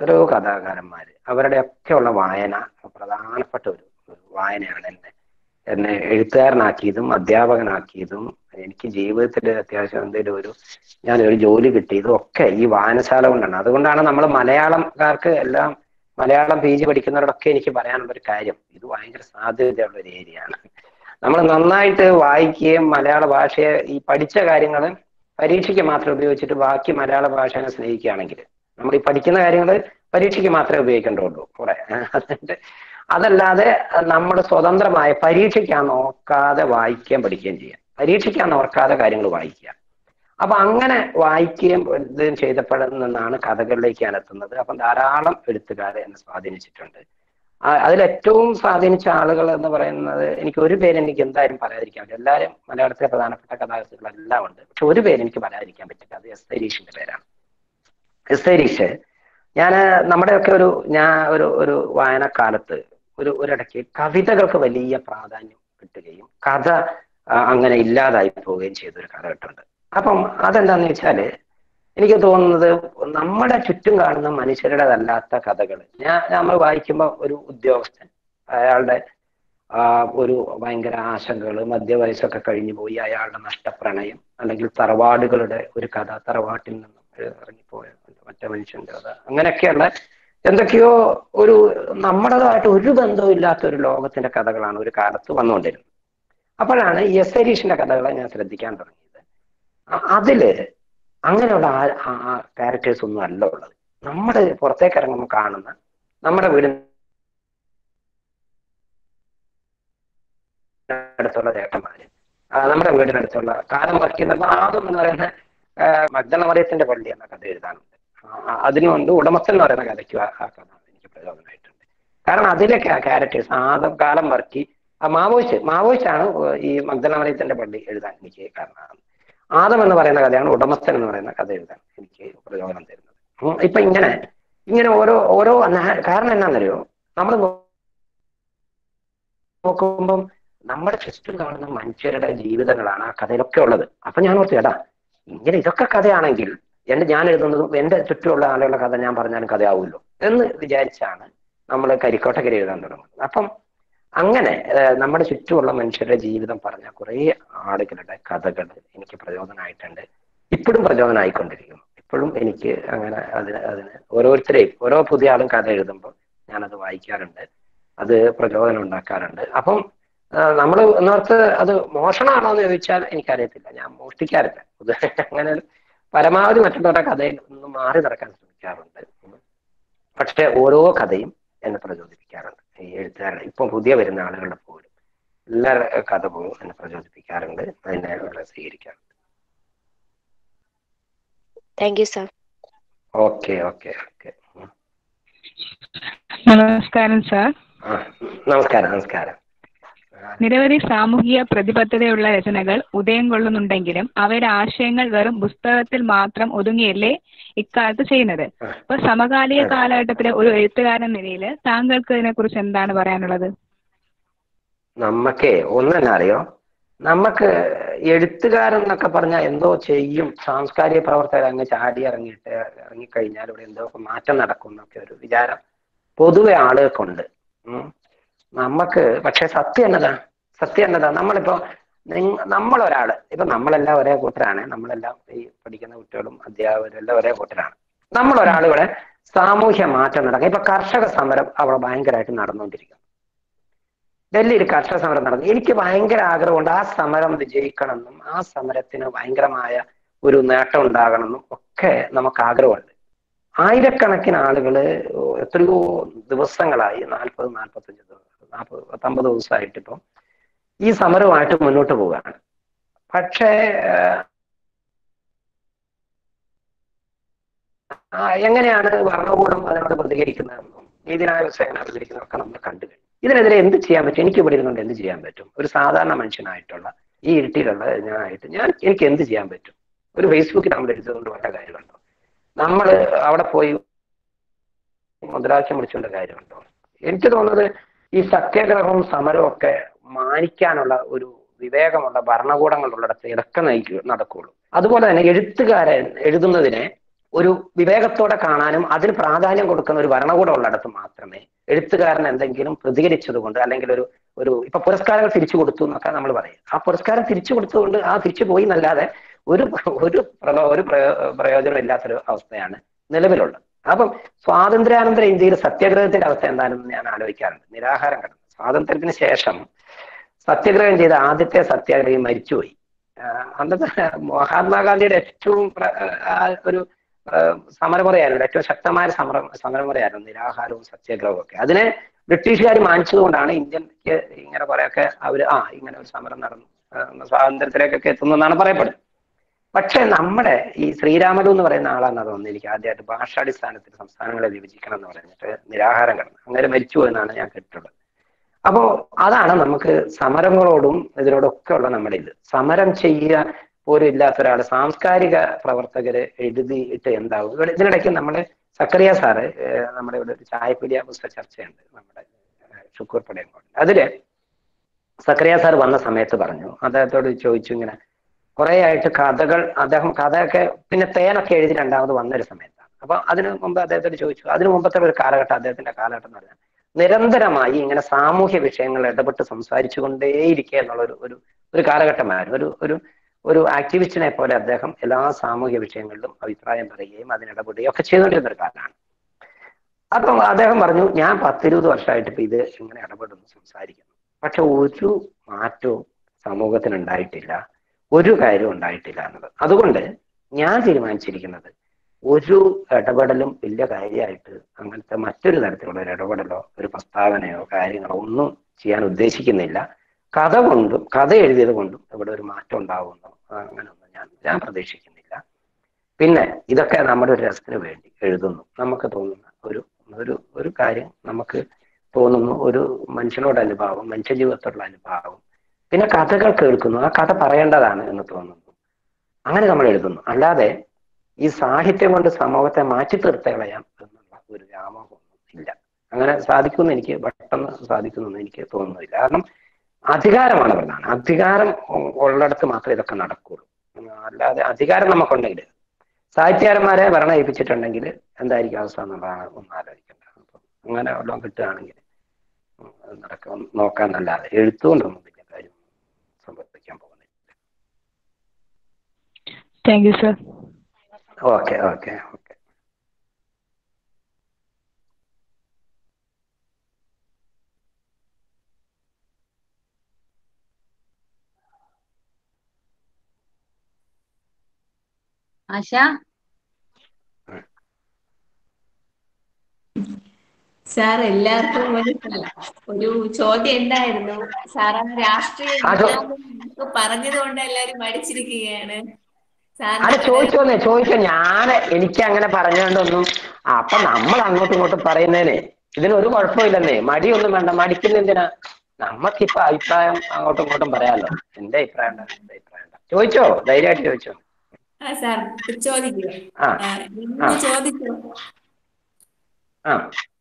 എത്രയോ കഥാകാരന്മാര് അവരുടെയൊക്കെ ഉള്ള വായന പ്രധാനപ്പെട്ട ഒരു ഒരു വായനയാണ് എന്നെ എന്നെ എഴുത്തുകാരനാക്കിയതും അധ്യാപകനാക്കിയതും എനിക്ക് ജീവിതത്തിൽ അത്യാവശ്യം എന്തെങ്കിലും ഒരു ഞാൻ ഒരു ജോലി കിട്ടിയതും ഒക്കെ ഈ വായനശാല കൊണ്ടാണ് അതുകൊണ്ടാണ് നമ്മൾ മലയാളംകാർക്ക് എല്ലാം മലയാളം പി ജി പഠിക്കുന്നവരോടൊക്കെ എനിക്ക് പറയാനുള്ള ഒരു കാര്യം ഇത് ഭയങ്കര സാധ്യതയുള്ള ഒരു ഏരിയയാണ് നമ്മൾ നന്നായിട്ട് വായിക്കുകയും മലയാള ഭാഷയെ ഈ പഠിച്ച കാര്യങ്ങൾ പരീക്ഷയ്ക്ക് മാത്രം ഉപയോഗിച്ചിട്ട് ബാക്കി മലയാള ഭാഷയെ സ്നേഹിക്കുകയാണെങ്കിൽ നമ്മൾ ഈ പഠിക്കുന്ന കാര്യങ്ങൾ പരീക്ഷയ്ക്ക് മാത്രമേ ഉപയോഗിക്കേണ്ടുള്ളൂ കുറെ അതിന്റെ അതല്ലാതെ നമ്മൾ സ്വതന്ത്രമായ പരീക്ഷയ്ക്കാൻ നോക്കാതെ വായിക്കുകയും പഠിക്കുകയും ചെയ്യാം പരീക്ഷയ്ക്കാൻ നോക്കാതെ കാര്യങ്ങൾ വായിക്കുക അപ്പൊ അങ്ങനെ വായിക്കുകയും ഇതും ചെയ്തപ്പെടുന്നതാണ് കഥകളിലേക്ക് ഞാൻ എത്തുന്നത് അപ്പം ധാരാളം എഴുത്തുകാരെ എന്നെ സ്വാധീനിച്ചിട്ടുണ്ട് ആ- അതിലേറ്റവും സ്വാധീനിച്ച ആളുകൾ എന്ന് പറയുന്നത് എനിക്ക് ഒരു പേര് എനിക്ക് എന്തായാലും പറയാതിരിക്കാൻ പറ്റില്ല എല്ലാവരും മലയാളത്തിലെ പ്രധാനപ്പെട്ട കഥാകൃത്തുക്കളെല്ലാം ഉണ്ട് പക്ഷെ ഒരു പേര് എനിക്ക് പറയാതിരിക്കാൻ പറ്റില്ല അത് എസ് ഹരീഷിന്റെ പേരാണ് എസ് ഹരീഷ് ഞാൻ നമ്മുടെയൊക്കെ ഒരു ഞാൻ ഒരു ഒരു വായനക്കാലത്ത് ഒരു ഒരിടയ്ക്ക് കവിതകൾക്ക് വലിയ പ്രാധാന്യം കിട്ടുകയും കഥ ആ, അങ്ങനെ ഇല്ലാതായി പോവുകയും ചെയ്ത ഒരു കാലഘട്ടമുണ്ട് അപ്പം അതെന്താന്ന് വെച്ചാല് എനിക്ക് തോന്നുന്നത് നമ്മുടെ ചുറ്റും കാണുന്ന മനുഷ്യരുടേതല്ലാത്ത കഥകൾ ഞാൻ നമ്മൾ വായിക്കുമ്പോൾ ഒരു ഉദ്യോഗസ്ഥൻ അയാളുടെ ആ ഒരു ഭയങ്കര ആശങ്കകൾ മധ്യവയസ്സൊക്കെ കഴിഞ്ഞു പോയി അയാളുടെ നഷ്ടപ്രണയം അല്ലെങ്കിൽ തറവാടുകളുടെ ഒരു കഥ തറവാട്ടിൽ നിന്നും ഇറങ്ങിപ്പോയ മറ്റേ മനുഷ്യന്റെ കഥ അങ്ങനെയൊക്കെയുള്ള എന്തൊക്കെയോ ഒരു നമ്മുടേതായിട്ട് ഒരു ബന്ധവും ഇല്ലാത്ത ഒരു ലോകത്തിന്റെ കഥകളാണ് ഒരു കാലത്ത് വന്നുകൊണ്ടിരുന്നത് അപ്പോഴാണ് ഈ എസ് ഹരീഷിന്റെ കഥകളെ ഞാൻ ശ്രദ്ധിക്കാൻ തുടങ്ങിയത് അ- അതില് അങ്ങനെയുള്ള ആ ക്യാരക്ടേഴ്സ് ഒന്നും അല്ല ഉള്ളത് നമ്മുടെ പുറത്തേക്ക് ഇറങ്ങുമ്പോൾ കാണുന്ന നമ്മുടെ വീടിന് അടുത്തുള്ള ചേട്ടന്മാര് ആ, നമ്മുടെ വീടിനടുത്തുള്ള കാലം വയ്ക്കുന്ന ആദം എന്ന് പറയുന്ന ആ, മഗ്ദല മറിയത്തിന്റെ പള്ളി എന്ന കഥ എഴുതാനുണ്ട് ആ, അതിനുകൊണ്ട് ഉടമസ്ഥൻ എന്ന് പറയുന്ന കഥയ്ക്ക് ആ ആ കഥ എനിക്ക് പ്രചോദനമായിട്ടുണ്ട് കാരണം അതിലെ ക്യാരക്ടേഴ്സ് ആദം കാലം വർക്കി ആ മാവോയിസ്റ്റ് മാവോയിസ്റ്റ് ആണ് ഈ മഗ്ദല മറിയത്തിന്റെ പള്ളി എഴുതാൻ എനിക്ക് കാരണമാണ് ആദം എന്ന് പറയുന്ന കഥയാണ് ഉടമസ്ഥൻ എന്ന് പറയുന്ന കഥ എഴുതാൻ എനിക്ക് പ്രചോദനം തരുന്നത് ഉം, ഇപ്പൊ ഇങ്ങനെ ഇങ്ങനെ ഓരോ ഓരോ ന- കാരണം എന്നാന്നറിയോ നമ്മൾ നോക്കുമ്പം നമ്മുടെ ചുറ്റും കാണുന്ന മനുഷ്യരുടെ ജീവിതങ്ങളാണ് ആ കഥയിലൊക്കെ ഉള്ളത് അപ്പൊ ഞാൻ ഓർത്തു എടാ ഇങ്ങനെ ഇതൊക്കെ കഥയാണെങ്കിൽ എന്റെ ഞാൻ എഴുതുന്നതും എന്റെ ചുറ്റുമുള്ള ആളുകളുടെ കഥ ഞാൻ പറഞ്ഞാലും കഥയാവുമല്ലോ എന്ന് വിചാരിച്ചാണ് നമ്മൾ കരിക്കോട്ടക്കര എഴുതാൻ തുടങ്ങുന്നത് അപ്പം അങ്ങനെ ഏഹ്, നമ്മുടെ ചുറ്റുമുള്ള മനുഷ്യരുടെ ജീവിതം പറഞ്ഞ കുറേ ആളുകളുടെ കഥകൾ എനിക്ക് പ്രചോദനമായിട്ടുണ്ട് ഇപ്പോഴും പ്രചോദനമായിക്കൊണ്ടിരിക്കുന്നു ഇപ്പോഴും എനിക്ക് അങ്ങനെ അതിന് അതിന് ഓരോരുത്തരെയും ഓരോ പുതിയ ആളും കഥ എഴുതുമ്പോൾ ഞാനത് വായിക്കാറുണ്ട് അത് പ്രചോദനം ഉണ്ടാക്കാറുണ്ട് അപ്പം നമ്മൾ എന്നോർത്ത് അത് മോഷണമാണോ എന്ന് ചോദിച്ചാൽ എനിക്കറിയത്തില്ല ഞാൻ മോഷ്ടിക്കാറില്ല ഇത് അങ്ങനെ ഒരു പരമാവധി മറ്റുള്ളവരുടെ കഥയിൽ നിന്ന് മാറി നടക്കാൻ ശ്രമിക്കാറുണ്ട് പക്ഷെ ഓരോ കഥയും എന്നെ പ്രചോദിപ്പിക്കാറുണ്ട് ഈ എഴുത്തുകാരുടെ ഇപ്പം പുതിയ വരുന്ന ആളുകളുടെ പോലും എല്ലാവരുടെ കഥ പോലും എന്നെ പ്രചോദിപ്പിക്കാറുണ്ട് എന്നെ വളരെ സ്വീകരിക്കാറുണ്ട് thank you sir okay okay okay നമസ്കാരം സാർ ആ നമസ്കാരം നമസ്കാരം നിരവധി സാമൂഹിക പ്രതിബദ്ധതയുള്ള രചനകൾ ഉദയം കൊള്ളുന്നുണ്ടെങ്കിലും അവയുടെ ആശയങ്ങൾ വെറും പുസ്തകത്തിൽ മാത്രം ഒതുങ്ങിയല്ലേ ഇക്കാലത്ത് ചെയ്യുന്നത് അപ്പൊ സമകാലിക കാലഘട്ടത്തിലെ ഒരു എഴുത്തുകാരൻ എന്ന നിലയിൽ താങ്കൾക്ക് ഇതിനെക്കുറിച്ച് എന്താണ് പറയാനുള്ളത് നമ്മക്കേ ഒന്ന് തന്നെ അറിയോ നമുക്ക് എഴുത്തുകാരൻ എന്നൊക്കെ പറഞ്ഞാൽ എന്തോ ചെയ്യും സാംസ്കാരിക പ്രവർത്തകർ അങ്ങ് ചാടി ഇറങ്ങിയിട്ട് ഇറങ്ങിക്കഴിഞ്ഞാൽ ഇവിടെ എന്തോ ഒക്കെ മാറ്റം നടക്കും എന്നൊക്കെ ഒരു വിചാരം പൊതുവെ ആളുകൾക്കുണ്ട് ഉം. നമുക്ക് പക്ഷെ സത്യം എന്നതാ സത്യം എന്നതാ നമ്മളിപ്പോ നിങ്ങ- നമ്മളൊരാള് ഇപ്പൊ നമ്മളെല്ലാം ഒരേ കൂട്ടരാണ് നമ്മളെല്ലാം ഈ പഠിക്കുന്ന കുട്ടികളും അധ്യാപകരും എല്ലാം ഒരേ കൂട്ടരാണ് നമ്മളൊരാൾ ഇവിടെ സാമൂഹ്യ മാറ്റം നടക്കുക ഇപ്പൊ കർഷക സമരം അവിടെ ഭയങ്കരമായിട്ട് നടന്നുകൊണ്ടിരിക്കുന്നു ഡൽഹിയിൽ കർഷക സമരം നടന്നു എനിക്ക് ഭയങ്കര ആഗ്രഹമുണ്ട് ആ സമരം വിജയിക്കണമെന്നും ആ സമരത്തിന് ഭയങ്കരമായ ഒരു നേട്ടം ഉണ്ടാകണമെന്നും ഒക്കെ നമുക്ക് ആഗ്രഹമുണ്ട് ആയിരക്കണക്കിന് ആളുകള് എത്രയോ ദിവസങ്ങളായി നാൽപ്പത് നാൽപ്പത്തഞ്ച് ദിവസം നാൽപ്പത് പത്തൊമ്പത് ദിവസമായിട്ട് ഇപ്പം ഈ സമരവുമായിട്ട് മുന്നോട്ട് പോവുകയാണ് പക്ഷേ ആ, എങ്ങനെയാണ് ഭരണകൂടം അതിനോട് പ്രതികരിക്കുന്നതെന്നും നീതിന്യായ സേന പ്രതികരിക്കുന്നതൊക്കെ നമ്മൾ കണ്ടു കഴിഞ്ഞു ഇതിനെതിരെ എന്ത് ചെയ്യാൻ പറ്റും എനിക്ക് ഇവിടെ ഇരുന്നുകൊണ്ട് എന്ത് ചെയ്യാൻ പറ്റും ഒരു സാധാരണ മനുഷ്യനായിട്ടുള്ള ഈ ഇരുട്ടിലുള്ള ഞാനായിട്ട് ഞാൻ എനിക്ക് എന്ത് ചെയ്യാൻ പറ്റും ഒരു ഫേസ്ബുക്കിൽ നമ്മൾ എഴുതുകൊണ്ട് വല്ല കാര്യമുണ്ടോ നമ്മൾ അവിടെ പോയി മുദ്രാവാക്യം വിളിച്ചുകൊണ്ട് കാര്യമുണ്ടോ എനിക്ക് തോന്നുന്നത് ഈ സത്യാഗ്രഹവും സമരവും ഒക്കെ മാനിക്കാനുള്ള ഒരു വിവേകമുള്ള ഭരണകൂടങ്ങളുള്ളിടത്ത് ഇതൊക്കെ നയിക്കൂ നടക്കുള്ളൂ അതുപോലെ തന്നെ എഴുത്തുകാരൻ എഴുതുന്നതിനെ ഒരു വിവേകത്തോടെ കാണാനും അതിന് പ്രാധാന്യം കൊടുക്കുന്ന ഒരു ഭരണകൂടം ഉള്ളിടത്ത് മാത്രമേ എഴുത്തുകാരൻ എന്തെങ്കിലും പ്രതികരിച്ചതുകൊണ്ട് അല്ലെങ്കിൽ ഒരു ഒരു ഇപ്പൊ പുരസ്കാരങ്ങൾ തിരിച്ചു കൊടുത്തു എന്നൊക്കെ നമ്മൾ പറയും ആ പുരസ്കാരം തിരിച്ചു കൊടുത്തുകൊണ്ട് ആ തിരിച്ചു പോയി എന്നല്ലാതെ ഒരു ഒരു പ്രയോ- ഒരു പ്രയോ- പ്രയോജനം ഇല്ലാത്തൊരു അവസ്ഥയാണ് നിലവിലുള്ളത് അപ്പം സ്വാതന്ത്ര്യാനന്തര ഇന്ത്യയിൽ സത്യാഗ്രഹത്തിന്റെ അവസ്ഥ എന്താണെന്ന് ഞാൻ ആലോചിക്കാറുണ്ട് നിരാഹാരം കടന്നു സ്വാതന്ത്ര്യത്തിന് ശേഷം സത്യാഗ്രഹം ചെയ്ത ആദ്യത്തെ സത്യാഗ്രഹി മരിച്ചുപോയി ആഹ് അന്നത്തെ മഹാത്മാഗാന്ധിയുടെ ഏറ്റവും പ്ര- ആഹ് ഒരു ആഹ് സമരമുറയായിരുന്നു ഏറ്റവും ശക്തമായ സമര സമരമുറയായിരുന്നു നിരാഹാരവും സത്യാഗ്രഹവും ഒക്കെ അതിനെ ബ്രിട്ടീഷുകാർ മാനിച്ചതുകൊണ്ടാണ് ഇന്ത്യക്ക് ഇങ്ങനെ കുറെയൊക്കെ അവര് ആ ഇങ്ങനെ ഒരു സമരം നടന്നു ആഹ് സ്വാതന്ത്ര്യത്തിലേക്കൊക്കെ എത്തുന്നു എന്നാണ് പറയപ്പെടുന്നത് പക്ഷെ നമ്മുടെ ഈ ശ്രീരാമലു എന്ന് പറയുന്ന ആളാണ് അത് തോന്നുന്നത് എനിക്ക് ആദ്യമായിട്ട് ഭാഷാടിസ്ഥാനത്തിൽ സംസ്ഥാനങ്ങളെ വിഭജിക്കണം എന്ന് പറഞ്ഞിട്ട് നിരാഹാരം കിടന്നു അങ്ങനെ മരിച്ചു എന്നാണ് ഞാൻ കേട്ടിട്ടുള്ളത് അപ്പോ അതാണ് നമുക്ക് സമരങ്ങളോടും ഇതിനോടൊക്കെ ഉള്ള നമ്മുടെ ഇത് സമരം ചെയ്യുക പോലും ഇല്ലാത്ത ഒരാൾ സാംസ്കാരിക പ്രവർത്തകര് എഴുതിയിട്ട് എന്താവും ഇവിടെ ഇതിനിടയ്ക്ക് നമ്മുടെ സക്കറിയ സാറ് ഏഹ് നമ്മുടെ ഇവിടെ ഒരു ചായപ്പീടിയ പുസ്തക ചർച്ചയുണ്ട് നമ്മുടെ ഏഹ് ഷുക്കൂർ പടയങ്കോട് അതില് സക്കറിയ സാർ വന്ന സമയത്ത് പറഞ്ഞു അദ്ദേഹത്തോട് ചോദിച്ചു ഇങ്ങനെ കുറെ ആയിട്ട് കഥകൾ അദ്ദേഹം കഥയൊക്കെ പിന്നെ തേനൊക്കെ എഴുതി രണ്ടാമത് വന്നൊരു സമയത്താണ് അപ്പൊ അതിന് മുമ്പ് അദ്ദേഹത്തോട് ചോദിച്ചു അതിന് മുമ്പത്തെ ഒരു കാലഘട്ടം അദ്ദേഹത്തിന്റെ കാലഘട്ടം എന്ന് പറഞ്ഞാൽ നിരന്തരമായി ഇങ്ങനെ സാമൂഹ്യ വിഷയങ്ങൾ ഇടപെട്ട് സംസാരിച്ചു കൊണ്ടേയിരിക്കുക എന്നുള്ള ഒരു ഒരു ഒരു കാലഘട്ടമായിരുന്നു ഒരു ഒരു ഒരു ആക്ടിവിസ്റ്റിനെ പോലെ അദ്ദേഹം എല്ലാ സാമൂഹ്യ വിഷയങ്ങളിലും അഭിപ്രായം പറയുകയും അതിനിടപെടുകയും ഒക്കെ ചെയ്തുകൊണ്ടിരുന്ന ഒരു കാലമാണ് അപ്പം അദ്ദേഹം പറഞ്ഞു ഞാൻ പത്തിരുപത് വർഷമായിട്ട് ഇപ്പൊ ഇത് ഇങ്ങനെ ഇടപെടുന്നു സംസാരിക്കുന്നു പക്ഷെ ഒരു മാറ്റവും സമൂഹത്തിന് ഉണ്ടായിട്ടില്ല ഒരു കാര്യവും ഉണ്ടായിട്ടില്ല എന്നുള്ളത് അതുകൊണ്ട് ഞാൻ തീരുമാനിച്ചിരിക്കുന്നത് ഒരു ഇടപെടലും വലിയ കാര്യമായിട്ട് അങ്ങനത്തെ മറ്റൊരു തരത്തിലുള്ള ഒരു ഇടപെടലോ ഒരു പ്രസ്താവനയോ കാര്യങ്ങളോ ഒന്നും ചെയ്യാൻ ഉദ്ദേശിക്കുന്നില്ല കഥ കൊണ്ടും കഥ എഴുതിയത് കൊണ്ടും ഇവിടെ ഒരു മാറ്റം ഉണ്ടാവുമെന്നോ അങ്ങനെയൊന്നും ഞാൻ ഞാൻ പ്രതീക്ഷിക്കുന്നില്ല പിന്നെ ഇതൊക്കെ നമ്മുടെ ഒരു രസത്തിന് വേണ്ടി എഴുതുന്നു നമുക്ക് തോന്നുന്ന ഒരു ഒരു ഒരു കാര്യം നമുക്ക് തോന്നുന്നു ഒരു മനുഷ്യനോട് അനുഭാവം മനുഷ്യ ജീവിതത്തോടുള്ള അനുഭാവം പിന്നെ കഥകൾ കേൾക്കുന്നു ആ കഥ പറയേണ്ടതാണ് എന്ന് തോന്നുന്നു അങ്ങനെ നമ്മൾ എഴുതുന്നു അല്ലാതെ ഈ സാഹിത്യം കൊണ്ട് സമൂഹത്തെ മാറ്റി തീർത്ത് കളയാം എന്നുള്ള ഒരു വ്യാമോഹമൊന്നും ഇല്ല അങ്ങനെ സാധിക്കുമെന്ന് എനിക്ക് പെട്ടെന്ന് സാധിക്കുമെന്ന് എനിക്ക് തോന്നുന്നില്ല കാരണം അധികാരമാണ് പ്രധാനം അധികാരം ഉ- ഉള്ളിടത്ത് മാത്രമേ ഇതൊക്കെ നടക്കുള്ളൂ ഉം, അല്ലാതെ അധികാരം നമുക്കുണ്ടെങ്കിൽ സാഹിത്യകാരന്മാരെ ഭരണം ഏൽപ്പിച്ചിട്ടുണ്ടെങ്കിൽ എന്തായിരിക്കും അവസ്ഥ എന്നുള്ളതാണ് ഒന്ന് ആലോചിക്കേണ്ടത് അപ്പം അങ്ങനെ വല്ലതും കിട്ടുകയാണെങ്കിൽ ഉം, അത് നടക്കാൻ നോക്കാന്നല്ലാതെ എഴുത്തുകൊണ്ടൊന്നും വലിയ കാര്യം സംഭവിക്കാൻ പോകുന്നില്ല thank you sir okay okay okay Asha sir എല്ലാവർക്കും ഒരു ഒരു ചോദ്യം ഉണ്ടായിരുന്നു സാർ ആ രാഷ്ട്രീയ ആ, ചോ- വിജ്ഞാനം നമുക്ക് പറഞ്ഞത് കൊണ്ട് എല്ലാരും മടിച്ചിരിക്കുകയാണ് അത് സാറിന് ചോദിച്ചോന്നേ ചോദിച്ചോ ഞാൻ എനിക്ക് അങ്ങനെ പറഞ്ഞുകൊണ്ടൊന്നും അപ്പൊ നമ്മൾ അങ്ങോട്ടും ഇങ്ങോട്ടും പറയുന്നതിന് ഇതിന് ഒരു കുഴപ്പമില്ലെന്നേ മടിയൊന്നും വേണ്ട മടിക്കുന്ന എന്തിനാ നമുക്കിപ്പൊ അഭിപ്രായം അങ്ങോട്ടും ഇങ്ങോട്ടും പറയാലോ എന്റെ അഭിപ്രായം ഉണ്ട് എന്റെ അഭിപ്രായം ഉണ്ട് ചോദിച്ചോ ധൈര്യമായിട്ട് ചോദിച്ചോ ആ സാർ ചോദിക്കുക ആ ആ, ഇന്ന് ചോദിച്ചു ആ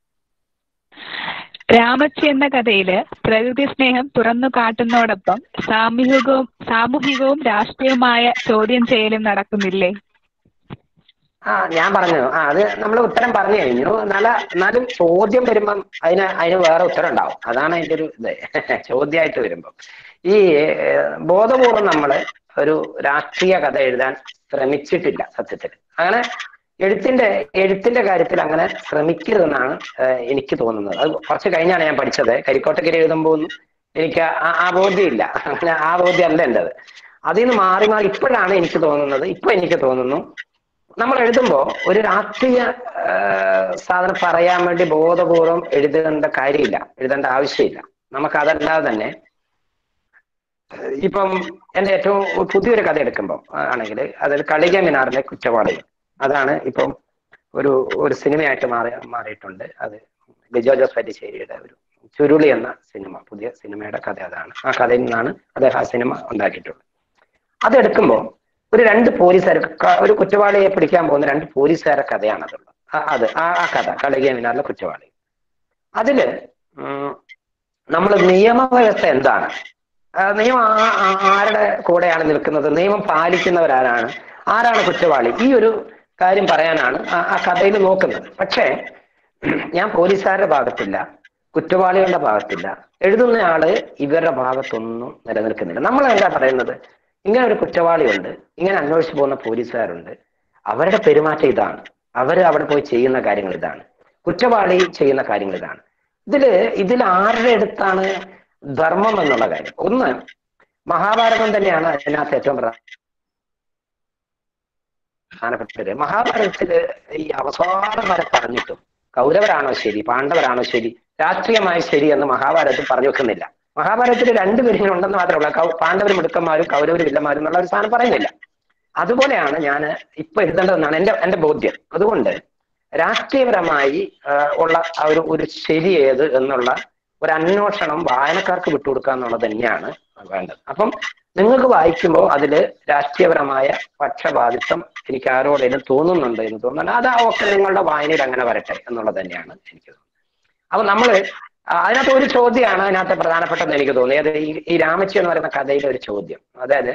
രാമച്ചി എന്ന കഥയില് പ്രകൃതി സ്നേഹം തുറന്നു കാട്ടുന്നതോടൊപ്പം സാമൂഹികവും സാമൂഹികവും രാഷ്ട്രീയവുമായ ചോദ്യം ചെയ്യലും നടക്കുന്നില്ലേ ആ ഞാൻ പറഞ്ഞു ആ അത് നമ്മൾ ഉത്തരം പറഞ്ഞു കഴിഞ്ഞു നല്ല എന്നാലും ചോദ്യം വരുമ്പം അതിന് അതിന് വേറെ ഉത്തരം ഉണ്ടാവും അതാണ് അതിന്റെ ഒരു ഇത് ചോദ്യമായിട്ട് വരുമ്പം ഈ ഏഹ്, ബോധപൂർവം നമ്മൾ ഒരു രാഷ്ട്രീയ കഥ എഴുതാൻ ശ്രമിച്ചിട്ടില്ല സത്യത്തിൽ അങ്ങനെ എഴുത്തിന്റെ എഴുത്തിന്റെ കാര്യത്തിൽ അങ്ങനെ ശ്രമിക്കരുതെന്നാണ് ഏഹ്, എനിക്ക് തോന്നുന്നത് അത് കുറച്ച് കഴിഞ്ഞാണ് ഞാൻ പഠിച്ചത് കരിക്കോട്ടക്കരി എഴുതുമ്പോൾ ഒന്നും എനിക്ക് ആ- ആ ബോധ്യമില്ല അങ്ങനെ ആ ബോധ്യം അല്ല എൻ്റെത് അതിൽ നിന്ന് മാറി മാറി ഇപ്പോഴാണ് എനിക്ക് തോന്നുന്നത് ഇപ്പൊ എനിക്ക് തോന്നുന്നു നമ്മൾ എഴുതുമ്പോ ഒരു രാഷ്ട്രീയ ആ, സാധനം പറയാൻ വേണ്ടി ബോധപൂർവം എഴുതേണ്ട കാര്യമില്ല എഴുതേണ്ട ആവശ്യമില്ല നമുക്ക് അതല്ലാതെ തന്നെ ഏഹ് ഇപ്പം എന്റെ ഏറ്റവും പുതിയൊരു കഥ എടുക്കുമ്പോൾ ആണെങ്കിൽ അതായത് കളിക മിനാറിലെ കുറ്റവാളി അതാണ് ഇപ്പം ഒരു ഒരു സിനിമയായിട്ട് മാറി മാറിയിട്ടുണ്ട് അത് ലിജോ ജോസ് പല്ലിശ്ശേരിയുടെ ഒരു ചുരുളി എന്ന സിനിമ പുതിയ സിനിമയുടെ കഥ അതാണ് ആ കഥയിൽ നിന്നാണ് അദ്ദേഹം ആ സിനിമ ഉണ്ടാക്കിയിട്ടുള്ളത് അതെടുക്കുമ്പോൾ ഒരു രണ്ട് പോലീസുകാർ ഒരു കുറ്റവാളിയെ പിടിക്കാൻ പോകുന്ന രണ്ട് പോലീസുകാരുടെ കഥയാണ് അതുള്ളത് ആ- അത് ആ ആ കഥ കളിക മിനാറിലെ കുറ്റവാളി അതില് നമ്മൾ നിയമവ്യവസ്ഥ എന്താണ് ആ, നിയമം ആ- ആ- ആരുടെ കൂടെയാണ് നിൽക്കുന്നത് നിയമം പാലിക്കുന്നവരാരാണ് ആരാണ് കുറ്റവാളി ഈ ഒരു കാര്യം പറയാനാണ് ആ- ആ കഥയിൽ നോക്കുന്നത് പക്ഷേ ഞാൻ പോലീസുകാരുടെ ഭാഗത്തില്ല കുറ്റവാളികളുടെ ഭാഗത്തില്ല എഴുതുന്ന ആള് ഇവരുടെ ഭാഗത്തൊന്നും നിലനിൽക്കുന്നില്ല നമ്മൾ എന്താ പറയുന്നത് ഇങ്ങനെ ഒരു കുറ്റവാളിയുണ്ട് ഇങ്ങനെ അന്വേഷിച്ചു പോകുന്ന പോലീസുകാരുണ്ട് അവരുടെ പെരുമാറ്റം ഇതാണ് അവര് അവിടെ പോയി ചെയ്യുന്ന കാര്യങ്ങൾ ഇതാണ് കുറ്റവാളി ചെയ്യുന്ന കാര്യങ്ങൾ ഇതാണ് ഇതില് ഇതിൽ ആരുടെ അടുത്താണ് ധർമ്മം എന്നുള്ള കാര്യം ഒന്ന് മഹാഭാരതം തന്നെയാണ് അതിനകത്ത് ഏറ്റവും പ്രധാനപ്പെട്ടത് മഹാഭാരതത്തില് ഈ അവസാനം വരെ പറഞ്ഞിട്ടും കൗരവരാണോ ശരി പാണ്ഡവരാണോ ശരി രാഷ്ട്രീയമായി ശരി എന്ന് മഹാഭാരതത്തിൽ പറഞ്ഞു വെക്കുന്നില്ല മഹാഭാരതത്തിൽ രണ്ട് ഉണ്ടെന്ന് മാത്രമല്ല കൗ- പാണ്ഡവരും മിടുക്കന്മാരും കൗരവരും വില്ലന്മാരും എന്നുള്ള ഒരു സാധനം പറയുന്നില്ല അതുപോലെയാണ് ഞാൻ ഇപ്പൊ എഴുതേണ്ടതെന്നാണ് എന്റെ എന്റെ ബോധ്യം അതുകൊണ്ട് രാഷ്ട്രീയപരമായി ആ, ഉള്ള ആ ഒരു ഒരു ശരി ഏത് എന്നുള്ള ഒരു അന്വേഷണം വായനക്കാർക്ക് വിട്ടുകൊടുക്കുക എന്നുള്ളത് തന്നെയാണ് വേണ്ടത് അപ്പം നിങ്ങൾക്ക് വായിക്കുമ്പോൾ അതിൽ രാഷ്ട്രീയപരമായ പക്ഷപാതിത്വം എനിക്ക് ആരോടെങ്കിലും തോന്നുന്നുണ്ട് എന്ന് തോന്നുന്നുണ്ട് അത് ഒക്കെ നിങ്ങളുടെ വായനയിൽ അങ്ങനെ വരട്ടെ എന്നുള്ളത് തന്നെയാണ് എനിക്ക് തോന്നുന്നത് അപ്പൊ നമ്മള് ആ, അതിനകത്ത് ഒരു ചോദ്യമാണ് അതിനകത്ത് പ്രധാനപ്പെട്ടതെന്ന് എനിക്ക് തോന്നിയത് ഈ ഈ രാമച്ചി എന്ന് പറയുന്ന കഥയിലെ ഒരു ചോദ്യം അതായത്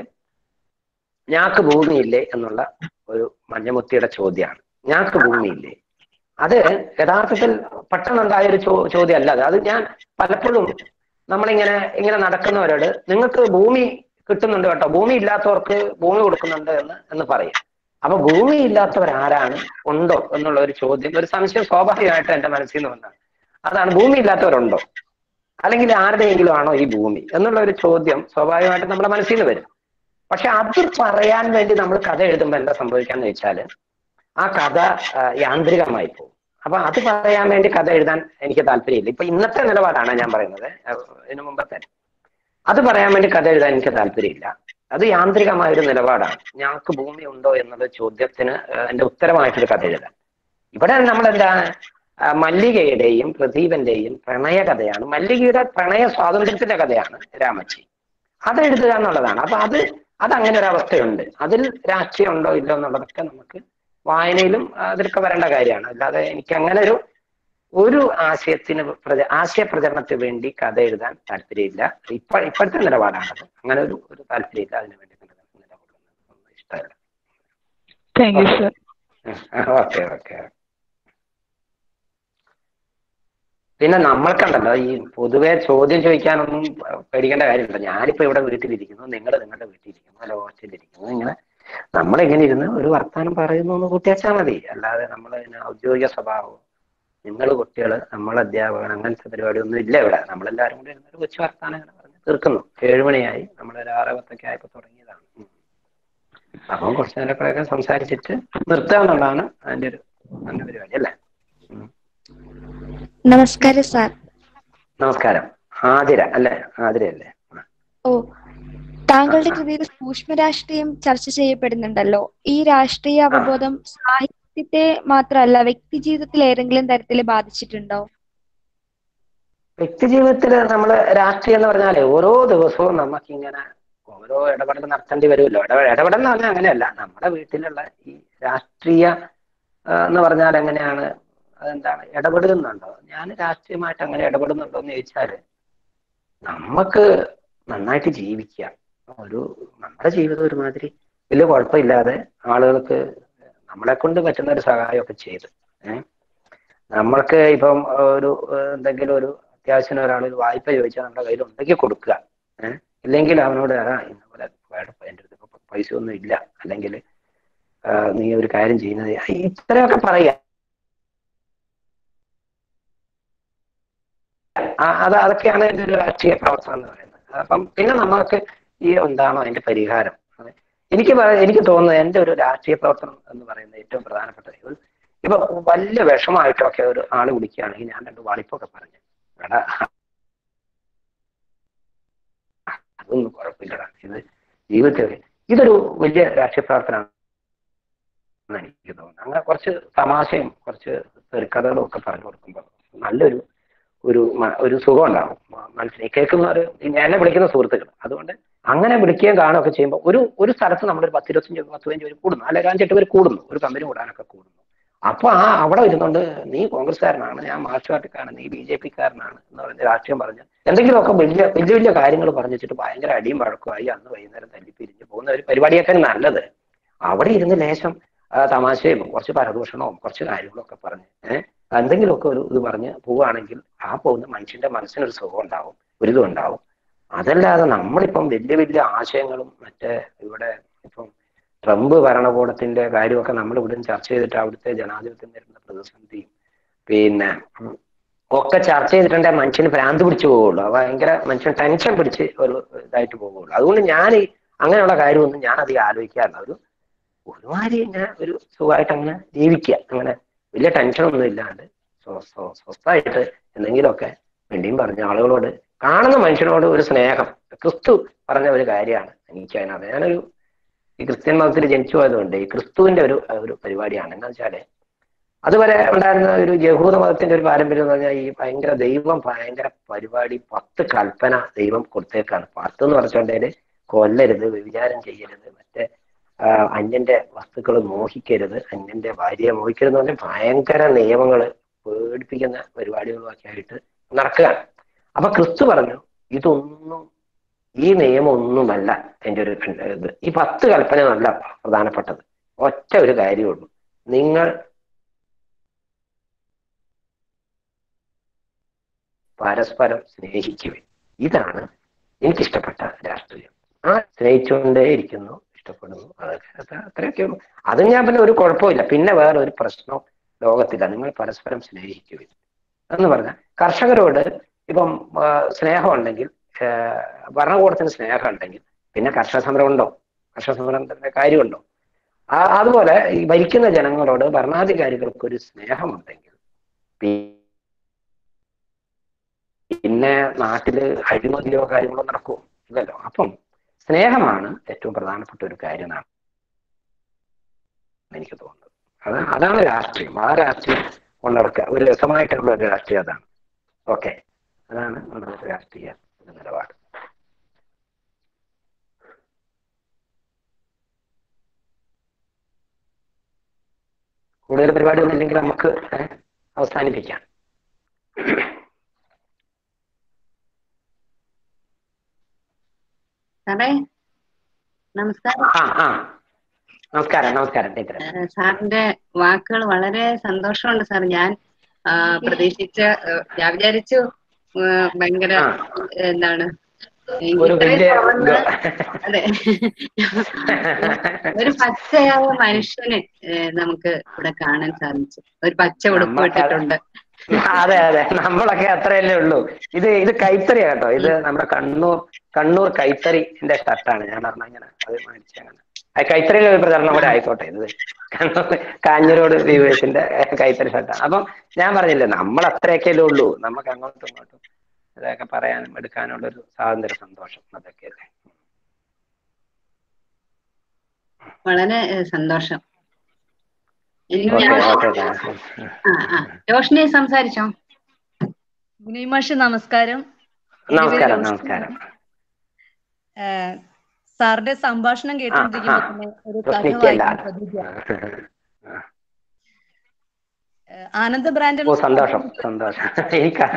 ഞാക്ക് ഭൂമിയില്ലേ എന്നുള്ള ഒരു മഞ്ഞമുത്തിയുടെ ചോദ്യമാണ് ഞാക്ക് ഭൂമിയില്ലേ അത് യഥാർത്ഥത്തിൽ പെട്ടെന്നുണ്ടായ ഒരു ചോ ചോദ്യമല്ല അത് അത് ഞാൻ പലപ്പോഴും നമ്മളിങ്ങനെ ഇങ്ങനെ നടക്കുന്നവരോട് നിങ്ങൾക്ക് ഭൂമി കിട്ടുന്നുണ്ട് കേട്ടോ ഭൂമി ഇല്ലാത്തവർക്ക് ഭൂമി കൊടുക്കുന്നുണ്ട് എന്ന് എന്ന് പറയും അപ്പൊ ഭൂമി ഇല്ലാത്തവർ ആരാണ് ഉണ്ടോ എന്നുള്ള ഒരു ചോദ്യം ഒരു സംശയം സ്വാഭാവികമായിട്ട് എന്റെ മനസ്സിൽ നിന്ന് വന്നതാണ് അതാണ് ഭൂമി ഇല്ലാത്തവരുണ്ടോ അല്ലെങ്കിൽ ആരുടെയെങ്കിലും ആണോ ഈ ഭൂമി എന്നുള്ള ഒരു ചോദ്യം സ്വാഭാവികമായിട്ട് നമ്മുടെ മനസ്സിൽ നിന്ന് വരും പക്ഷെ അത് പറയാൻ വേണ്ടി നമ്മൾ കഥ എഴുതുമ്പോൾ എന്താ സംഭവിക്കാന്ന് വെച്ചാൽ ആ കഥ ആ, യാന്ത്രികമായി പോകും അപ്പൊ അത് പറയാൻ വേണ്ടി കഥ എഴുതാൻ എനിക്ക് താല്പര്യമില്ല ഇപ്പൊ ഇന്നത്തെ നിലപാടാണ് ഞാൻ പറയുന്നത് ആ, ഇതിനു മുമ്പത്തെ അത് പറയാൻ വേണ്ടി കഥ എഴുതാൻ എനിക്ക് താല്പര്യമില്ല അത് യാന്ത്രികമായ ഒരു നിലപാടാണ് ഞങ്ങൾക്ക് ഭൂമി ഉണ്ടോ എന്നുള്ള ചോദ്യത്തിന് ആ, എന്റെ ഉത്തരമായിട്ടൊരു കഥ എഴുതാൻ ഇവിടെ നമ്മൾ എന്താണ് ആ, മല്ലികയുടെയും പ്രദീപന്റെയും പ്രണയ കഥയാണ് മല്ലികയുടെ പ്രണയ സ്വാതന്ത്ര്യത്തിന്റെ കഥയാണ് രാമച്ചി അത് എഴുതുക എന്നുള്ളതാണ് അപ്പൊ അത് അത് അങ്ങനെ ഒരു അവസ്ഥയുണ്ട് അതിൽ രാഷ്ട്രീയം ഉണ്ടോ ഇല്ലോ എന്നുള്ളതൊക്കെ നമുക്ക് വായനയിലും അതിലൊക്കെ വരേണ്ട കാര്യമാണ് അല്ലാതെ എനിക്ക് അങ്ങനെ ഒരു ഒരു ആശയത്തിന് പ്രച ആശയ പ്രചരണത്തിന് വേണ്ടി കഥ എഴുതാൻ താല്പര്യമില്ല ഇപ്പൊ ഇപ്പോഴത്തെ നിലപാടാണത് അങ്ങനെ ഒരു ഒരു താല്പര്യമില്ല അതിനു വേണ്ടി നിലകൊള്ളുന്നത് നിലകൊള്ളുന്നത് ഇഷ്ടമല്ല thank you sir okay okay പിന്നെ നമ്മൾക്കുണ്ടല്ലോ ഈ പൊതുവെ ചോദ്യം ചോദിക്കാനൊന്നും പേടിക്കേണ്ട കാര്യമില്ല ഞാനിപ്പോ ഇവിടെ വീട്ടിലിരിക്കുന്നു നിങ്ങൾ നിങ്ങളുടെ വീട്ടിലിരിക്കുന്നു അല്ല ഹോസ്റ്റലിലിരിക്കുന്നു ഇങ്ങനെ നമ്മളിങ്ങനെ ഇരുന്ന് ഒരു വർത്താനം പറയുന്നു എന്ന് കൂട്ടിയാച്ചാൽ മതി അല്ലാതെ നമ്മൾ ഔദ്യോഗിക സ്വഭാവം നിങ്ങൾ കുട്ടികൾ നമ്മൾ അധ്യാപകൻ അങ്ങനത്തെ പരിപാടി ഒന്നും ഇല്ല ഇവിടെ നമ്മളെല്ലാവരും കൂടി ഇരുന്ന് ഒരു കൊച്ചു വർത്താനം ഇങ്ങനെ പറഞ്ഞ് തീർക്കുന്നു ഏഴുമണിയായി നമ്മൾ ഒരു ആറ് പത്തൊക്കെ ആയപ്പോൾ തുടങ്ങിയതാണ് ഉം. അപ്പം കുറച്ചു നേരമൊക്കെ സംസാരിച്ചിട്ട് നിർത്തുക എന്നുള്ളതാണ് അതിന്റെ ഒരു നല്ല പരിപാടി അല്ലേ ഉം. നമസ്കാരം സാർ നമസ്കാരം ആതിര അല്ലേ ആതിരയല്ലേ ആ. ഓ താങ്കളുടെ കൃതിയിൽ സൂക്ഷ്മ രാഷ്ട്രീയം ചർച്ച ചെയ്യപ്പെടുന്നുണ്ടല്ലോ ഈ രാഷ്ട്രീയ അവബോധം സാഹിത്യത്തെ മാത്രമല്ല വ്യക്തി ജീവിതത്തിൽ ഏതെങ്കിലും തരത്തിൽ ബാധിച്ചിട്ടുണ്ടോ വ്യക്തി ജീവിതത്തിൽ നമ്മൾ രാഷ്ട്രീയം എന്ന് പറഞ്ഞാല് ഓരോ ദിവസവും നമുക്കിങ്ങനെ ഓരോ ഇടപെടൽ നടത്തേണ്ടി വരുമല്ലോ ഇടപെടൽ ഇടപെടൽ എന്ന് പറഞ്ഞാൽ അങ്ങനെയല്ല നമ്മുടെ വീട്ടിലുള്ള ഈ രാഷ്ട്രീയ ആ, എന്ന് പറഞ്ഞാൽ എങ്ങനെയാണ് അതെന്താണ് ഇടപെടുന്നുണ്ടോ ഞാൻ രാഷ്ട്രീയമായിട്ട് അങ്ങനെ ഇടപെടുന്നുണ്ടോ എന്ന് ചോദിച്ചാല് നമുക്ക് നന്നായിട്ട് ജീവിക്കാം ഒരു നമ്മുടെ ജീവിതം ഒരുമാതിരി വലിയ കുഴപ്പമില്ലാതെ ആളുകൾക്ക് നമ്മളെ കൊണ്ട് പറ്റുന്ന ഒരു സഹായമൊക്കെ ചെയ്ത് ഏഹ് നമ്മൾക്ക് ഇപ്പം ഒരു ഏഹ് എന്തെങ്കിലും ഒരു അത്യാവശ്യം ഒരാൾ ഒരു വായ്പ ചോദിച്ചാൽ നമ്മുടെ കയ്യിൽ ഉണ്ടെങ്കിൽ കൊടുക്കുക ഏഹ് ഇല്ലെങ്കിൽ അവനോട് ആ ഇന്നപോലെ വേണം എൻ്റെ അടുത്ത് ഇപ്പൊ പൈസ ഒന്നും ഇല്ല അല്ലെങ്കിൽ നീ ഒരു കാര്യം ചെയ്യുന്നത് ഇത്രയൊക്കെ പറയാ ആ, അത് അതൊക്കെയാണ് എൻ്റെ ഒരു രാഷ്ട്രീയ പ്രവർത്തനം എന്ന് പറയുന്നത് അപ്പം പിന്നെ നമ്മൾക്ക് ഈ എന്താണോ അതിന്റെ പരിഹാരം അതെ. എനിക്ക് പറ- എനിക്ക് തോന്നുന്നത് എൻ്റെ ഒരു രാഷ്ട്രീയ പ്രവർത്തനം എന്ന് പറയുന്നത് ഏറ്റവും പ്രധാനപ്പെട്ട ഒരു ഇപ്പൊ വലിയ വിഷമായിട്ടൊക്കെ ഒരു ആള് വിളിക്കുകയാണെങ്കിൽ ഞാൻ രണ്ട് വാളിപ്പൊക്കെ പറഞ്ഞു എടാ അതൊന്നും കുഴപ്പമില്ലടാ ഇത് ജീവിതത്തിൽ ഇതൊരു വലിയ രാഷ്ട്രീയ പ്രവർത്തനമാണ് എനിക്ക് തോന്നുന്നത് അങ്ങനെ കുറച്ച് തമാശയും കുറച്ച് തെറിക്കഥകളും ഒക്കെ പറഞ്ഞു കൊടുക്കുമ്പോൾ നല്ലൊരു ഒരു മ- ഒരു സുഖം ഉണ്ടാവും മ- മനസ്സിൽ കേൾക്കുന്നവർ എന്നെ വിളിക്കുന്ന സുഹൃത്തുക്കൾ അതുകൊണ്ട് അങ്ങനെ വിളിക്കുകയും കാണുകയൊക്കെ ചെയ്യുമ്പോൾ ഒരു ഒരു സ്ഥലത്ത് നമ്മളൊരു പത്ത് ഇരുപത്തഞ്ച് പത്ത് പതിനഞ്ച് പേര് കൂടുന്നു അല്ലെങ്കിൽ അഞ്ചെട്ട് പേര് കൂടുന്നു ഒരു കമ്പനി കൂടാനൊക്കെ കൂടുന്നു അപ്പൊ ആ അവിടെ ഇരുന്നുകൊണ്ട് നീ കോൺഗ്രസ്സുകാരനാണ് ഞാൻ മാർക്സ് പാർട്ടിക്കാരനാണ് നീ ബി ജെ പിക്കാരനാണ് എന്ന് പറഞ്ഞ് രാഷ്ട്രീയം പറഞ്ഞ് എന്തെങ്കിലുമൊക്കെ വലിയ വലിയ വലിയ കാര്യങ്ങൾ പറഞ്ഞു വെച്ചിട്ട് ഭയങ്കര അടിയും വഴക്കുമായി അന്ന് വൈകുന്നേരം തല്ലിപ്പിരിഞ്ഞ് പോകുന്ന ഒരു പരിപാടിയൊക്കെ നല്ലത് അവിടെ ഇരുന്ന് ലേശം ആ, തമാശയും കുറച്ച് പരദൂഷണവും കുറച്ച് കാര്യങ്ങളൊക്കെ പറഞ്ഞ് ഏഹ് എന്തെങ്കിലുമൊക്കെ ഒരു ഇത് പറഞ്ഞ് പോവുകയാണെങ്കിൽ ആ പോകുന്ന മനുഷ്യന്റെ മനസ്സിനൊരു സുഖം ഉണ്ടാവും ഒരു ഇതും ഉണ്ടാവും അതല്ലാതെ നമ്മളിപ്പം വലിയ വലിയ ആശയങ്ങളും മറ്റേ ഇവിടെ ഇപ്പം ട്രംപ് ഭരണകൂടത്തിന്റെ കാര്യമൊക്കെ നമ്മൾ ഇവിടെ ചർച്ച ചെയ്തിട്ട് അവിടുത്തെ ജനാധിപത്യം വരുന്ന പ്രതിസന്ധിയും പിന്നെ ഉം, ഒക്കെ ചർച്ച ചെയ്തിട്ടുണ്ടെ മനുഷ്യന് ഭ്രാന്ത് പിടിച്ചു പോവുള്ളൂ അത് ഭയങ്കര മനുഷ്യൻ ടെൻഷൻ പിടിച്ച് ഒരു ഇതായിട്ട് പോവുള്ളൂ അതുകൊണ്ട് ഞാൻ ഈ അങ്ങനെയുള്ള കാര്യമൊന്നും ഞാൻ അധികം ആലോചിക്കാറില്ല ഒരു ഒരുമാതിരി ഇങ്ങനെ ഒരു സുഖമായിട്ട് അങ്ങനെ ജീവിക്കുക അങ്ങനെ വലിയ ടെൻഷനൊന്നും ഇല്ലാണ്ട് സ്വ- സ്വ- സ്വസ്ഥമായിട്ട് എന്തെങ്കിലുമൊക്കെ വേണ്ടിയും പറഞ്ഞ ആളുകളോട് കാണുന്ന മനുഷ്യനോട് ഒരു സ്നേഹം ക്രിസ്തു പറഞ്ഞ ഒരു കാര്യമാണ് എനിക്ക് അതിനകത്ത് ഞാനൊരു ഈ ക്രിസ്ത്യൻ മതത്തിൽ ജനിച്ചു പോയതുകൊണ്ട് ഈ ക്രിസ്തുവിന്റെ ഒരു ഒരു പരിപാടിയാണ് എന്താ വെച്ചാല് അതുവരെ ഉണ്ടായിരുന്ന ഒരു യഹൂദ മതത്തിന്റെ ഒരു പാരമ്പര്യം എന്ന് പറഞ്ഞാൽ ഈ ഭയങ്കര ദൈവം ഭയങ്കര പരിപാടി പത്ത് കൽപ്പന ദൈവം കൊടുത്തേക്കാണ് പത്ത് എന്ന് പറഞ്ഞുകൊണ്ടേല് കൊല്ലരുത് വ്യഭിചാരം ചെയ്യരുത് മറ്റേ ആ, അന്യന്റെ വസ്തുക്കൾ മോഹിക്കരുത് അന്യന്റെ ഭാര്യയെ മോഹിക്കരുത് എന്ന് പറഞ്ഞാൽ ഭയങ്കര നിയമങ്ങള് പേടിപ്പിക്കുന്ന പരിപാടികളുമൊക്കെ ആയിട്ട് നടക്കുകയാണ് അപ്പൊ ക്രിസ്തു പറഞ്ഞു ഇതൊന്നും ഈ നിയമം ഒന്നുമല്ല എൻ്റെ ഒരു ഇത് ഈ പത്ത് കൽപ്പന നല്ല പ്രധാനപ്പെട്ടത് ഒറ്റ ഒരു കാര്യമുള്ളൂ നിങ്ങൾ പരസ്പരം സ്നേഹിക്കുവിൻ ഇതാണ് എനിക്കിഷ്ടപ്പെട്ട രാഷ്ട്രീയം ആ സ്നേഹിച്ചുകൊണ്ടേ ഇരിക്കുന്നു ഇഷ്ടപ്പെടുന്നു അതൊക്കെ അത് അത്രയൊക്കെ ഉള്ളൂ അത് ഞാൻ പിന്നെ ഒരു കുഴപ്പമില്ല പിന്നെ വേറെ ഒരു പ്രശ്നം ലോകത്തില്ല നിങ്ങൾ പരസ്പരം സ്നേഹിക്കുവിൻ എന്ന് പറഞ്ഞാൽ കർഷകരോട് ഇപ്പം ആ, സ്നേഹം ഉണ്ടെങ്കിൽ ആ, ഭരണകൂടത്തിന് സ്നേഹം ഉണ്ടെങ്കിൽ പിന്നെ കർഷക സമരം ഉണ്ടോ കർഷക സമരത്തിന്റെ കാര്യമുണ്ടോ ആ അതുപോലെ ഈ ഭരിക്കുന്ന ജനങ്ങളോട് ഭരണാധികാരികൾക്ക് ഒരു സ്നേഹമുണ്ടെങ്കിൽ പി- പിന്നെ നാട്ടില് അഴിമതിയോ കാര്യങ്ങളോ നടക്കുമോ ഇല്ലല്ലോ അപ്പം സ്നേഹമാണ് ഏറ്റവും പ്രധാനപ്പെട്ട ഒരു കാര്യം എന്നാണ് എനിക്ക് തോന്നുന്നത് അത് അതാണ് രാഷ്ട്രീയം ആ രാഷ്ട്രീയം കൊണ്ടടക്കുക ഒരു രസമായിട്ടുള്ള ഒരു രാഷ്ട്രീയം അതാണ് ഓക്കെ അതാണ് നമ്മുടെ രാഷ്ട്രീയ നിലപാട് കൂടുതൽ പരിപാടിയൊന്നും ഇല്ലെങ്കിൽ നമുക്ക് ഏഹ്, അവസാനിപ്പിക്കാം സാറേ നമസ്കാരം ആ ആ നമസ്കാരം നമസ്കാരം ടീച്ചറെ ഏഹ് സാറിന്റെ വാക്കുകൾ വളരെ സന്തോഷമുണ്ട് സാർ ഞാൻ ആ, പ്രതീക്ഷിച്ച ഏഹ് ഞാൻ വിചാരിച്ചു ഏഹ് ഭയങ്കര ആ. എന്താണ് ഒരു ഇത്രയും വലിയ തുറന്ന് ഗ- അതെ ഒരു പച്ചയായ മനുഷ്യനെ ഏഹ് നമുക്ക് ഇവിടെ കാണാൻ സാധിച്ചു ഒരു പച്ച ഉടുപ്പ് നമ്മളൊക്കെ അത് ഇട്ടിട്ടുണ്ട് അതെ അതെ നമ്മളൊക്കെ അത്രയല്ലേ ഉള്ളൂ ഇത് ഇത് കൈത്തറിയാ കേട്ടോ ഇത് നമ്മുടെ കണ്ണൂർ കണ്ണൂർ കൈത്തറിന്റെ ഷർട്ടാണ് ഞാൻ പറഞ്ഞ ഇങ്ങനെ അത് മേടിച്ചങ്ങനെ ആ കൈത്തറിയിലെ ഒരു പ്രചരണം കൂടെ ആയിക്കോട്ടെ ഇത് കണ്ണൂർ കാഞ്ഞിരോട് വിവേസിന്റെ കൈത്തറി ഷർട്ടാണ് അപ്പം ഞാൻ പറഞ്ഞില്ലേ നമ്മൾ അത്രയൊക്കെയല്ലേ ഉള്ളൂ നമുക്ക് അങ്ങോട്ടും ഇങ്ങോട്ടും ഇതൊക്കെ പറയാനും എടുക്കാനുള്ള ഒരു സ്വാതന്ത്ര്യ സന്തോഷം അതൊക്കെയല്ലേ വളരെ ഏഹ് സന്തോഷം ഇനി ഓക്കെ ഞാൻ- ഓക്കെ ആ ആ രോഷിനി സംസാരിച്ചോ വിനയ് മാഷ് നമസ്കാരം എൻ്റെ പേര് നമസ്കാരം റോഷ്നി. നമസ്കാരം ഏഹ് സാറിന്റെ സംഭാഷണം കേട്ടുകൊണ്ടിരിക്കുമ്പോൾ ആ. തന്നെ ഒരു കഥ പ്രശ്നിക്കല്ല വായിക്കാൻ പ്രതീക്ഷ ഏഹ് ആനന്ദ ബ്രാൻഡൻ ഓ സന്തോഷം സന്തോഷം എനിക്ക്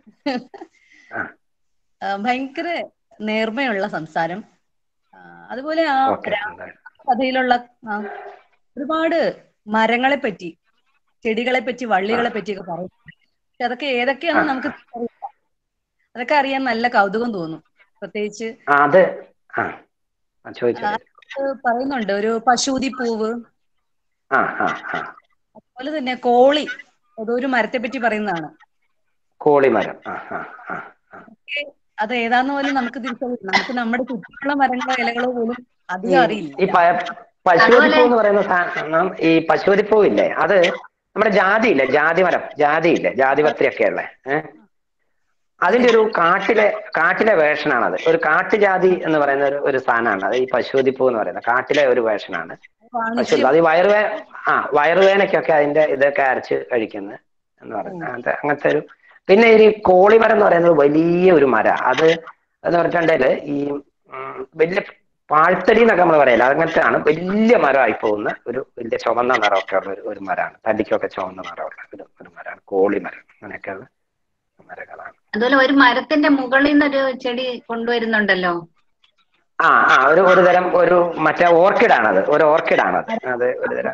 ഏഹ് ഭയങ്കര നേർമയുള്ള സംസാരം ആ, അതുപോലെ ആ ഓക്കെ രാ- കഥയിലുള്ള ആ, ഒരുപാട് മരങ്ങളെ പറ്റി ചെടികളെ പറ്റി വള്ളികളെ പറ്റിയൊക്കെ പറയും പക്ഷെ അതൊക്കെ ഏതൊക്കെയാണെന്ന് നമുക്ക് അറിയില്ല അതൊക്കെ അറിയാൻ നല്ല കൗതുകം തോന്നും പ്രത്യേകിച്ച് ആ അത് ആ ആ, ചോദിച്ചോളൂ അത് പറയുന്നുണ്ട് ഒരു പശൂതി പൂവ് ആ ആ ആ അതുപോലെ തന്നെ കോളി അതൊരു മരത്തെ പറ്റി പറയുന്നതാണ് കോളിമരം ആ ആ ആ ആ. അത് ഏതാന്ന് പോലും നമുക്ക് തിരിച്ചറിയില്ല നമുക്ക് നമ്മുടെ ചുറ്റുമുള്ള മരങ്ങളോ ഇലകളോ പോലും അധികം അറിയില്ല ഈ പ- പശുവതിപ്പൂ എന്ന് പറയുന്ന സാധനം ഈ പശുവതിപ്പൂ ഇല്ലേ അത് നമ്മുടെ ജാതി ഇല്ലേ ജാതി മരം ജാതി ഇല്ലേ ജാതിപത്രി ഒക്കെ ഉള്ളേ ഏഹ് അതിന്റെ ഒരു കാട്ടിലെ കാട്ടിലെ വേഷനാണ് അത് ഒരു കാട്ടുജാതി എന്ന് പറയുന്ന ഒരു ഒരു സാധനമാണ് അത് ഈ പശുവതിപ്പൂ എന്ന് പറയുന്നത് കാട്ടിലെ ഒരു വേഷനാണ് പശു അത് ഈ വയറുവേ ആ വയറുവേനയ്ക്കൊക്കെ അതിന്റെ ഇതൊക്കെ അരച്ച് കഴിക്കുന്നത് എന്ന് പറയുന്നത് അങ്ങനത്തെ അങ്ങനത്തെ ഒരു പിന്നെ ഈ കോളിമരം എന്ന് പറയുന്നത് വലിയ ഒരു മര അത് എന്ന് പറഞ്ഞിട്ടുണ്ടെങ്കില് ഈ ഉം, വലിയ പാഴ്ത്തടി എന്നൊക്കെ നമ്മൾ പറയല അങ്ങനത്തെ ആണ് വലിയ മരമായി പോകുന്ന ഒരു വലിയ ചുവന്ന നിറമൊക്കെ ഉള്ള ഒരു ഒരു മരമാണ് തടിക്കൊക്കെ ചുവന്ന നിറമുള്ള ഒരു ഒരു മരമാണ് കോളിമരം അങ്ങനെയൊക്കെയുള്ള മരങ്ങളാണ് അതുപോലെ ഒരു മരത്തിന്റെ മുകളിൽ നിന്നൊരു ചെടി കൊണ്ടുവരുന്നുണ്ടല്ലോ ആ ആ ഒരു ഒരു തരം ഒരു മറ്റേ ഓർക്കിഡാണത് ഒരു ഓർക്കിഡാണത് അത് ഒരു തരം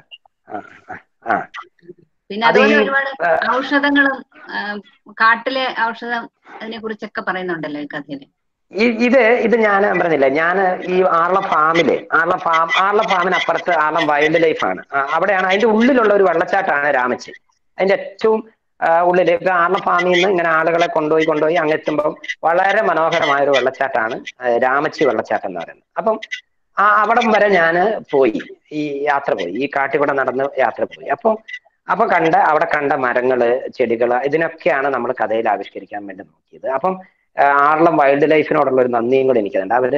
ആ, ആ, ആ. പിന്നെ അത് ഈ, അതുപോലെ ഒരുപാട് ആ, ഔഷധങ്ങളും ആ, കാട്ടിലെ ഔഷധം അതിനെ കുറിച്ചൊക്കെ പറയുന്നുണ്ടല്ലോ ഈ കഥയില് ഈ- ഇത് ഇത് ഞാൻ പറഞ്ഞില്ല ഞാൻ ഈ ആർള ഫാമില് ആർള ഫാം ആർള ഫാമിന് അപ്പുറത്ത് ആർളം വൈൽഡ് ലൈഫ് ആണ് ആ, അവിടെയാണ് അതിന്റെ ഉള്ളിലുള്ള ഒരു വെള്ളച്ചാട്ടമാണ് രാമച്ചി അതിന്റെ ഏറ്റവും ആ, ഉള്ളില് ഇപ്പൊ ആർള ഫാമിൽ നിന്ന് ഇങ്ങനെ ആളുകളെ കൊണ്ടുപോയി കൊണ്ടുപോയി അങ്ങ് എത്തുമ്പോൾ വളരെ മനോഹരമായ ഒരു വെള്ളച്ചാട്ടമാണ് ആ, രാമച്ചി വെള്ളച്ചാട്ടം എന്ന് പറയുന്നത് അപ്പം ആ അവിടം വരെ ഞാൻ പോയി ഈ യാത്ര പോയി ഈ കാട്ടിൽ കൂടെ നടന്ന് യാത്ര പോയി അപ്പൊ അപ്പൊ കണ്ട അവിടെ കണ്ട മരങ്ങള് ചെടികള് ഇതിനൊക്കെയാണ് നമ്മൾ കഥയിൽ ആവിഷ്കരിക്കാൻ വേണ്ടി നോക്കിയത് അപ്പം ആ, ആർളം വൈൽഡ് ലൈഫിനോടുള്ള ഒരു നന്ദിയും കൂടെ എനിക്കുണ്ട് അവര്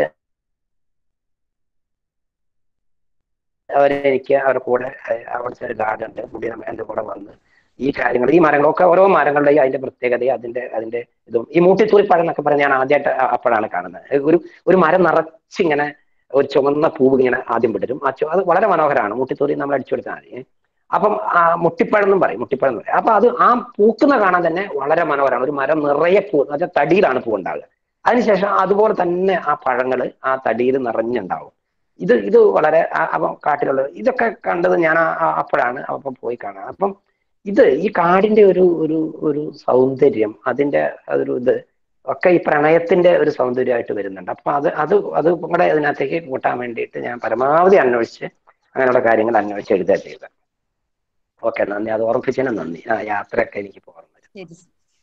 അവരെനിക്ക് അവരുടെ കൂടെ ഏഹ്, അവിടുത്തെ ഒരു ഗാർഡൻ ഉണ്ട് പുള്ളി നമ്മ- എന്റെ കൂടെ വന്ന് ഈ കാര്യങ്ങൾ ഈ മരങ്ങളൊക്കെ ഓരോ മരങ്ങളുടെയും അതിന്റെ പ്രത്യേകതയും അതിന്റെ അതിന്റെ ഇതും ഈ മൂട്ടിത്തൂരിപ്പഴം എന്നൊക്കെ പറഞ്ഞ് ഞാൻ ആദ്യമായിട്ട് അപ്പോഴാണ് കാണുന്നത് ഏഹ്, ഒരു ഒരു മരം നിറച്ചിങ്ങനെ ഒരു ചുവന്ന പൂവ് ഇങ്ങനെ ആദ്യം വിടരും ആ ചു- അത് വളരെ മനോഹരമാണ് മൂട്ടിത്തൂരി നമ്മൾ അടിച്ചു കൊടുത്താൽ മതി ഏഹ്. അപ്പം ആ മുട്ടിപ്പഴം എന്നും പറയും മുട്ടിപ്പഴം എന്ന് പറയും അപ്പൊ അത് ആ പൂക്കുന്ന കാണാൻ തന്നെ വളരെ മനോഹരമാണ് ഒരു മരം നിറയെ പൂ എന്ന് വെച്ചാൽ തടിയിലാണ് പൂ ഉണ്ടാകുക അതിനുശേഷം അതുപോലെ തന്നെ ആ പഴങ്ങള് ആ തടിയിൽ നിറഞ്ഞുണ്ടാവും ഇത് ഇത് വളരെ ആ- അപ്പം കാട്ടിലുള്ളത് ഇതൊക്കെ കണ്ടത് ഞാൻ ആ- ആ- അപ്പോഴാണ് അപ്പം പോയി കാണാൻ അപ്പം ഇത് ഈ കാടിന്റെ ഒരു ഒരു ഒരു സൗന്ദര്യം അതിന്റെ ഒരു ഇത് ഒക്കെ ഈ പ്രണയത്തിന്റെ ഒരു സൗന്ദര്യമായിട്ട് വരുന്നുണ്ട് അപ്പൊ അത് അത് അത് കൂടെ ഇതിനകത്തേക്ക് കൂട്ടാൻ വേണ്ടിയിട്ട് ഞാൻ പരമാവധി അന്വേഷിച്ച് അങ്ങനെയുള്ള കാര്യങ്ങൾ അന്വേഷിച്ച് എഴുതുക ചെയ്തത് ഓക്കെ നന്ദി അത് ഓർമ്മിച്ചതിന് നന്ദി ആ യാത്രയൊക്കെ എനിക്ക് പോകാൻ ശരി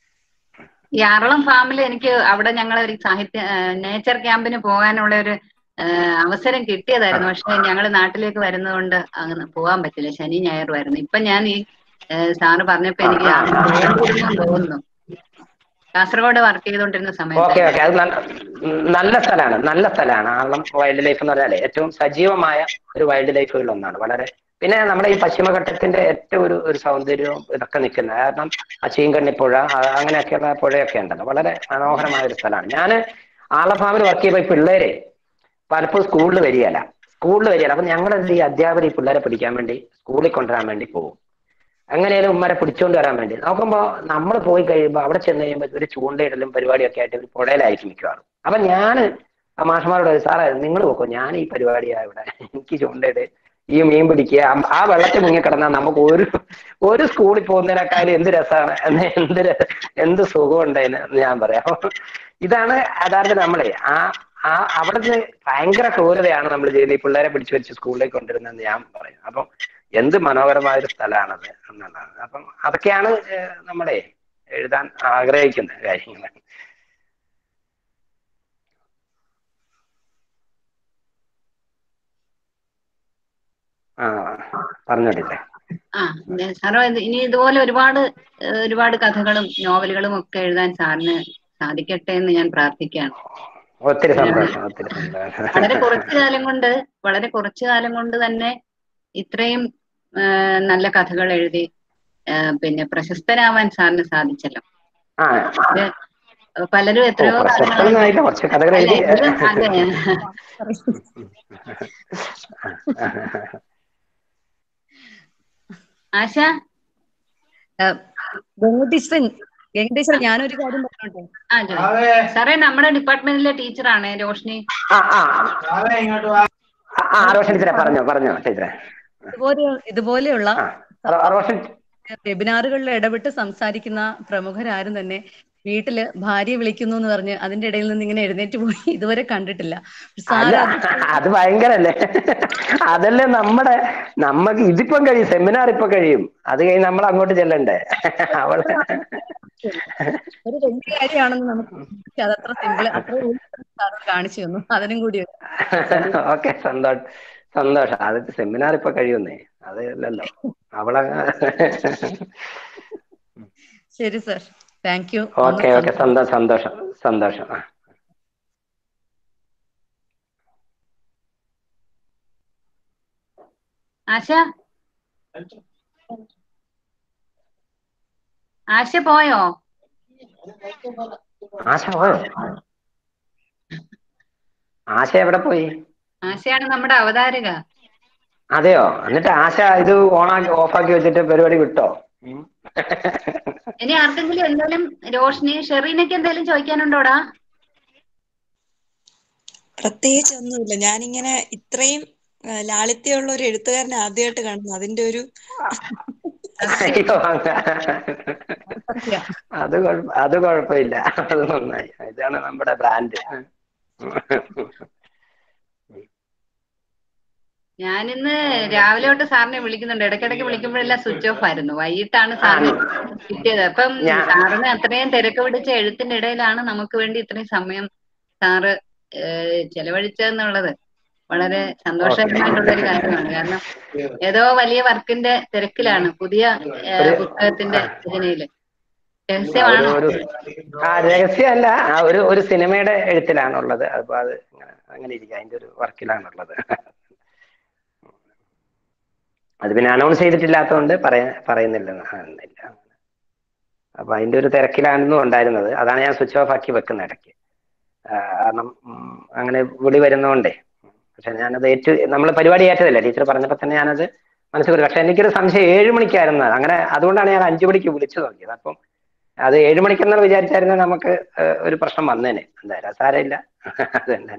ഈ ആറളം ഫാമിൽ എനിക്ക് അവിടെ ഞങ്ങൾ ഒരു സാഹിത്യ നേച്ചർ ക്യാമ്പിന് പോകാനുള്ള ഒരു ആ, അവസരം കിട്ടിയതായിരുന്നു പക്ഷെ ഞങ്ങൾ നാട്ടിലേക്ക് വരുന്നതുകൊണ്ട് അങ്ങനെ പോകാൻ പറ്റില്ല ശനി ഞായറുമായിരുന്നു ഇപ്പൊ ഞാൻ ഈ ആ, സാറ് പറഞ്ഞപ്പോ എനിക്ക് അവിടെ പോകേണ്ടിയിരുന്നെന്ന് തോന്നുന്നു കാസർഗോഡ് വർക്ക് ചെയ്തുകൊണ്ടിരുന്ന സമയത്ത് ഓക്കെ ഓക്കെ അത് നല്ല നല്ല സ്ഥലമാണ് നല്ല സ്ഥലമാണ് ആളം വൈൽഡ് ലൈഫ് എന്ന് പറഞ്ഞാൽ ഏറ്റവും സജീവമായ ഒരു വൈൽഡ് ലൈഫുകളിൽ ഒന്നാണ് വളരെ പിന്നെ നമ്മുടെ ഈ പശ്ചിമഘട്ടത്തിന്റെ ഏറ്റവും ഒരു ഒരു സൗന്ദര്യവും ഇതൊക്കെ നിൽക്കുന്നത് കാരണം ആ ചീങ്കണ്ണിപ്പുഴ ആ- അങ്ങനെയൊക്കെയുള്ള പുഴയൊക്കെ ഉണ്ടല്ലോ വളരെ മനോഹരമായ ഒരു സ്ഥലമാണ് ഞാൻ ആളഫാമിൽ വർക്ക് ചെയ്യുമ്പോൾ ഈ പിള്ളേരെ പലപ്പോഴും സ്കൂളിൽ വരികയല്ല സ്കൂളിൽ വരികയല്ല അപ്പൊ ഞങ്ങൾ ഈ അധ്യാപകർ ഈ പിള്ളേരെ പിടിക്കാൻ വേണ്ടി സ്കൂളിൽ കൊണ്ടുവരാൻ വേണ്ടി പോകും എങ്ങനെയാലും ഉമ്മരെ പിടിച്ചോണ്ട് വരാൻ വേണ്ടി നോക്കുമ്പോ നമ്മൾ പോയി കഴിയുമ്പോൾ അവിടെ ചെന്ന് കഴിയുമ്പോൾ ഒരു ചൂണ്ടയിടലും പരിപാടിയൊക്കെ ആയിട്ട് ഒരു പുഴയിലായിരിക്കും മിക്കവാറും അപ്പൊ ഞാൻ ആ മാഷന്മാരോട് ചോദിച്ചു, സാറേ നിങ്ങൾ പോക്കോ ഞാൻ ഈ പരിപാടിയാ ഇവിടെ എനിക്ക് ചൂണ്ടയിട് ഈ മീൻ പിടിക്കുക ആ- ആ വെള്ളത്തിൽ മുങ്ങിക്കിടന്നാൽ നമുക്ക് ഒരു ഒരു സ്കൂളിൽ പോകുന്നതിനേക്കാളും എന്ത് രസമാണ് എന്ന് എന്ത് ര- എന്ത് സുഖമുണ്ടതിന് എന്ന് ഞാൻ പറയാം ഇതാണ് യഥാർത്ഥത്തിൽ നമ്മളെ ആ ആ അവിടുന്ന് ഭയങ്കര ക്രൂരതയാണ് നമ്മൾ ചെയ്യുന്നത് ഈ പിള്ളേരെ പിടിച്ചു വെച്ച് സ്കൂളിലേക്ക് കൊണ്ടുവരുന്നതെന്ന് ഞാൻ പറയും അപ്പം എന്ത് മനോഹരമായ ഒരു സ്ഥലമാണത് എന്നുള്ളതാണ് അപ്പം അതൊക്കെയാണ് ഏഹ്, നമ്മളെ എഴുതാൻ ആഗ്രഹിക്കുന്ന കാര്യങ്ങൾ ആ പറഞ്ഞോട്ടില്ലേ ആ ഞാൻ സാറോ ഇത് ഇനി ഇതുപോലെ ഒരുപാട് ഏഹ്, ഒരുപാട് കഥകളും നോവലുകളും ഒക്കെ എഴുതാൻ സാറിന് സാധിക്കട്ടെ എന്ന് ഞാൻ പ്രാർത്ഥിക്കുകയാണ് ഒത്തിരി സന്തോഷം ഒത്തിരി സന്തോഷം വളരെ കുറച്ചു കാലം കൊണ്ട് വളരെ കുറച്ചു കാലം കൊണ്ട് തന്നെ ഇത്രയും ആ, നല്ല കഥകൾ എഴുതി ആ, പിന്നെ പ്രശസ്തനാവാൻ സാറിന് സാധിച്ചല്ലോ ആ ഇത് പലരും ഓ എത്രയോ പ്രശസ്തമൊന്നും ആയില്ല കുറച്ച് കഥകൾ അല്ല എഴുതി എങ്കിലും അതെ ആശ വെങ്കടേശ്വരൻ വെങ്കടേശ്വരൻ ഞാനൊരു കാര്യം പറഞ്ഞോട്ടെ ആ ജോയ്. സാറേ നമ്മുടെ ഡിപ്പാർട്ട്മെന്റിലെ ടീച്ചറാണ് രോഷ്നി ആ ആ ആ, ആ റോഷൻ ടീച്ചറെ പറഞ്ഞോ പറഞ്ഞോ ടീച്ചറെ ഇതുപോലെ ഇതുപോലെയുള്ള ആ റോ- റോഷൻ വെബിനാറുകളിൽ ഇടപെട്ട് സംസാരിക്കുന്ന പ്രമുഖരാരും തന്നെ വീട്ടില് ഭാര്യയെ വിളിക്കുന്നു എന്ന് പറഞ്ഞ് അതിന്റെ ഇടയിൽ നിന്ന് ഇങ്ങനെ എഴുന്നേറ്റ് പോയി ഇതുവരെ കണ്ടിട്ടില്ല അല്ല സാർ അത് ഭയങ്കരല്ലേ അതല്ലേ നമ്മുടെ നമ്മക്ക് ഇതിപ്പം കഴിയും സെമിനാർ ഇപ്പൊ കഴിയും അത് കഴിഞ്ഞ് നമ്മൾ അങ്ങോട്ട് ചെല്ലണ്ടേ അവള് ഒരു വലിയ കാര്യമാണെന്ന് നമുക്ക് പക്ഷെ അതത്ര സിമ്പിൾ അത്ര സാർ കാണിച്ചു തന്നു അതിനും കൂടി ഒരു ഓക്കെ സന്തോഷം സന്തോഷം അത് സെമിനാർ ഇപ്പൊ കഴിയുന്നേ അത് അല്ലല്ലോ അവളെ ശരി sir thank you okay okay സന്തോഷം സന്തോഷം സന്തോഷം ആ ആശ ആശ പോയോ ആശ പോയോ ആശ എവിടെ പോയി ആശയാണ് നമ്മുടെ അവതാരക അതെയോ എന്നിട്ട് ആശ ഇത് ഓണാക്കി ഓഫാക്കി വെച്ചിട്ട് പരിപാടി വിട്ടോ ഉം. ഇനി ആർക്കെങ്കിലും എന്തെങ്കിലും രോഷ്നി ഷെറീനൊക്കെ എന്തെങ്കിലും ചോദിക്കാനുണ്ടോടാ പ്രത്യേകിച്ച് ഒന്നുമില്ല ഞാനിങ്ങനെ ഇത്രയും ആ, ലാളിത്യമുള്ള ഒരു എഴുത്തുകാരനെ ആദ്യമായിട്ട് കാണുന്നു അതിന്റെ ഒരു അയ്യോ അങ്ങ- അത് കുഴപ്പ അത് കുഴപ്പമില്ല അത് നന്നായി ഇതാണ് നമ്മുടെ ബ്രാൻഡ് ഞാനിന്ന് രാവിലെ തൊട്ട് സാറിനെ വിളിക്കുന്നുണ്ട് ഇടയ്ക്കിടയ്ക്ക് വിളിക്കുമ്പോഴെല്ലാം സ്വിച്ച് ഓഫ് ആയിരുന്നു വൈകിട്ടാണ് സാറിന് കിട്ടിയത് അപ്പം ഞാൻ- സാറിന് അത്രയും തിരക്ക് പിടിച്ച എഴുത്തിന്റെ ഇടയിലാണ് നമുക്ക് വേണ്ടി ഇത്രയും സമയം സാറ് ഏഹ്, ചെലവഴിച്ചതെന്നുള്ളത് വളരെ സന്തോഷകരമായിട്ടുള്ള ഒരു കാര്യമാണ് കാരണം ഏതോ വലിയ വർക്കിന്റെ തിരക്കിലാണ് പുതിയ ഏഹ്, ഒരു- പുസ്തകത്തിന്റെ രചനയില് ഒരു രഹസ്യമാണോ ഒരു ആ രഹസ്യമല്ല ആ ഒരു ഒരു സിനിമയുടെ എഴുത്തിലാണുള്ളത് അപ്പൊ അത് ഇങ്ങനെ- അങ്ങനെ ഇരിക്കുക അതിന്റെ ഒരു വർക്കിലാണുള്ളത് അത് പിന്നെ അനൗൺസ് ചെയ്തിട്ടില്ലാത്തതുകൊണ്ട് പറയാ പറയുന്നില്ല ആ, ഇല്ല. അപ്പൊ അതിന്റെ ഒരു തിരക്കിലാണെന്നും ഉണ്ടായിരുന്നത് അതാണ് ഞാൻ സ്വിച്ച് ഓഫ് ആക്കി വെക്കുന്ന ഇടയ്ക്ക് ആ, കാരണം ഉം, അങ്ങനെ വിളി വരുന്നോണ്ടേ പക്ഷെ ഞാനത് ഏറ്റു നമ്മൾ പരിപാടി ഏറ്റതല്ല ടീച്ചർ പറഞ്ഞപ്പോ തന്നെ ഞാനത് മനസ്സിൽ കരുതി. പക്ഷെ എനിക്കൊരു സംശയം ഏഴ് മണിക്കായിരുന്നു അങ്ങനെ അതുകൊണ്ടാണ് ഞാൻ അഞ്ചു മണിക്ക് വിളിച്ചു നോക്കിയത് അപ്പം അത് ഏഴ് മണിക്കെന്നാണ് വിചാരിച്ചായിരുന്നെ നമുക്ക് ഏഹ്, ഒരു പ്രശ്നം വന്നേനെ എന്തായാലും സാരമില്ല അതന്നെ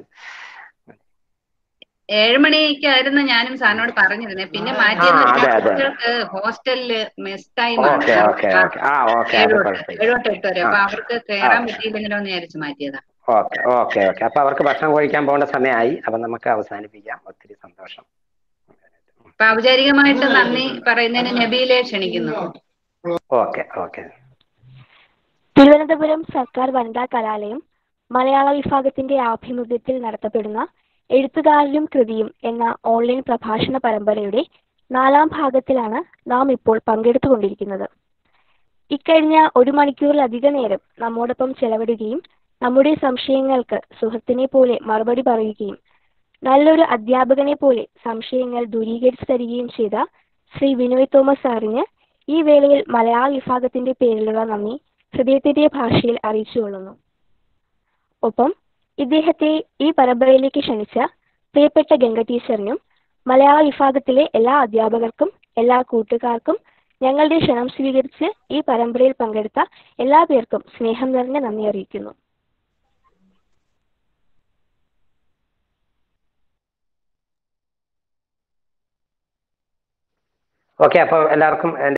ഏഴ് മണിക്കായിരുന്നു ഞാനും സാറിനോട് പറഞ്ഞിരുന്നത് പിന്നെ മാറ്റിയെന്ന് ആ, വെച്ചാൽ അതെ, അതെ. കുട്ടികൾക്ക് ഹോസ്റ്റലില് മെസ് ടൈമാണ് ഓക്കെ ഓക്കെ ഓക്കെ ആ ഓക്കെ അത് ഏഴ് തൊട്ട് കുഴപ്പമില്ല ഏഴ് തൊട്ട് എട്ട് വരെ അപ്പൊ ആ. അവർക്ക് കയറാൻ ആ. പറ്റിയില്ലെങ്കിലോ എന്ന് വിചാരിച്ച് മാറ്റിയതാ ഓക്കെ ഓക്കെ ഓക്കെ അപ്പൊ അവർക്ക് ഭക്ഷണം കഴിക്കാൻ പോകേണ്ട സമയമായി അപ്പൊ നമുക്ക് അവസാനിപ്പിക്കാം ഒത്തിരി സന്തോഷം അപ്പൊ ഔപചാരികമായിട്ട് നന്ദി പറയുന്നതിന് നബീലെ ക്ഷണിക്കുന്നു ഓക്കെ ഓക്കെ തിരുവനന്തപുരം സർക്കാർ വനിതാ കലാലയം മലയാള വിഭാഗത്തിന്റെ ആഭിമുഖ്യത്തിൽ നടത്തപ്പെടുന്ന എഴുത്തുകാരനും കൃതിയും എന്ന ഓൺലൈൻ പ്രഭാഷണ പരമ്പരയുടെ നാലാം ഭാഗത്തിലാണ് നാം ഇപ്പോൾ പങ്കെടുത്തുകൊണ്ടിരിക്കുന്നത് ഇക്കഴിഞ്ഞ ഒരു മണിക്കൂറിലധിക നേരം നമ്മോടൊപ്പം ചെലവിടുകയും നമ്മുടെ സംശയങ്ങൾക്ക് സുഹൃത്തിനെ പോലെ മറുപടി പറയുകയും നല്ലൊരു അധ്യാപകനെ പോലെ സംശയങ്ങൾ ദൂരീകരിച്ചു തരികയും ചെയ്ത ശ്രീ വിനോയ് തോമസ് സാറിന് ഈ വേളയിൽ മലയാള വിഭാഗത്തിന്റെ പേരിലുള്ള നന്ദി ഹൃദയത്തിന്റെ ഭാഷയിൽ അറിയിച്ചുകൊള്ളുന്നു ഒപ്പം ഇദ്ദേഹത്തെ ഈ പരമ്പരയിലേക്ക് ക്ഷണിച്ച പ്രിയപ്പെട്ട ഗംഗ ടീച്ചറിനും മലയാള വിഭാഗത്തിലെ എല്ലാ അധ്യാപകർക്കും എല്ലാ കൂട്ടുകാർക്കും ഞങ്ങളുടെ ക്ഷണം സ്വീകരിച്ച് ഈ പരമ്പരയിൽ പങ്കെടുത്ത എല്ലാ പേർക്കും സ്നേഹം നിറഞ്ഞ നന്ദി അറിയിക്കുന്നു ഓക്കെ അപ്പൊ എല്ലാവർക്കും